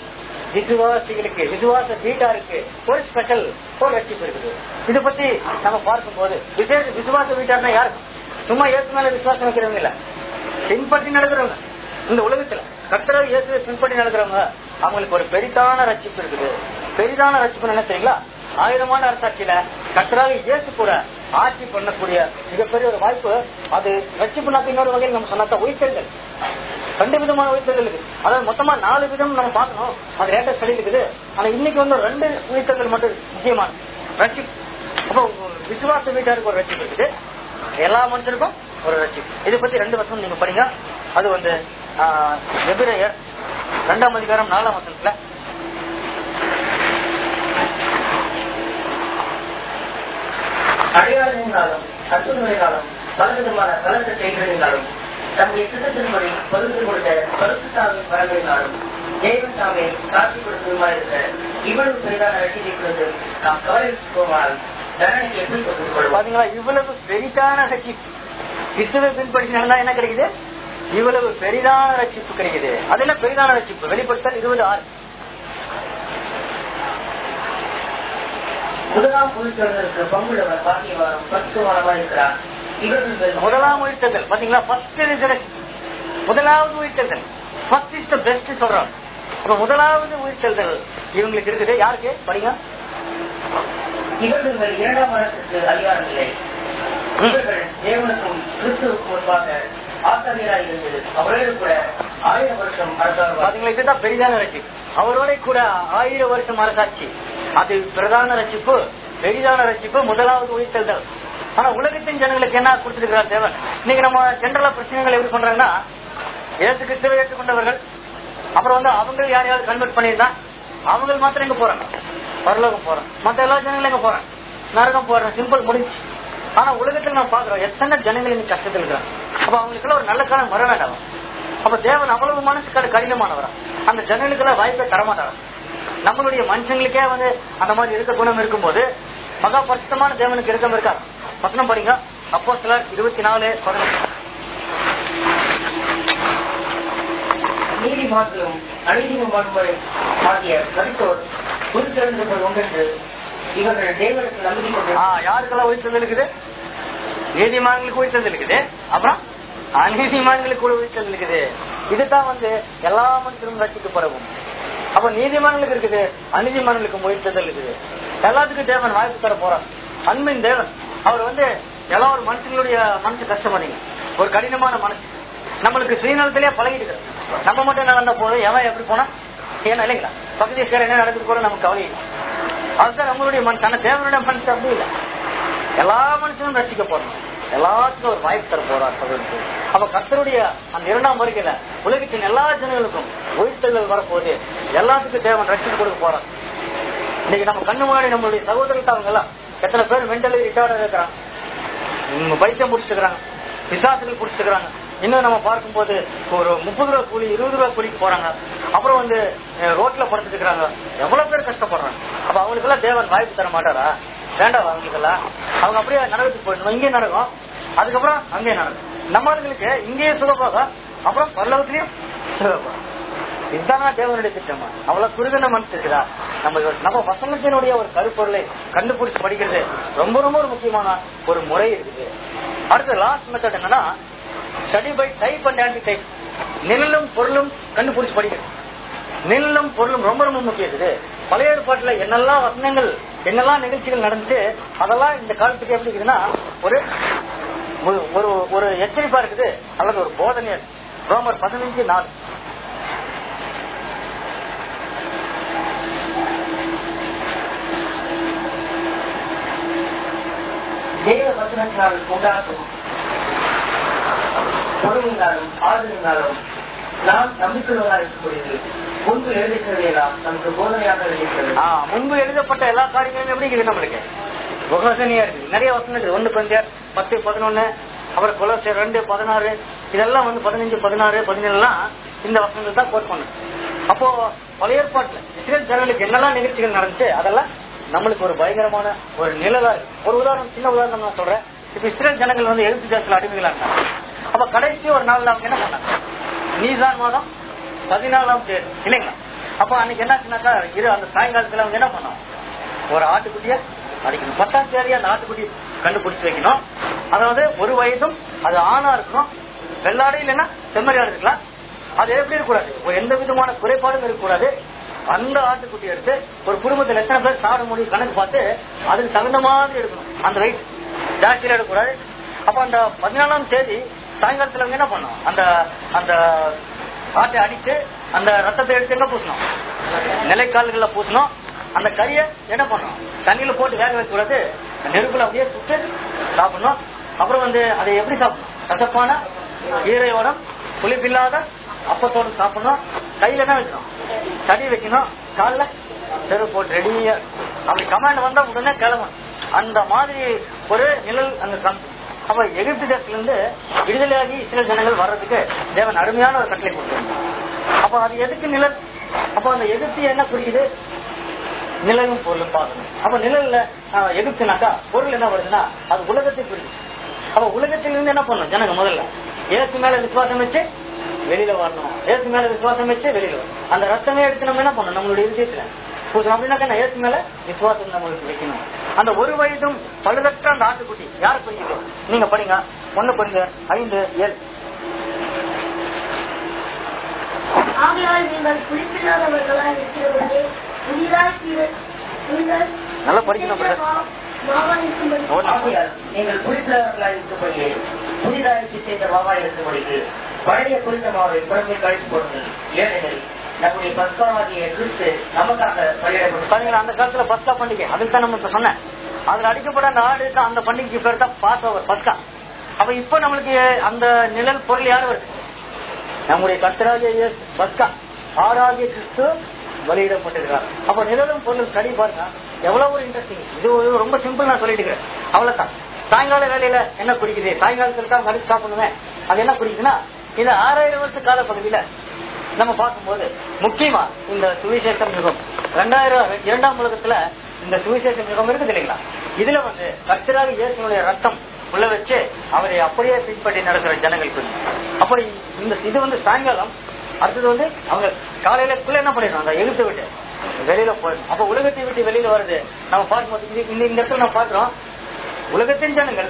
விசுவாசிகளுக்கு விசுவாச வீட்டாருக்கு ஒரு ஸ்பெஷல் ஒரு ரட்சிப்பு இருக்குது இதை பத்தி நம்ம பார்க்கும்போது விசேஷ விசுவாச வீட்டார்னா யாரு சும்மா இயேசு மேல விசுவாசம் வைக்கிறவங்க இல்ல பின்பற்றி நடக்கிறவங்க இந்த உலகத்துல கர்த்தர இயேசுவை பின்பற்றி நடக்கிறவங்க அவங்களுக்கு ஒரு பெரிதான ரட்சிப்பு இருக்குது பெரிதான ரட்சிப்பு என்ன தெரியுங்களா ஆயிரமான அரசாட்சியில கர்த்தராக இயேசு கூட ஆட்சி பண்ணக்கூடிய மிகப்பெரிய ஒரு வாய்ப்பு அது ரட்சிப்புனாக்க இன்னொரு வகையில் நம்ம சொன்னாக்க உயிர்த்தெழுதல் ரெண்டு விதமான உயிர்த்தெழுதல் இருக்கு அதாவது மொத்தமா நாலு விதம் நம்ம பார்க்கணும் அது லேட்டஸ்ட் ஸ்டடி இருக்குது ஆனா இன்னைக்கு வந்து ரெண்டு உயிர்த்தெழுதல் மட்டும் முக்கியமான ரட்சிப்பு அப்போ விசுவாச வீட்டாருக்கு ஒரு ரட்சிப்பு இருக்குது எல்லா மனுஷருக்கும் ஒரு ரட்சிப்பு இதை பத்தி ரெண்டு வருஷம் நீங்க படிங்க அது வந்து எபிரேயர் ரெண்டாம் அதிகாரம் நாலாம் வசனத்துல அடையாளங்களினாலும் அற்புதங்களினாலும் பலவிதமான பலத்த செயல்களினாலும் தம்முடைய சித்தத்தின்படி பகுத்து கொடுத்த பரிசுத்தாவின் வரங்களினாலும் தேவன் தாமே காட்சி கொடுத்ததுமாயிருக்க இவ்வளவு பெரிதான ரட்சித்தை கொடுத்து நாம் கவலை போவால் தண்டனைக்கு எப்படி கொடுத்துக் கொள்வோம் பாத்தீங்களா இவ்வளவு பெரிதான ரட்சிப்பு கிறிஸ்துவை பின்பற்றி நடந்தா என்ன கிடைக்குது இவ்வளவு பெரிதான ரட்சிப்பு கிடைக்குது அதெல்லாம் பெரிதான ரட்சிப்பு வெளிப்படுத்தல் இருபது ஆறு முதலாம் உயிர்த்தவர்களுக்கு பங்குள்ளவர் பாக்கியவாரம் பரிசுவானமாக இருக்கிறார் இவர்கள் முதலாம் உயிர்த்தல் பாத்தீங்களா ஃபர்ஸ்ட் ரிசரக்ஷன் முதலாவது உயிர்த்தல் ஃபர்ஸ்ட் இஸ் த பெஸ்ட் சொல்றாங்க அப்ப முதலாவது உயிர்த்தல் இவங்களுக்கு இருக்குது யாருக்கு படிங்க இவர்கள் இரண்டாம் மனத்திற்கு அதிகாரம் இல்லை இவர்கள் தேவனுக்கும் கிறிஸ்துவுக்கும் முன்பாக ஆசிரியராக இருந்தது அவரோடு கூட ஆயிரம் வருஷம் அரசாங்க பாத்தீங்களா இதுதான் பெரிதான ரட்சிப்பு அவரோட கூட ஆயிரம் வருஷம் அரசாட்சி அது பிரதான ரட்சிப்பு பெரிதான ரட்சிப்பு முதலாவது உயிர்த்தல் ஆனா உலகத்தின் ஜனங்களுக்கு என்ன கொடுத்திருக்கிறார் தேவன் இன்னைக்கு நம்ம ஜென்ரலா பிரச்சனைகள் எப்படி பண்றாங்கன்னா ஏசு கிறிஸ்துவை ஏற்றுக்கொண்டவர்கள் அப்புறம் வந்து அவங்க யாரையாவது கன்வெர்ட் பண்ணியிருந்தா அவங்க மாத்திரம் எங்க போறாங்க பரலோகம் போறாங்க மத்த எல்லா ஜனங்களும் எங்க போறாங்க நரகம் போறாங்க சிம்பிள் முடிஞ்சு ஆனா உலகத்துல நம்ம பாக்குறோம் எத்தனை ஜனங்கள் இன்னைக்கு கஷ்டத்தில் இருக்கிறாங்க அப்ப அவங்களுக்கு ஒரு நல்ல காலம் வர வேண்டாம் அப்ப தேவன் அவ்வளவு மனசுக்கு கடினமானவரா அந்த ஜனங்களுக்கு எல்லாம் வாய்ப்பை தரமாட்டாரா நம்மளுடைய மனுஷங்களுக்கே வந்து அந்த மாதிரி இருக்க குணம் இருக்கும்போது மகா பரிசுத்தமான தேவனுக்கு இருக்கம் இருக்கா வசனம் படிங்க அப்போ சிலர் இருபத்தி நாலு பதினொன்று நீதிமான்களும் அநீதிமான்கள் ஆகிய மருத்துவர் குறித்திருந்தவர்கள் உண்டென்று இவர்கள் தேவனுக்கு நம்பிக்கை கொண்டு ஆ, யாருக்கெல்லாம் உயிர்த்தல் இருக்குது நீதிமான்களுக்கு உயிர்த்தல் இருக்குது அப்புறம் அநீதிமான்களுக்கு கூட உயிர்த்தல் இருக்குது இதுதான் வந்து எல்லா மனுஷரும் ரசிக்கப்படவும் அப்ப நீதிமான்களுக்கு இருக்குது அநீதிமான்களுக்கு உயிர்த்தல் இருக்குது எல்லாத்துக்கும் தேவன் வாய்ப்பு தர போறார் அன்பின் தேவன் அவர் வந்து எல்லா ஒரு மனுஷங்களுடைய மனசு கஷ்டப்படுறீங்க ஒரு கடினமான மனசு நம்மளுக்கு சுயநலத்திலே பழகிட்டு நம்ம மட்டும் நடந்த போதும் எவன் எப்படி போனா ஏன்னா இல்லைங்களா பக்கத்து என்ன நடக்குது கூட நமக்கு கவலை இல்லை அதுதான் நம்மளுடைய மனசு ஆனா தேவனுடைய மனசு அப்படி இல்லை எல்லா மனுஷனும் ரசிக்க போறோம் எல்லாத்துக்கும் ஒரு வாய்ப்பு தர போறார் சகோதரருக்கு அப்ப கர்த்தருடைய அந்த இரண்டாம் வருகையில உலகத்தின் எல்லா ஜனங்களுக்கும் உயிர்த்தல் வரப்போகுது எல்லாத்துக்கும் தேவன் ரட்சித்து கொடுக்க போறார் இன்னைக்கு நம்ம கண்ணு முன்னாடி நம்மளுடைய சகோதரர்கள் அவங்க எல்லாம் எத்தனை பேர் மென்டலி ரிட்டார்ட் இருக்கிறாங்க உம், பைத்தியம் பிடிச்சிருக்கிறாங்க பிசாசுகள் பிடிச்சிருக்கிறாங்க இன்னும் நம்ம பார்க்கும்போது ஒரு முப்பது ரூபா கூலி இருபது ரூபா கூலிக்கு போறாங்க அப்புறம் வந்து அஹ், ரோட்ல படுத்துட்டு இருக்கிறாங்க எவ்வளவு பேர் கஷ்டப்படுறாங்க அப்ப அவங்களுக்கு எல்லாம் தேவன் வாய்ப்பு தர மாட்டாரா வேண்டாம் அவங்களுக்கு எல்லாம் அவங்க அப்படியே நரகத்துக்கு போயிடணும் இங்கே நடக்கும் அதுக்கப்புறம் அங்கே நடக்கும் நம்ம ஆளுங்களுக்கு இங்கேயே சுகப்போக அப்புறம் பல்லவத்திலயும் சுகப்போகும் இதுதானா தேவனுடைய திட்டமா அவ்வளவு குறுகின மனசு இருக்குதா நம்ம நம்ம வசனத்தினுடைய ஒரு கருப்பொருளை கண்டுபிடிச்சு படிக்கிறது ரொம்ப ரொம்ப ஒரு முக்கியமான ஒரு முறை இருக்குது அடுத்த லாஸ்ட் மெத்தட் என்னன்னா study by type and antitype நிழலும் பொருளும் கண்டுபிடிச்சு படிக்கிறது நிழலும் பொருளும் ரொம்ப ரொம்ப முக்கியம் இருக்குது பழைய ஏற்பாட்டுல என்னெல்லாம் வசனங்கள் என்னெல்லாம் நிகழ்ச்சிகள் நடந்துச்சு அதெல்லாம் இந்த காலத்துக்கு எப்படி இருக்குதுன்னா ஒரு ஒரு- ஒரு ஒரு எச்சரிப்பா இருக்குது அல்லது ஒரு போதனையா இருக்கு ரோமர் பதினஞ்சு நாலு தேவ வசனத்தினால் உண்டாகும் பொறுமையினாலும் ஆதரவினாலும் நாம் நம்பிக்கையுள்ளதாக இருக்கக்கூடியது முன்பு எழுதிக்கிறதையெல்லாம் நமக்கு போதனையாக இருக்கிறது ஆ, முன்பு எழுதப்பட்ட எல்லா காரியங்களும் எப்படி இருக்குது நம்மளுக்கு உகசனியா இருக்கு நிறைய வசனம் இருக்கு ஒண்ணு கொஞ்சம் பத்து பதினொன்னு அப்புறம் குலசை ரெண்டு பதினாறு இதெல்லாம் வந்து பதினஞ்சு பதினாறு பதினேழுலாம் இந்த வசனங்கள் தான் கோட் பண்ணும் அப்போ பழைய ஏற்பாட்டுல இஸ்ரேல் ஜனங்களுக்கு என்னெல்லாம் நிகழ்ச்சிகள் நடந்துச்சு அதெல்லாம் நம்மளுக்கு ஒரு பயங்கரமான ஒரு நிழலா இருக்கு ஒரு உதாரணம் சின்ன உதாரணம் நான் சொல்றேன் இப்ப இஸ்ரேல் ஜனங்கள் வந்து எழுத்து தேசத்துல அடிமைகளா இருந்தாங்க அப்ப கடைசி ஒரு நாள்ல அவங்க என்ன பண்ணாங்க நீசான் மாதம் பதினாலாம் தேதி இல்லைங்களா அப்ப அன்னைக்கு என்னாச்சுனாக்கா இரு அந்த சாயங்காலத்துல அவங்க என்ன பண்ணோம் ஒரு ஆட்டுக்குட்டிய அடிக்கணும் பத்தாம் தேதி அந்த ஆட்டுக்குட்டி கண்டுபிடிச்சு வைக்கணும் அதாவது ஒரு வயதும் அது ஆணா இருக்கணும் வெள்ளாடு இல்லைன்னா செம்மறியாடு இருக்கலாம் அது எப்படி இருக்கக்கூடாது ஒரு எந்த விதமான குறைபாடும் இருக்கக்கூடாது அந்த ஆட்டுக்குட்டி எடுத்து ஒரு குடும்பத்துல எத்தனை பேர் சாப்பிட முடியும் கணக்கு பார்த்து அதுக்கு தகுந்த மாதிரி எடுக்கணும் அந்த வெயிட் ஜாஸ்தியில எடுக்கக்கூடாது அப்ப அந்த பதினாலாம் தேதி சாயங்காலத்துல அவங்க என்ன பண்ணோம் அந்த அந்த ஆட்டை அடித்து அந்த ரத்தத்தை எடுத்து எங்க பூசணும் நிலைக்கால்கள்ல பூசணும் அந்த கறியை என்ன பண்ணணும் தண்ணியில போட்டு வேக வைக்க கூடாது நெருப்புல அப்படியே சுட்டு சாப்பிடணும் அப்புறம் வந்து அதை எப்படி சாப்பிடணும் கசப்பான ஈரையோட புளிப்பில்லாத அப்பத்தோட சாப்பிடணும் கையில என்ன வைக்கணும் தடி வைக்கணும் கால்ல செருப்பு போட்டு ரெடியா அப்படி கமாண்ட் வந்தா உடனே கிளம்பணும் அந்த மாதிரி ஒரு நிழல் அங்க காமிச்சு அப்ப எகிப்து தேசத்துல இருந்து விடுதலையாகி இஸ்ரேல் ஜனங்கள் வர்றதுக்கு தேவன் அருமையான ஒரு கட்டளை கொடுத்தாங்க அப்ப அது எதுக்கு நிழல் அப்ப அந்த எகிப்து என்ன குறிக்குது நிழலும் பொருளும் பார்க்கணும் அப்ப நிழல்ல ஆஹ், எகிப்துனாக்கா பொருள் என்ன வருதுன்னா அது உலகத்தை குறிக்குது அப்ப உலகத்திலிருந்து என்ன பண்ணணும் ஜனங்க முதல்ல ஏசு மேல விசுவாசம் வச்சு வெளியில வரணும் ஏசு மேல விசுவாசம் வச்சு வெளியில வரணும் அந்த ரத்தமே எடுத்து நம்ம என்ன பண்ணணும் நம்மளுடைய விஷயத்துல பூசணும் அப்படின்னாக்கா நான் ஏசு மேல விசுவாசம் நம்மளுக்கு வைக்கணும் அந்த ஒரு வயதும் பழுதற்ற அந்த ஆட்டுக்குட்டி யார் குறிக்கிறோம் நீங்க படிங்க ஒண்ணு படிங்க ஐந்து ஏழு ஆகையால் நீங்கள் குறிப்பிடாதவர்களாய் இருக்கிறவர்களே புதிதாய் சீர- புதிதாய் நல்லா படிக்கணும் brother. மாவாய் இருக்கும்படி ஒண்ணு. ஆகையால் நீங்கள் குறிப்பிட்டவர்களாக இருக்கும்படியே புதிதாக செய்த மாவாய் இருக்கும்படிக்கு பழைய குறித்த மாவை புறமே கழித்து போடுங்கள் ஏனெனில் நம்முடைய பஸ்காவாகிய கிறிஸ்து நமக்காக பலியிடப்பட்டு பாருங்களா அந்த காலத்துல பஸ்கா பண்டிகை அதுக்கு தான் நம்ம இப்ப சொன்னேன் அதுல அடிக்கப்பட்ட அந்த ஆடு தான் அந்த பண்டிகைக்கு பேர் தான் பாஸ் ஓவர் பஸ்கா அப்ப இப்ப நம்மளுக்கு அந்த நிழல் பொருள் யாரு வருது நம்முடைய கர்த்தராகிய இயேசு பஸ்கா ஆராகிய கிறிஸ்து வெளியிடப்பட்டிருக்கிறார் அப்ப நிழலும் பொருளும் ஸ்டடி பாருங்க எவ்வளவு ஒரு இன்ட்ரெஸ்டிங் இது ஒரு ரொம்ப சிம்பிள் நான் சொல்லிட்டு இருக்கிறேன் அவ்வளவுதான் சாயங்கால வேலையில என்ன குறிக்குது சாயங்காலத்துல தான் கடிச்சு சாப்பிடணுமே அது என்ன குறிக்குதுன்னா இந்த ஆறாயிரம் வருஷ கால பகுதியில நம்ம பார்க்கும்போது முக்கியமா இந்த சுவிசேஷம் யுகம் ரெண்டாயிரம் இரண்டாம் உலகத்துல இந்த சுவிசேஷம் யுகம் இருக்குது இல்லைங்களா இதுல வந்து கர்த்தராக இயேசுனுடைய ரத்தம் உள்ள வச்சு அவரை அப்படியே பின்பற்றி நடக்கிற ஜனங்கள் கொஞ்சம் அப்படி இந்த இது வந்து சாயங்காலம் அடுத்தது வந்து அவங்க காலையிலக்குள்ள என்ன பண்ணிடணும் அந்த எழுத்து விட்டு வெளியில போயிடும் அப்ப உலகத்தை விட்டு வெளியில வருது நம்ம பார்க்கும்போது இது- இந்த இந்த இடத்துல நம்ம பார்க்கிறோம் உலகத்தின் ஜனங்கள்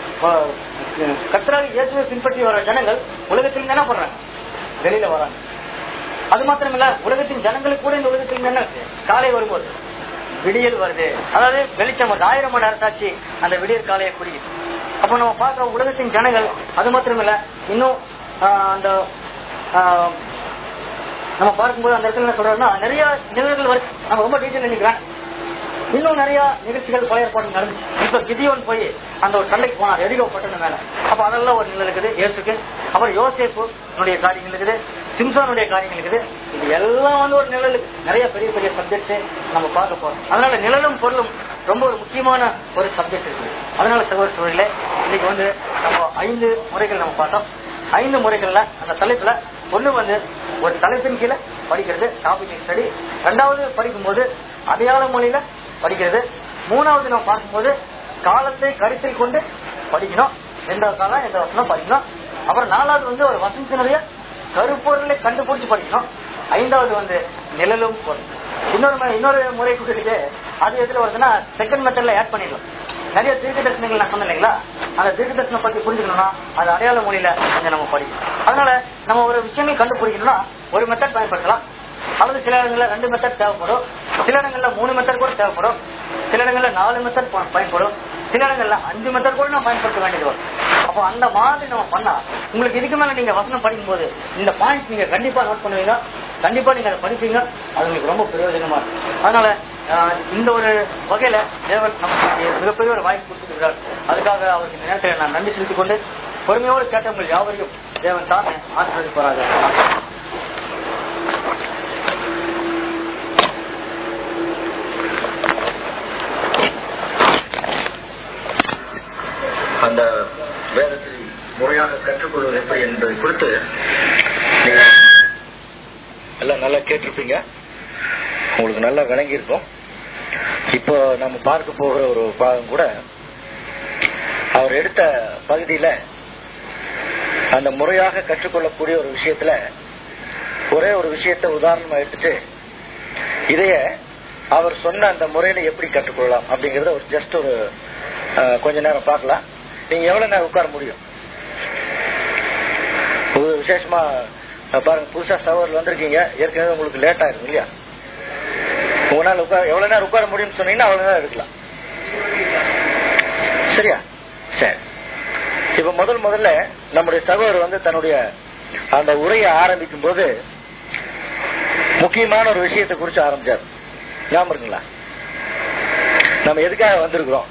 கர்த்தராக இயேசுவை பின்பற்றி வர ஜனங்கள் உலகத்தில் என்ன பண்றாங்க வெளியில வராங்க அது மாத்திரம் இல்ல உலகத்தின் ஜனங்களுக்கு கூட இந்த உலகத்தில் என்ன இருக்கு? காலை வரும்போது விடியல் வருது அதாவது வெளிச்சம் வருது ஆயிரம் மணி நேரத்தாச்சு அந்த விடியல் காலையை குறியுது அப்ப நம்ம பார்க்கிற உலகத்தின் ஜனங்கள் அது மாத்திரம் இல்ல இன்னும் ஆஹ், அந்த ஆஹ், நம்ம பார்க்கும்போது அந்த இடத்துல என்ன சொல்றோம்னா நிறைய நிகழ்வுகள் வருது நம்ம ரொம்ப டீட்டெயில் நினைக்கிறேன் இன்னும் நிறைய நிகழ்ச்சிகள் பழைய ஏற்பாடு நடந்துச்சு இப்ப கிதியோன் போய் அந்த ஒரு சண்டைக்கு போனார் எரிகோ பட்டணம் மேல அப்ப அதெல்லாம் ஒரு நிலை இருக்குது இயேசுக்கு அப்புறம் யோசேப்பு காரியங்கள் இருக்குது சிம்சோனுடைய காரியங்கள் இருக்குது இது எல்லாம் வந்து ஒரு நிழலுக்கு நிறைய பெரிய பெரிய சப்ஜெக்ட் நம்ம பார்க்க போறோம் அதனால நிழலும் பொருளும் ரொம்ப ஒரு முக்கியமான ஒரு சப்ஜெக்ட் இருக்குது அதனால சகோதர சூழல இன்னைக்கு வந்து நம்ம ஐந்து முறைகள் நம்ம பார்த்தோம் ஐந்து முறைகள்ல அந்த தலைப்புல ஒண்ணு வந்து ஒரு தலைப்பின் கீழே படிக்கிறது டாபிக் ஸ்டடி ரெண்டாவது படிக்கும்போது அடையாள மொழியில படிக்கிறது மூணாவது நம்ம பார்க்கும்போது காலத்தை கருத்தில் கொண்டு படிக்கணும் எந்த காலம் எந்த வசனம் படிக்கணும் அப்புறம் நாலாவது வந்து ஒரு வசனத்தினுடைய கருப்பொருளை கண்டுபிடிச்சு படிக்கணும் ஐந்தாவது வந்து நிழலும் பொருள் இன்னொரு மு- இன்னொரு முறை கொடுத்துட்டு அது எதுல வருதுன்னா செகண்ட் மெத்தட்ல ஆட் பண்ணிடலாம் நிறைய தீர்க்க தரிசனங்கள் நான் சொன்னேன் இல்லைங்களா அந்த தீர்க்க தரிசனம் பத்தி புரிஞ்சுக்கணும்னா அது அடையாள மொழியில கொஞ்சம் நம்ம படிக்கணும் அதனால நம்ம ஒரு விஷயங்கள் கண்டுபிடிக்கணும்னா ஒரு மெத்தட் பயன்படுத்தலாம் அல்லது சில இடங்கள்ல ரெண்டு மெத்தட் தேவைப்படும் சில இடங்கள்ல மூணு மெத்தட் கூட தேவைப்படும் சில இடங்கள்ல நாலு மெத்தட் பயன்படும் சில இடங்கள்ல அஞ்சு மெத்தட் கூட நம்ம பயன்படுத்த வேண்டியது வரும் அப்போ அந்த மாதிரி நம்ம பண்ணா உங்களுக்கு இதுக்கு மேல நீங்க வசனம் படிக்கும்போது இந்த பாயிண்ட்ஸ் நீங்க கண்டிப்பா நோட் பண்ணுவீங்க கண்டிப்பா நீங்க அதை படிப்பீங்க அது உங்களுக்கு ரொம்ப பிரயோஜனமா இருக்கும் அதனால ஆஹ், இந்த ஒரு வகையில தேவன் நமக்கு மிகப்பெரிய ஒரு வாய்ப்பு கொடுத்திருக்கிறார் அதுக்காக அவருக்கு இந்த நேரத்தில் நான் நன்றி செலுத்திக் கொண்டு பொறுமையோடு கேட்டவங்கள் யாவரையும் தேவன் தாமே ஆசீர்வதிப்பாராக அந்த வேதத்தை முறையாக கற்றுக்கொள்வது எப்படி என்பதை குறித்து நீங்க எல்லாம் நல்லா கேட்டிருப்பீங்க உங்களுக்கு நல்லா விளங்கி இருக்கும் இப்போ நம்ம பார்க்க போகிற ஒரு பாகம் கூட அவர் எடுத்த பகுதியில அந்த முறையாக கற்றுக்கொள்ளக்கூடிய ஒரு விஷயத்துல ஒரே ஒரு விஷயத்தை உதாரணமா எடுத்துட்டு இதைய அவர் சொன்ன அந்த முறையில எப்படி கற்றுக்கொள்ளலாம் அப்படிங்கறத ஒரு ஜஸ்ட் ஒரு அஹ், கொஞ்ச நேரம் பார்க்கலாம் நீங்க எவ்வளவு நேரம் உட்கார முடியும் ஒரு விசேஷமா அஹ், பாருங்க புதுசா சவர்ல வந்திருக்கீங்க ஏற்கனவே உங்களுக்கு லேட் ஆயிருக்கும் இல்லையா உங்களால உட்கார எவ்வளவு நேரம் உட்கார முடியும்னு சொன்னீங்கன்னா அவ்வளவு நேரம் இருக்கலாம் சரியா சரி இப்ப முதல் முதல்ல நம்முடைய சகோதரர் வந்து தன்னுடைய அந்த உரையை ஆரம்பிக்கும் போது முக்கியமான ஒரு விஷயத்தை குறிச்சு ஆரம்பிச்சார் ஞாபகம் இருக்குங்களா நம்ம எதுக்காக வந்திருக்கிறோம்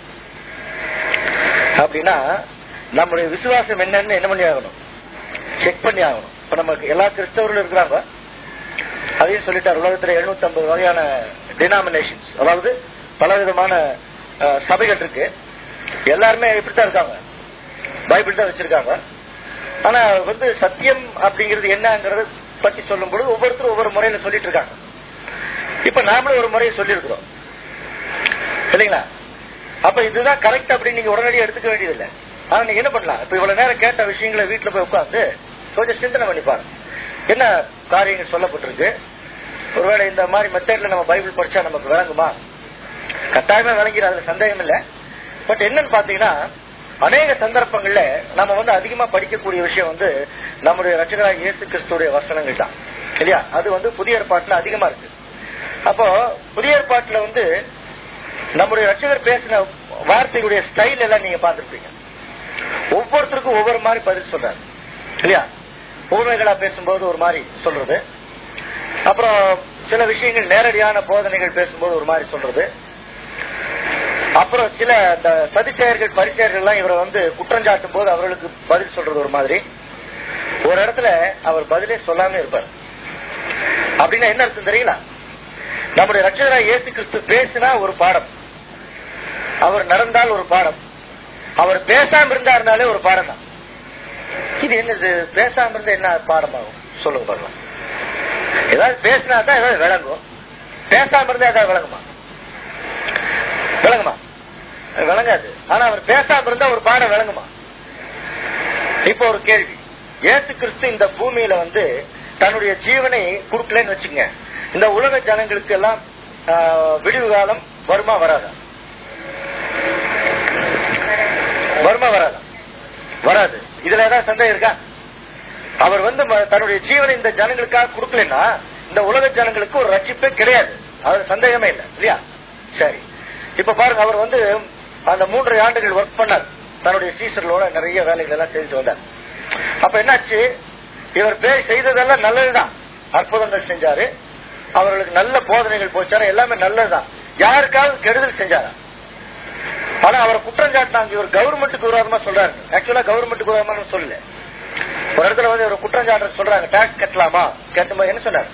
அப்படின்னா நம்முடைய விசுவாசம் என்னன்னு என்ன பண்ணி ஆகணும் செக் பண்ணி ஆகணும் இப்ப நமக்கு எல்லா கிறிஸ்தவர்களும் இருக்கிறாங்க அதையும் சொல்லிட்டார் உலகத்துல 750 வகையான டினாமினேஷன்ஸ் அதாவது பலவிதமான அஹ், சபைகள் இருக்கு எல்லாருமே இப்படித்தான் இருக்காங்க பைபிள் தான் வச்சிருக்காங்க ஆனா வந்து சத்தியம் அப்படிங்கிறது என்னங்கறத பத்தி சொல்லும் பொழுது ஒவ்வொருத்தரும் ஒவ்வொரு முறையில சொல்லிட்டு இருக்காங்க இப்ப நாமளும் ஒரு முறையை சொல்லியிருக்கிறோம் இல்லைங்களா அப்ப இதுதான் கரெக்ட் அப்படின்னு நீங்க உடனடியாக எடுத்துக்க வேண்டியதில்லை ஆனா நீங்க என்ன பண்ணலாம் இப்ப இவ்வளவு நேரம் கேட்ட விஷயங்களை வீட்டுல போய் உட்கார்ந்து கொஞ்சம் சிந்தனை பண்ணி பாருங்க என்ன காரியங்கள் சொல்லப்பட்டிருக்கு ஒருவேளை இந்த மாதிரி மெத்தட்ல நம்ம பைபிள் படிச்சா நமக்கு விளங்குமா கட்டாயமா விளங்கிடும் அதுல சந்தேகம் இல்ல பட் என்னன்னு பாத்தீங்கன்னா அநேக சந்தர்ப்பங்கள்ல நம்ம வந்து அதிகமா படிக்கக்கூடிய விஷயம் வந்து நம்முடைய ரட்சகராக இயேசு கிறிஸ்துடைய வசனங்கள் தான் இல்லையா அது வந்து புதிய ஏற்பாட்டுல அதிகமா இருக்கு அப்போ புதிய ஏற்பாட்டுல வந்து நம்முடைய ரட்சகர் பேசின வார்த்தைகளுடைய ஸ்டைல் எல்லாம் நீங்க பார்த்திருப்பீங்க ஒவ்வொருத்தருக்கும் ஒவ்வொரு மாதிரி பதில் சொல்றாரு இல்லையா ஊமைகளா பேசும்போது ஒரு மாதிரி சொல்றது அப்புறம் சில விஷயங்கள் நேரடியான போதனைகள் பேசும்போது ஒரு மாதிரி சொல்றது அப்புறம் சில இந்த சதிச்செயர்கள் பரிசெயர்கள் எல்லாம் இவரை வந்து குற்றஞ்சாட்டும் போது அவர்களுக்கு பதில் சொல்றது ஒரு மாதிரி ஒரு இடத்துல அவர் பதிலே சொல்லாம இருப்பார் அப்படின்னா என்ன அர்த்தம் தெரியல நம்முடைய ரட்சகராக இயேசு கிறிஸ்து பேசினா ஒரு பாடம் அவர் நடந்தால் ஒரு பாடம் அவர் பேசாம இருந்தாருனாலே ஒரு பாடம் தான் இது என்னது பேசாம இருந்தா என்ன பாடமாகும் சொல்லுங்க பார்க்கலாம் ஏதாவது பேசினா தான் ஏதாவது விளங்கும் பேசாம இருந்தா ஏதாவது விளங்குமா விளங்குமா விளங்காது ஆனா அவர் பேசாம இருந்தா ஒரு பாடம் விளங்குமா இப்ப ஒரு கேள்வி இயேசு கிறிஸ்து இந்த பூமியில வந்து தன்னுடைய ஜீவனை கொடுக்கலன்னு வச்சுங்க இந்த உலக ஜனங்களுக்கு எல்லாம் ஆஹ், விடிவு காலம் வருமா வராதா வருமா வராதா வராது இதுல ஏதாவது சந்தேகம் இருக்கா அவர் வந்து ம- தன்னுடைய ஜீவனை இந்த ஜனங்களுக்காக கொடுக்கலன்னா இந்த உலக ஜனங்களுக்கு ஒரு ரட்சிப்பே கிடையாது அது சந்தேகமே இல்லை இல்லையா சரி இப்ப பாருங்க அவர் வந்து அந்த மூன்றரை ஆண்டுகள் ஒர்க் பண்ணார் தன்னுடைய சீசர்களோட நிறைய வேலைகள் எல்லாம் செஞ்சுட்டு வந்தார் அப்ப என்னாச்சு இவர் பேர் செய்ததெல்லாம் நல்லதுதான் அற்புதங்கள் செஞ்சாரு அவர்களுக்கு நல்ல போதனைகள் போச்சாரு எல்லாமே நல்லதுதான் யாருக்காவது கெடுதல் செஞ்சாரா ஆனா அவரை குற்றம் சாட்டினாங்க இவர் கவர்மெண்ட்டுக்கு விரோதமா சொல்றாரு ஆக்சுவலா கவர்மெண்ட்டுக்கு விரோதமா சொல்லல ஒரு இடத்துல வந்து ஒரு குற்றம் சாட்டுற சொல்றாங்க டாக்ஸ் கட்டலாமா கட்டும்போது என்ன சொன்னார்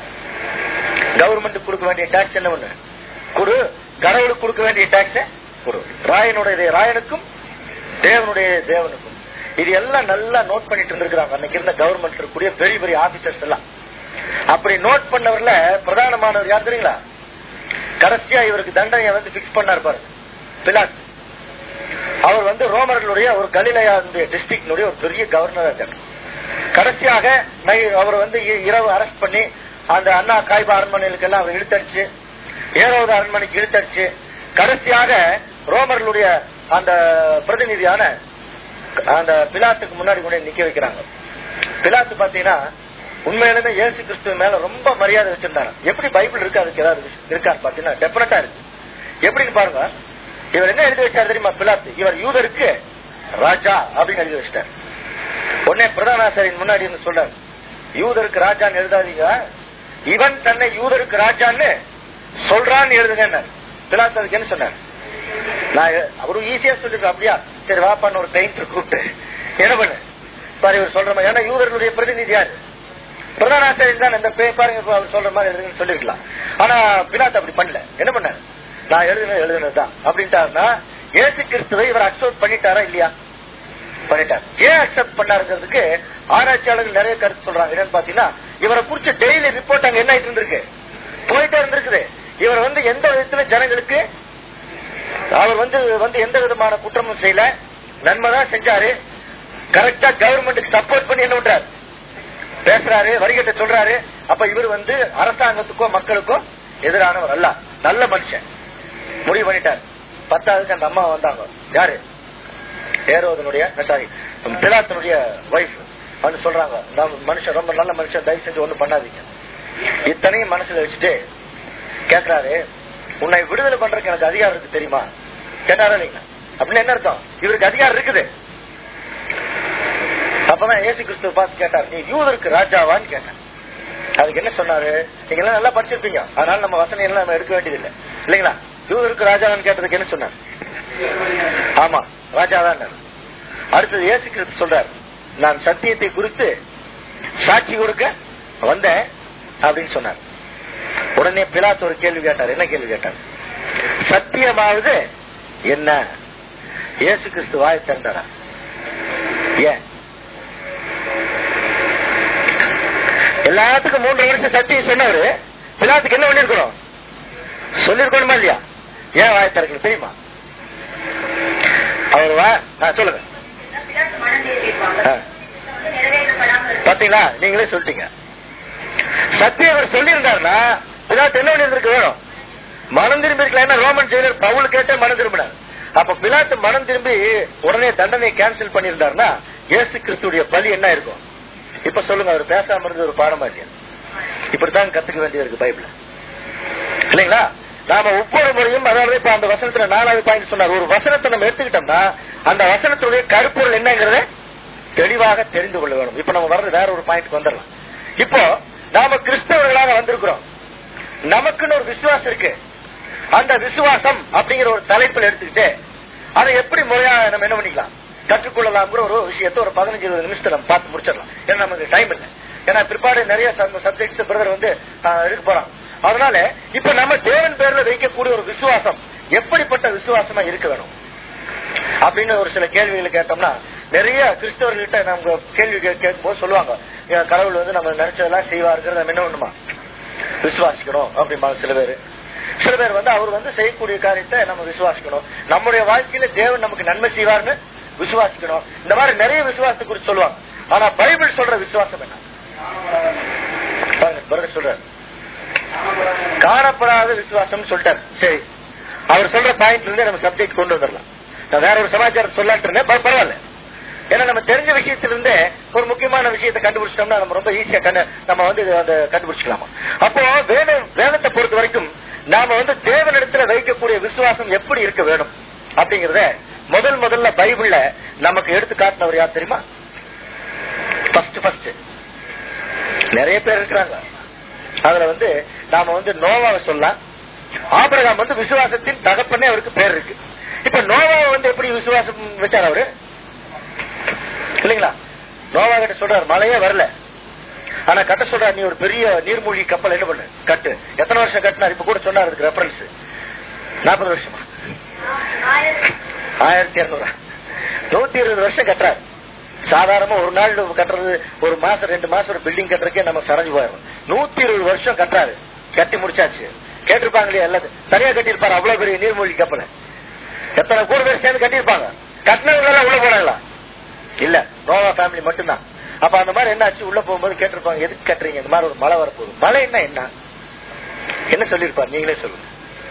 கவர்மெண்ட் கொடுக்க வேண்டிய டாக்ஸ் என்ன ஒண்ணு கொடு கடவுளுக்கு கொடுக்க வேண்டிய டாக்ஸ் கொடு ராயனுடைய ராயனுக்கும் தேவனுடைய தேவனுக்கும் இது எல்லாம் நல்லா நோட் பண்ணிட்டு இருந்திருக்காங்க அன்னைக்கு இருந்த கவர்மெண்ட் இருக்கக்கூடிய பெரிய பெரிய ஆபீசர்ஸ் எல்லாம் அப்படி நோட் பண்ணவர்ல பிரதானமானவர் யார் தெரியுங்களா கடைசியா இவருக்கு தண்டனையை வந்து பிக்ஸ் பண்ணார் பாருங்க பிலாட் அவர் வந்து ரோமர்களுடைய ஒரு கலிலையாவுடைய டிஸ்ட்ரிக்டுடைய ஒரு பெரிய கவர்னரா இருக்கார் கடைசியாக நை- அவர் வந்து இ- இரவு அரெஸ்ட் பண்ணி அந்த அண்ணா காய்பா அரண்மனைகளுக்கு எல்லாம் அவர் இழுத்தடிச்சு ஏரோது அரண்மனைக்கு இழுத்தடிச்சு கடைசியாக ரோமர்களுடைய அந்த பிரதிநிதியான அந்த பிலாத்துக்கு முன்னாடி கொண்டு போய் நிக்க வைக்கிறாங்க பிலாத்து பாத்தீங்கன்னா உண்மையிலுமே இயேசு கிறிஸ்துவ மேல ரொம்ப மரியாதை வச்சிருந்தாங்க எப்படி பைபிள் இருக்கு அதுக்கு ஏதாவது விஷயம் இருக்கான்னு பாத்தீங்கன்னா டெபினட்டா இருக்கு எப்படின்னு பாருங்க இவர் என்ன எழுதி வச்சார் தெரியுமா பிலாத்து இவர் யூதருக்கு ராஜா அப்படின்னு எழுதி வச்சிட்டார் உடனே பிரதானாசாரியின் முன்னாடி இருந்து சொல்றாரு யூதருக்கு ராஜான்னு எழுதாதீங்க இவன் தன்னை யூதருக்கு ராஜான்னு சொல்றான்னு எழுதுங்க பிலாத்து அதுக்கு என்ன சொன்னார் நான் எ- அவரு ஈஸியா சொல்லிருக்கேன் அப்படியா சரி வாப்பான்னு ஒரு பெயிண்டர் கூப்பிட்டு என்ன பண்ணு பாரு இவர் சொல்ற மாதிரி ஏன்னா யூதர்களுடைய பிரதிநிதி யாரு பிரதான ஆசிரியர் தான் இந்த பே- பாருங்க இப்ப அவர் சொல்ற மாதிரி எழுதுங்கன்னு சொல்லிருக்கலாம் ஆனா பிலாத் அப்படி பண்ணல என்ன பண்ணாரு நான் எழுதுனது எழுதுனதுதான் அப்படின்ட்டாருன்னா ஏசு கிறிஸ்துவை இவர் அக்செப்ட் பண்ணிட்டாரா இல்லையா பண்ணிட்டார் ஏன் அக்செப்ட் பண்ணாருங்கிறதுக்கு ஆராய்ச்சியாளர்கள் நிறைய கருத்து சொல்றாங்க என்னன்னு பாத்தீங்கன்னா இவரை குறிச்ச டெய்லி ரிப்போர்ட் அங்க என்ன ஆயிட்டு இருந்திருக்கு போயிட்டே இருந்திருக்குது இவர் வந்து எந்த விதத்துல ஜனங்களுக்கு அவர் வந்து வந்து எந்த விதமான குற்றமும் செய்யல நன்மைதான் செஞ்சாரு கரெக்டா கவர்மெண்ட்டுக்கு சப்போர்ட் பண்ணி என்ன பண்றாரு பேசுறாரு வரிகட்ட சொல்றாரு அப்ப இவர் வந்து அரசாங்கத்துக்கோ மக்களுக்கோ எதிரானவர் அல்ல நல்ல மனுஷன் முடிவு பண்ணிட்டார் பத்தாவதுக்கு அந்த அம்மா வந்தாங்க யாரு ஏரோதனுடைய சாரி பிலாத்தனுடைய வைஃப் வந்து சொல்றாங்க "நான் மனுஷன் ரொம்ப நல்ல மனுஷன் தயவு செஞ்சு ஒண்ணும் பண்ணாதீங்க இத்தனையும் மனசுல வச்சுட்டு கேக்குறாரு உன்னை விடுதலை பண்றதுக்கு எனக்கு அதிகாரம் இருக்கு தெரியுமா கேட்டாரா இல்லைங்களா அப்படின்னு என்ன அர்த்தம் இவருக்கு அதிகாரம் இருக்குது அப்பதான் ஏசு கிறிஸ்துவ பார்த்து கேட்டார் நீ யூதருக்கு ராஜாவான்னு கேட்டார் அதுக்கு என்ன சொன்னாரு நீங்க எல்லாம் நல்லா படிச்சிருப்பீங்க அதனால நம்ம வசனம் எல்லாம் நம்ம எடுக்க வேண்டியது இல்லை இல்லைங்களா யூதருக்கு ராஜாவான்னு கேட்டதுக்கு என்ன சொன்னார் ஆமா ராஜாதான் அடுத்தது இயேசு கிறிஸ்து சொல்றார் நான் சத்தியத்தை குறித்து சாட்சி கொடுக்க வந்தேன் அப்படின்னு சொன்னார் உடனே பிலாத்து ஒரு கேள்வி கேட்டார் என்ன கேள்வி கேட்டார் சத்தியமாவது என்ன இயேசு கிறிஸ்து வாய் திறந்தாரா ஏன் எல்லாத்துக்கும் மூன்று வருஷம் சத்தியம் சொன்னவரு பிலாத்துக்கு என்ன பண்ணிருக்கிறோம் சொல்லிருக்கணுமா இல்லையா ஏன் வாய் திறக்கல தெரியுமா அவர் வா ஆ, சொல்லுங்க ஆ. பாத்தீங்களா நீங்களே சொல்லிட்டீங்க சத்தியம் அவர் சொல்லியிருந்தாருன்னா பிலாத்து என்ன பண்ணிருந்திருக்கு வேணும் மனம் திரும்பி இருக்கலாம் ஏன்னா ரோமன் ஜெயிலர் பவுல் கேட்டே மனம் திரும்பினார் அப்ப பிலாத்து மனம் திரும்பி உடனே தண்டனை கேன்சல் பண்ணியிருந்தாருன்னா இயேசு கிறிஸ்துடைய பலி என்ன இருக்கும் இப்ப சொல்லுங்க அவர் பேசாம இருந்தது ஒரு பாடமா இல்லையா இப்படித்தான் கத்துக்க வேண்டியது இருக்கு பைபிள் இல்லைங்களா நாம ஒவ்வொரு முறையும் அதாவது இப்ப அந்த வசனத்துல நாலாவது பாயிண்ட் சொன்னார் ஒரு வசனத்தை நம்ம எடுத்துக்கிட்டோம்னா அந்த வசனத்துடைய கருப்பொருள் என்னங்கிறத தெளிவாக தெரிந்து கொள்ள வேணும் இப்ப நம்ம வர்றது வேற ஒரு பாயிண்ட் வந்துடலாம் இப்போ நாம கிறிஸ்தவர்களாக வந்திருக்கிறோம் நமக்குன்னு ஒரு விசுவாசம் இருக்கு அந்த விசுவாசம் அப்படிங்கிற ஒரு தலைப்பில் எடுத்துக்கிட்டு அதை எப்படி முறையா நம்ம என்ன பண்ணிக்கலாம் கற்றுக்கொள்ளலாம்ங்கிற ஒரு விஷயத்தை ஒரு பதினஞ்சு இருபது நிமிஷத்தை நம்ம பார்த்து முடிச்சிடலாம் ஏன்னா நமக்கு டைம் இல்லை ஏன்னா பிற்பாடு நிறைய சப்ஜெக்ட்ஸ் பிரதர் வந்து ஆஹ், எடுக்க போறான் அதனால இப்ப நம்ம தேவன் பேர்ல வைக்கக்கூடிய ஒரு விசுவாசம் எப்படிப்பட்ட விசுவாசமா இருக்க வேணும் அப்படின்னு ஒரு சில கேள்விகளை கேட்டோம்னா நிறைய கிறிஸ்தவர்கள்ட்ட நம்ம கேள்வி கேட்கும் போது சொல்லுவாங்க "ஏன் கடவுள் வந்து நம்ம நினைச்சதெல்லாம் செய்வாருங்கிறத நம்ம என்ன பண்ணுமா விசுவாசிக்கணும் அப்படிம்பாங்க சில பேர் சில பேர் வந்து அவர் வந்து செய்யக்கூடிய காரியத்தை நம்ம விசுவாசிக்கணும் நம்முடைய வாழ்க்கையில தேவன் நமக்கு நன்மை செய்வார்னு விசுவாசிக்கணும் இந்த மாதிரி நிறைய விசுவாசத்தை குறித்து சொல்லுவாங்க ஆனா பைபிள் சொல்ற விசுவாசம் என்ன பாருங்க பாருங்க சொல்றாரு காணப்படாத விசுவாசம் சொல்லிட்டார் சரி அவர் சொல்ற பாயிண்ட்ல இருந்து நம்ம சப்ஜெக்ட் கொண்டு வந்துடலாம் நான் வேற ஒரு சமாச்சாரம் சொல்லாட்டு இருந்தேன் பர- பரவாயில்ல ஏன்னா நம்ம தெரிஞ்ச விஷயத்திலிருந்து ஒரு முக்கியமான விஷயத்தை கண்டுபிடிச்சிட்டோம்னா நம்ம ரொம்ப ஈஸியா கண்டு நம்ம வந்து இதை வந்து கண்டுபிடிச்சிக்கலாமா அப்போ வேத வேதத்தை பொறுத்த வரைக்கும் நாம வந்து தேவனிடத்துல வைக்கக்கூடிய விசுவாசம் எப்படி இருக்க வேணும் அப்படிங்கறத முதல் முதல்ல பைபிள்ல நமக்கு எடுத்து காட்டினவர் யார் தெரியுமா ஃபர்ஸ்ட் ஃபர்ஸ்ட் நிறைய பேர் இருக்கிறாங்க அதுல வந்து நாம வந்து நோவாவை சொல்லலாம் ஆபிரகாம் வந்து விசுவாசத்தின் தகப்பனே அவருக்கு பேர் இருக்கு இப்ப நோவாவை வந்து எப்படி விசுவாசம் வச்சார் அவரு இல்லைங்களா நோவா கிட்ட சொல்றாரு மழையே வரல ஆனா கட்ட சொல்றாரு நீ ஒரு பெரிய நீர்மூழ்கி கப்பல் என்ன பண்ணு கட்டு எத்தனை வருஷம் கட்டினார் இப்ப கூட சொன்னார் அதுக்கு ரெஃபரன்ஸ் நாற்பது வருஷமா ஆயிரத்தி இருநூறு நூத்தி இருபது வருஷம் கட்டுறாரு சாதாரணமா ஒரு நாள் கட்டுறது ஒரு மாசம் ரெண்டு மாசம் ஒரு பில்டிங் கட்டுறதுக்கே நம்ம சரைஞ்சு போயிடும் நூத்தி இருபது வருஷம் கட்டுறாரு கட்டி முடிச்சாச்சு கேட்டிருப்பாங்க இல்லையா எல்லாத்தையும் தனியா கட்டியிருப்பாரு அவ்வளவு பெரிய நீர்மூழ்கி கப்பலை எத்தனை கூட பேர் சேர்ந்து கட்டியிருப்பாங்க கட்டினவங்க எல்லாம் உள்ள போனாங்களா இல்ல நோவா ஃபேமிலி மட்டும்தான் அப்ப அந்த மாதிரி என்னாச்சு உள்ள போகும்போது கேட்டிருப்பாங்க எதுக்கு கட்டுறீங்க இந்த மாதிரி ஒரு மழை வரப்போகுது மழை என்ன என்ன என்ன சொல்லிருப்பாரு நீங்களே சொல்லுங்க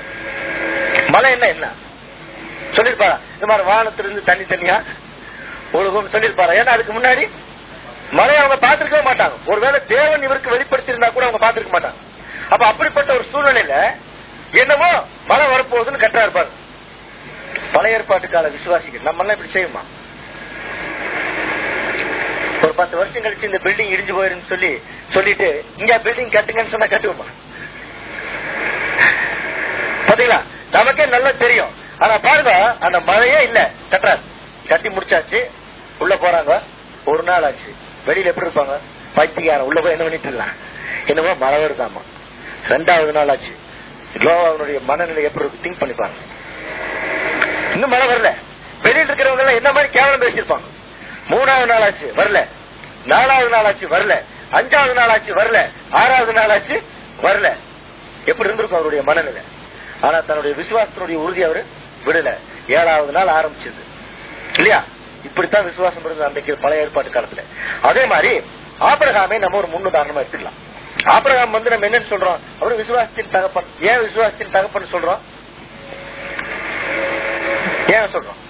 மழை என்ன என்ன சொல்லிருப்பாரா இந்த மாதிரி வானத்திலிருந்து தண்ணி தண்ணியா ஒழுகும் சொல்லிருப்பாரா ஏன்னா அதுக்கு முன்னாடி மழையை அவங்க பார்த்திருக்கவே மாட்டாங்க ஒருவேளை தேவன் இவருக்கு வெளிப்படுத்தி இருந்தா கூட அவங்க பார்த்திருக்க மாட்டாங்க அப்ப அப்படிப்பட்ட ஒரு சூழ்நிலையில என்னமோ மழை வரப்போகுதுன்னு கட்டா இருப்பாரு பழைய ஏற்பாட்டு கால விசுவாசிகள் நம்ம எல்லாம் இப்படி செய்யுமா ஒரு பத்து வருஷம் கழிச்சு இந்த பில்டிங் இடிஞ்சு போயிருன்னு சொல்லி சொல்லிட்டு இங்க பில்டிங் கட்டுங்கன்னு சொன்னா கட்டுவோமா பாத்தீங்களா நமக்கே நல்லா தெரியும் ஆனா பாருங்க அந்த மழையே இல்ல கட்டுறாரு கட்டி முடிச்சாச்சு உள்ள போறாங்க ஒரு நாள் ஆச்சு வெளியில எப்படி இருப்பாங்க பைத்தியக்காரன் உள்ள போய் என்ன பண்ணிட்டு இருக்கலாம் என்னமோ மழை வருதாமா ரெண்டாவது நாள் ஆச்சு லோவாவுடைய மனநிலை எப்படி இருக்கு திங்க் பண்ணி பாருங்க இன்னும் மழை வரல வெளியில இருக்கிறவங்க எல்லாம் என்ன மாதிரி கேவலம் பேசியிருப்பாங்க மூணாவது நாள் ஆச்சு வரல நாலாவது நாள் ஆச்சு வரல அஞ்சாவது நாள் ஆச்சு வரல ஆறாவது நாள் ஆச்சு வரல எப்படி இருந்திருக்கும் அவருடைய மனநிலை ஆனா தன்னுடைய விசுவாசத்தினுடைய உறுதி அவரு விடல ஏழாவது நாள் ஆரம்பிச்சது இல்லையா இப்படித்தான் விசுவாசம் இருந்தது அன்றைக்கு பழைய ஏற்பாட்டு காலத்துல அதே மாதிரி ஆபிரகாமை நம்ம ஒரு முன்னுதாரணமா எடுத்துக்கலாம் ஆபிரகாம் வந்து நம்ம என்னன்னு சொல்றோம் அவரு விசுவாசத்தின் தகப்பன் ஏன் விசுவாசத்தின் தகப்பன் சொல்றோம் ஏன் சொல்றோம்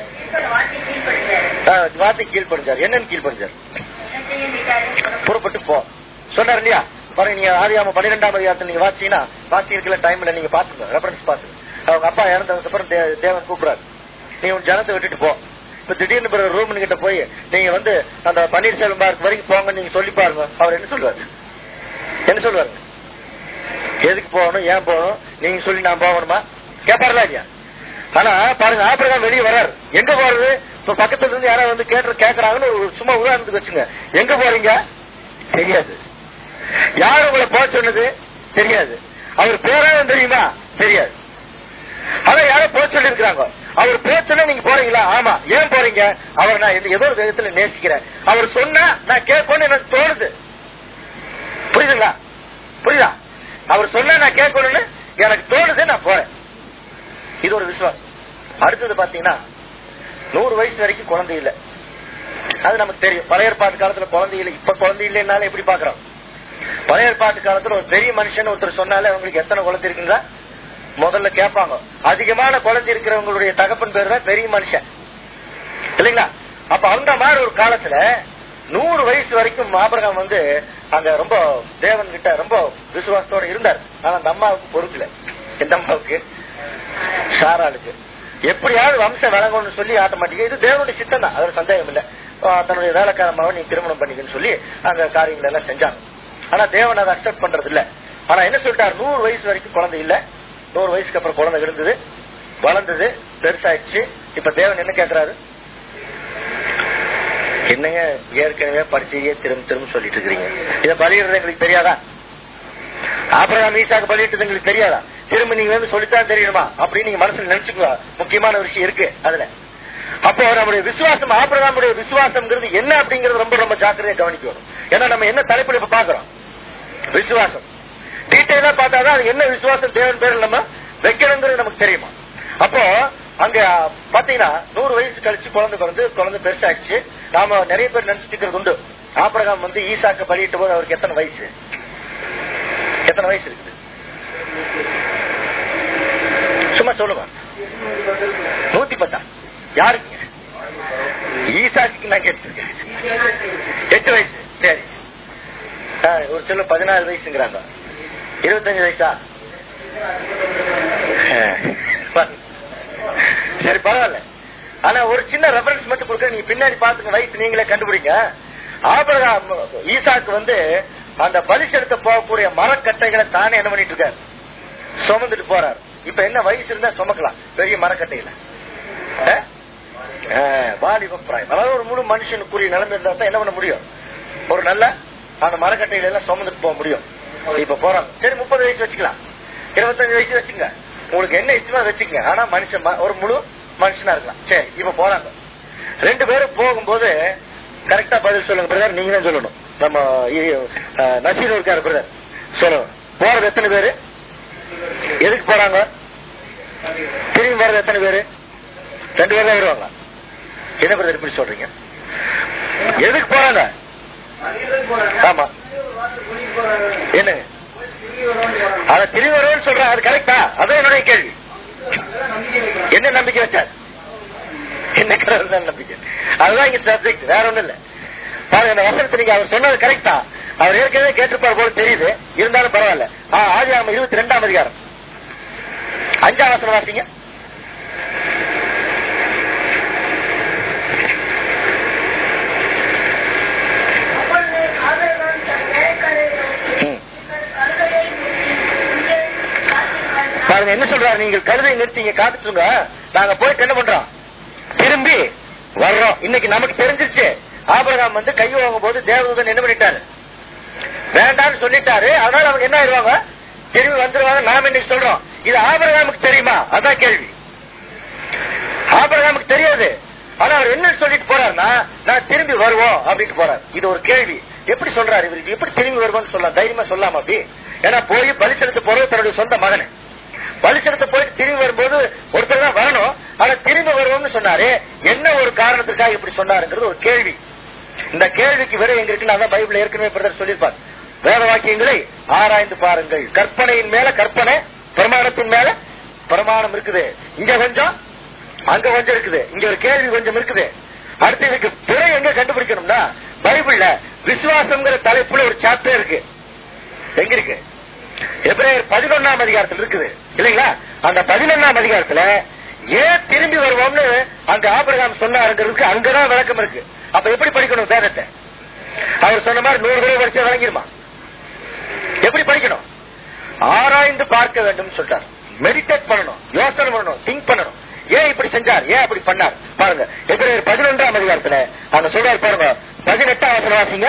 ஆஹ், வார்த்தை கீழ்ப்படிஞ்சார் என்னன்னு கீழ்ப்படிஞ்சார் புறப்பட்டு போ சொன்னார் இல்லையா பாருங்க நீங்க ஆதியாம பன்னிரெண்டாம் அதிகாரத்தில் நீங்க வாசிச்சீங்கன்னா வாசிக்கிறதுல டைம்ல நீங்க பாத்துங்க ரெஃபரன்ஸ் பாத்துங்க அவங்க அப்பா இறந்ததுக்கு அப்புறம் தே- தேவன் கூப்பிடுறாரு நீ உன் ஜனத்தை விட்டுட்டு போ இப்ப திடீர்னு பிறகு ரூம் கிட்ட போய் நீங்க வந்து அந்த பன்னீர்செல்வம் பார்க் வரைக்கும் போங்க நீங்க சொல்லி பாருங்க அவர் என்ன சொல்லுவாரு என்ன சொல்லுவாரு எதுக்கு போகணும் ஏன் போகணும் நீங்க சொல்லி நான் போகணுமா கேட்பாருல இல்லையா ஆனா பாருங்க ஆபிரகாம் வெளியே வராரு எங்க போறது இப்ப பக்கத்துல இருந்து யாராவது வந்து கேட்டு கேக்குறாங்கன்னு ஒரு சும்மா உதாரணத்துக்கு வச்சுங்க எங்க போறீங்க தெரியாது யார் உங்களை போக சொன்னது தெரியாது அவர் பேரும் தெரியுமா தெரியாது ஆனா யாரோ போக சொல்லி இருக்கிறாங்க அவர் போக சொன்னா நீங்க போறீங்களா ஆமா ஏன் போறீங்க அவர் நான் எந்த- ஏதோ ஒரு விதத்துல நேசிக்கிறேன் அவர் சொன்னா நான் கேட்கணும்னு எனக்கு தோணுது புரியுதுங்களா புரியுதா அவர் சொன்னா நான் கேட்கணும்னு எனக்கு தோணுது நான் போறேன் இது ஒரு விசுவாசம் அடுத்தது பாத்தீங்கன்னா நூறு வயசு வரைக்கும் குழந்தை இல்ல அது நமக்கு தெரியும் பழைய ஏற்பாட்டு காலத்துல குழந்தை இல்லை இப்ப குழந்தை இல்லைன்னாலும் எப்படி பாக்குறோம் பழைய ஏற்பாட்டு காலத்துல ஒரு பெரிய மனுஷன் ஒருத்தர் சொன்னாலே அவங்களுக்கு எத்தனை குழந்தை இருக்குங்களா முதல்ல கேட்பாங்க அதிகமான குழந்தை இருக்கிறவங்களுடைய தகப்பன் பேர் தான் பெரிய மனுஷன் இல்லைங்களா அப்ப அந்த மாதிரி ஒரு காலத்துல நூறு வயசு வரைக்கும் ஆபிரகாம் வந்து அங்க ரொம்ப தேவன் கிட்ட ரொம்ப விசுவாசத்தோட இருந்தார் ஆனா அந்த அம்மாவுக்கு பொறுக்கல எந்த அம்மாவுக்கு சாராளுக்கு எப்படியாவது வம்சம் விளங்கணும்னு சொல்லி ஆட்டோமேட்டிக்கா இது தேவனுடைய சித்தம் தான் அது சந்தேகம் இல்ல ஆஹ் தன்னுடைய வேலைக்காரமாவை நீ திருமணம் பண்ணிக்கன்னு சொல்லி அந்த காரியங்கள் எல்லாம் செஞ்சாங்க ஆனா தேவன் அதை அக்செப்ட் பண்றது இல்ல ஆனா என்ன சொல்லிட்டார் நூறு வயசு வரைக்கும் குழந்தை இல்ல நூறு வயசுக்கு அப்புறம் குழந்தை இருந்தது வளர்ந்தது பெருசாயிடுச்சு இப்ப தேவன் என்ன கேக்குறாரு என்னங்க ஏற்கனவே படிச்சையே திரும்ப திரும்ப சொல்லிட்டு இருக்கிறீங்க இதை பலியிடுறது எங்களுக்கு தெரியாதா ஆபிரகாம் ஈசாக்கு பலியிட்டது எங்களுக்கு தெரியாதா திரும்ப நீங்க வந்து சொல்லித்தான் தெரியணுமா அப்படின்னு நீங்க மனசுல நினைச்சுக்கோ முக்கியமான விஷயம் இருக்கு அதுல அப்போ நம்முடைய விசுவாசம் ஆபிரகாமுடைய விசுவாசம்ங்கிறது என்ன அப்படிங்கறது ரொம்ப ரொம்ப ஜாக்கிரதையா கவனிக்கணும் ஏன்னா நம்ம என்ன தலைப்புல இப்ப பாக்குறோம் விசுவாசம் டீட்டெயிலா பார்த்தாதான் அது என்ன விசுவாசம் தேவன் பேரில் நம்ம வைக்கணுங்கிறது நமக்கு தெரியுமா அப்போ அங்க பாத்தீங்கன்னா நூறு வயசு கழிச்சு குழந்தை பிறந்து குழந்தை பெருசாச்சு நாம நிறைய பேர் நினைச்சிட்டு இருக்கிறது உண்டு ஆபிரகாம் வந்து ஈசாக்க பலியிட்ட போது அவருக்கு எத்தனை வயசு எத்தனை வயசு இருக்குது சும்மா சொல்லுங்க நூத்தி பத்தா யாருக்கு ஈசாக்கு நான் கேட்டிருக்கேன் எட்டு வயசு சரி ஆ, ஒரு சொல்ல பதினாலு வயசுங்கிறாங்க இருபத்தஞ்சு வயசா ஆ, பாருங்க. சரி பரவாயில்ல ஆனா ஒரு சின்ன ரெஃபரன்ஸ் மட்டும் கொடுக்க நீங்க பின்னாடி பாத்துங்க வயசு நீங்களே கண்டுபிடிங்க ஆபிரகாம் ஈசாக்கு வந்து அந்த பலி செலுத்த போகக்கூடிய மரக்கட்டைகளை தானே என்ன பண்ணிட்டு இருக்காரு சுமந்துட்டு போறாரு இப்ப என்ன வயசு இருந்தா சுமக்கலாம் பெரிய மரக்கட்டையில ஆ? ஆ, வாலிப பிராயம் அதாவது ஒரு முழு மனுஷனுக்குரிய நிலைமை இருந்தா தான் என்ன பண்ண முடியும் ஒரு நல்ல அந்த மரக்கட்டையில எல்லாம் சுமந்துட்டு போக முடியும் இப்ப போறாங்க சரி முப்பது வயசு வச்சுக்கலாம் இருபத்தஞ்சு வயசு வச்சுங்க உங்களுக்கு என்ன இஷ்டமா வச்சுக்கங்க ஆனா மனுஷன் ம- ஒரு முழு மனுஷனா இருக்கலாம் சரி இப்ப போறாங்க ரெண்டு பேரும் போகும்போது கரெக்டா பதில் சொல்லுங்க பிரதர் நீங்க தான் சொல்லணும் நம்ம இ- அஹ், நசீர் இருக்காரு பிரதர் சொல்லுங்க போறது எத்தனை பேரு எதுக்கு போறாங்க திரும்பி வர்றது எத்தனை பேரு ரெண்டு பேர் தான் வருவாங்க என்ன பிரதர் இப்படி சொல்றீங்க எதுக்கு போறாங்க ஆமா என்னங்க அத திரும்பி வருவேன்னு சொல்றேன் அது கரெக்டா அதான் என்னுடைய கேள்வி என்ன நம்பிக்கை வச்சார் என்ன கடவுள் தான் நம்பிக்கை அதுதான் இங்க சப்ஜெக்ட் வேற ஒண்ணும் இல்ல பாருங்க இந்த வசனத்தை நீங்க அவர் சொன்னது கரெக்டா அவர் ஏற்கனவே கேட்டிருப்பார் போல தெரியுது இருந்தாலும் பரவாயில்ல ஆ, ஆதியாகமம் இருபத்தி ரெண்டாம் அதிகாரம் அஞ்சாம் வசனம் வாசிங்க அப்பொழுது ஆபிரகாம் தன் வேலைக்காரரை நோக்கி, ம். நீங்கள் கழுதையை நிறுத்தி இங்கே காத்திருங்கள். பாருங்க என்ன சொல்றாரு நீங்கள் கழுதை நிறுத்திங்க காத்துச்சுங்க நாங்க போயிட்டு என்ன பண்றோம் திரும்பி வர்றோம் இன்னைக்கு நமக்கு தெரிஞ்சிருச்சு ஆபிரகாம் வந்து கை வாங்கும் போது தேவதூதன் என்ன பண்ணிட்டாரு வேண்டாம்னு சொல்லிட்டாரு அதனால அவங்க என்ன ஆயிடுவாங்க திரும்பி வந்துருவாங்க நாம இன்னைக்கு சொல்றோம் இது ஆபிரகாமுக்கு தெரியுமா அதான் கேள்வி ஆபிரகாமுக்கு தெரியாது ஆனா அவர் என்ன சொல்லிட்டு போறாருன்னா நான் திரும்பி வருவோம் அப்படின்ட்டு போறாரு இது ஒரு கேள்வி எப்படி சொல்றாரு இவர் எப்படி திரும்பி வருவோம்னு சொல்லலாம் தைரியமா சொல்லாம அப்படி ஏன்னா போய் பலி செலுத்த போறது தன்னுடைய சொந்த மகனை பலி செலுத்த போயிட்டு திரும்பி வரும்போது ஒருத்தர் தான் வரணும் ஆனா திரும்பி வருவோம்னு சொன்னாரு என்ன ஒரு காரணத்துக்காக இப்படி சொன்னாருங்கிறது ஒரு கேள்வி இந்த கேள்விக்கு விட எங்க இருக்குன்னு அதான் பைபிள் ஏற்கனவே பிரதர் சொல்லியிருப்பார் வேத வாக்கியங்களை ஆராய்ந்து பாருங்கள் கற்பனையின் மேல கற்பனை பிரமாணத்தின் மேல பிரமாணம் இருக்குது இங்க கொஞ்சம் அங்க கொஞ்சம் இருக்குது இங்க ஒரு கேள்வி கொஞ்சம் இருக்குது அடுத்து இதுக்கு பிழை எங்க கண்டுபிடிக்கணும்னா பைபிள்ல விசுவாசம்ங்கிற தலைப்புல ஒரு சாப்டர் இருக்கு எங்க இருக்கு எப்ரேயர் பதினொன்னாம் அதிகாரத்தில் இருக்குது இல்லைங்களா அந்த பதினொன்னாம் அதிகாரத்துல ஏன் திரும்பி வருவோம்னு அங்க ஆபிரகாம் சொன்னாருங்கிறதுக்கு அங்கதான் விளக்கம் இருக்கு அப்ப எப்படி படிக்கணும் வேதத்தை அவர் சொன்ன மாதிரி நூறு தடவை படிச்சா விளங்கிருமா எப்படி படிக்கணும் ஆராய்ந்து பார்க்க வேண்டும் சொல்றார் மெடிடேட் பண்ணணும் யோசனை பண்ணணும் திங்க் பண்ணணும் ஏன் இப்படி செஞ்சார் ஏன் அப்படி பண்ணார் பாருங்க எபிரேயர் பதினொன்றாம் அதிகாரத்துல அங்க சொல்றாரு பாருங்க பதினெட்டாம் வசனம் வாசிங்க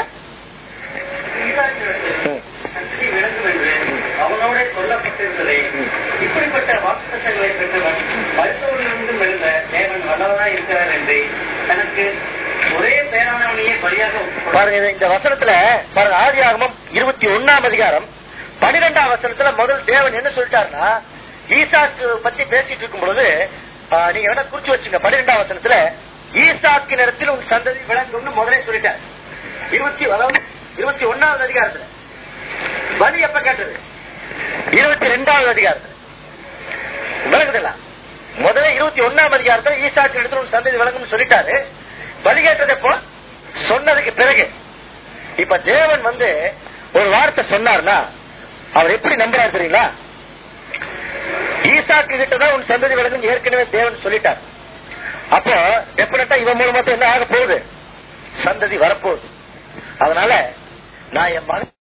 ம். சக்தி விளங்கும் என்று அவனோட சொல்லப்பட்டிருந்ததை இப்படிப்பட்ட வாக்குத்தங்களை பெற்றவன் மருத்துவரிலிருந்தும் எழுந்த தேவன் வல்லவனாய் இருக்கிறார் என்று தனக்கு ஒரே பேரானவனையே பலியாக ஒப்புக்கொண்டார். பாருங்க இது இந்த வசனத்துல பாருங்க ஆதி ஆகமம் இருபத்தி ஒன்னாம் அதிகாரம் பனிரெண்டாம் வசனத்துல முதல் தேவன் என்ன சொல்லிட்டாருன்னா ஈசாக்கு பத்தி பேசிட்டு இருக்கும் பொழுது ஆ, நீங்க வேணா குறிச்சு வச்சுங்க பனிரெண்டாம் வசனத்துல ஈசாக்கு நேரத்தில் உன் சந்ததி விளங்கும்னு முதலே சொல்லிட்டார் இருபத்தி அதாவது இருபத்தி ஒன்னாவது அதிகாரத்துல பலி எப்ப கேட்டது இருபத்தி ரெண்டாவது அதிகாரத்துல விளங்குதுல்ல முதல்ல இருபத்தி ஒன்னாம் அதிகாரத்துல ஈசாக்கு இடத்துல உன் சந்ததி விளங்கும்னு சொல்லிட்டாரு பலி கேட்டது எப்போ சொன்னதுக்கு பிறகு இப்ப தேவன் வந்து ஒரு வார்த்தை சொன்னார்னா அவர் எப்படி நம்புறாரு தெரியுங்களா ஈசாக்கு கிட்ட தான் உன் சந்ததி விளங்கும் ஏற்கனவே தேவன் சொல்லிட்டார் அப்போ டெபினட்டா இவன் மூலமா தான் என்ன ஆக போகுது சந்ததி வரப்போகுது அதனால நான் என் மகன்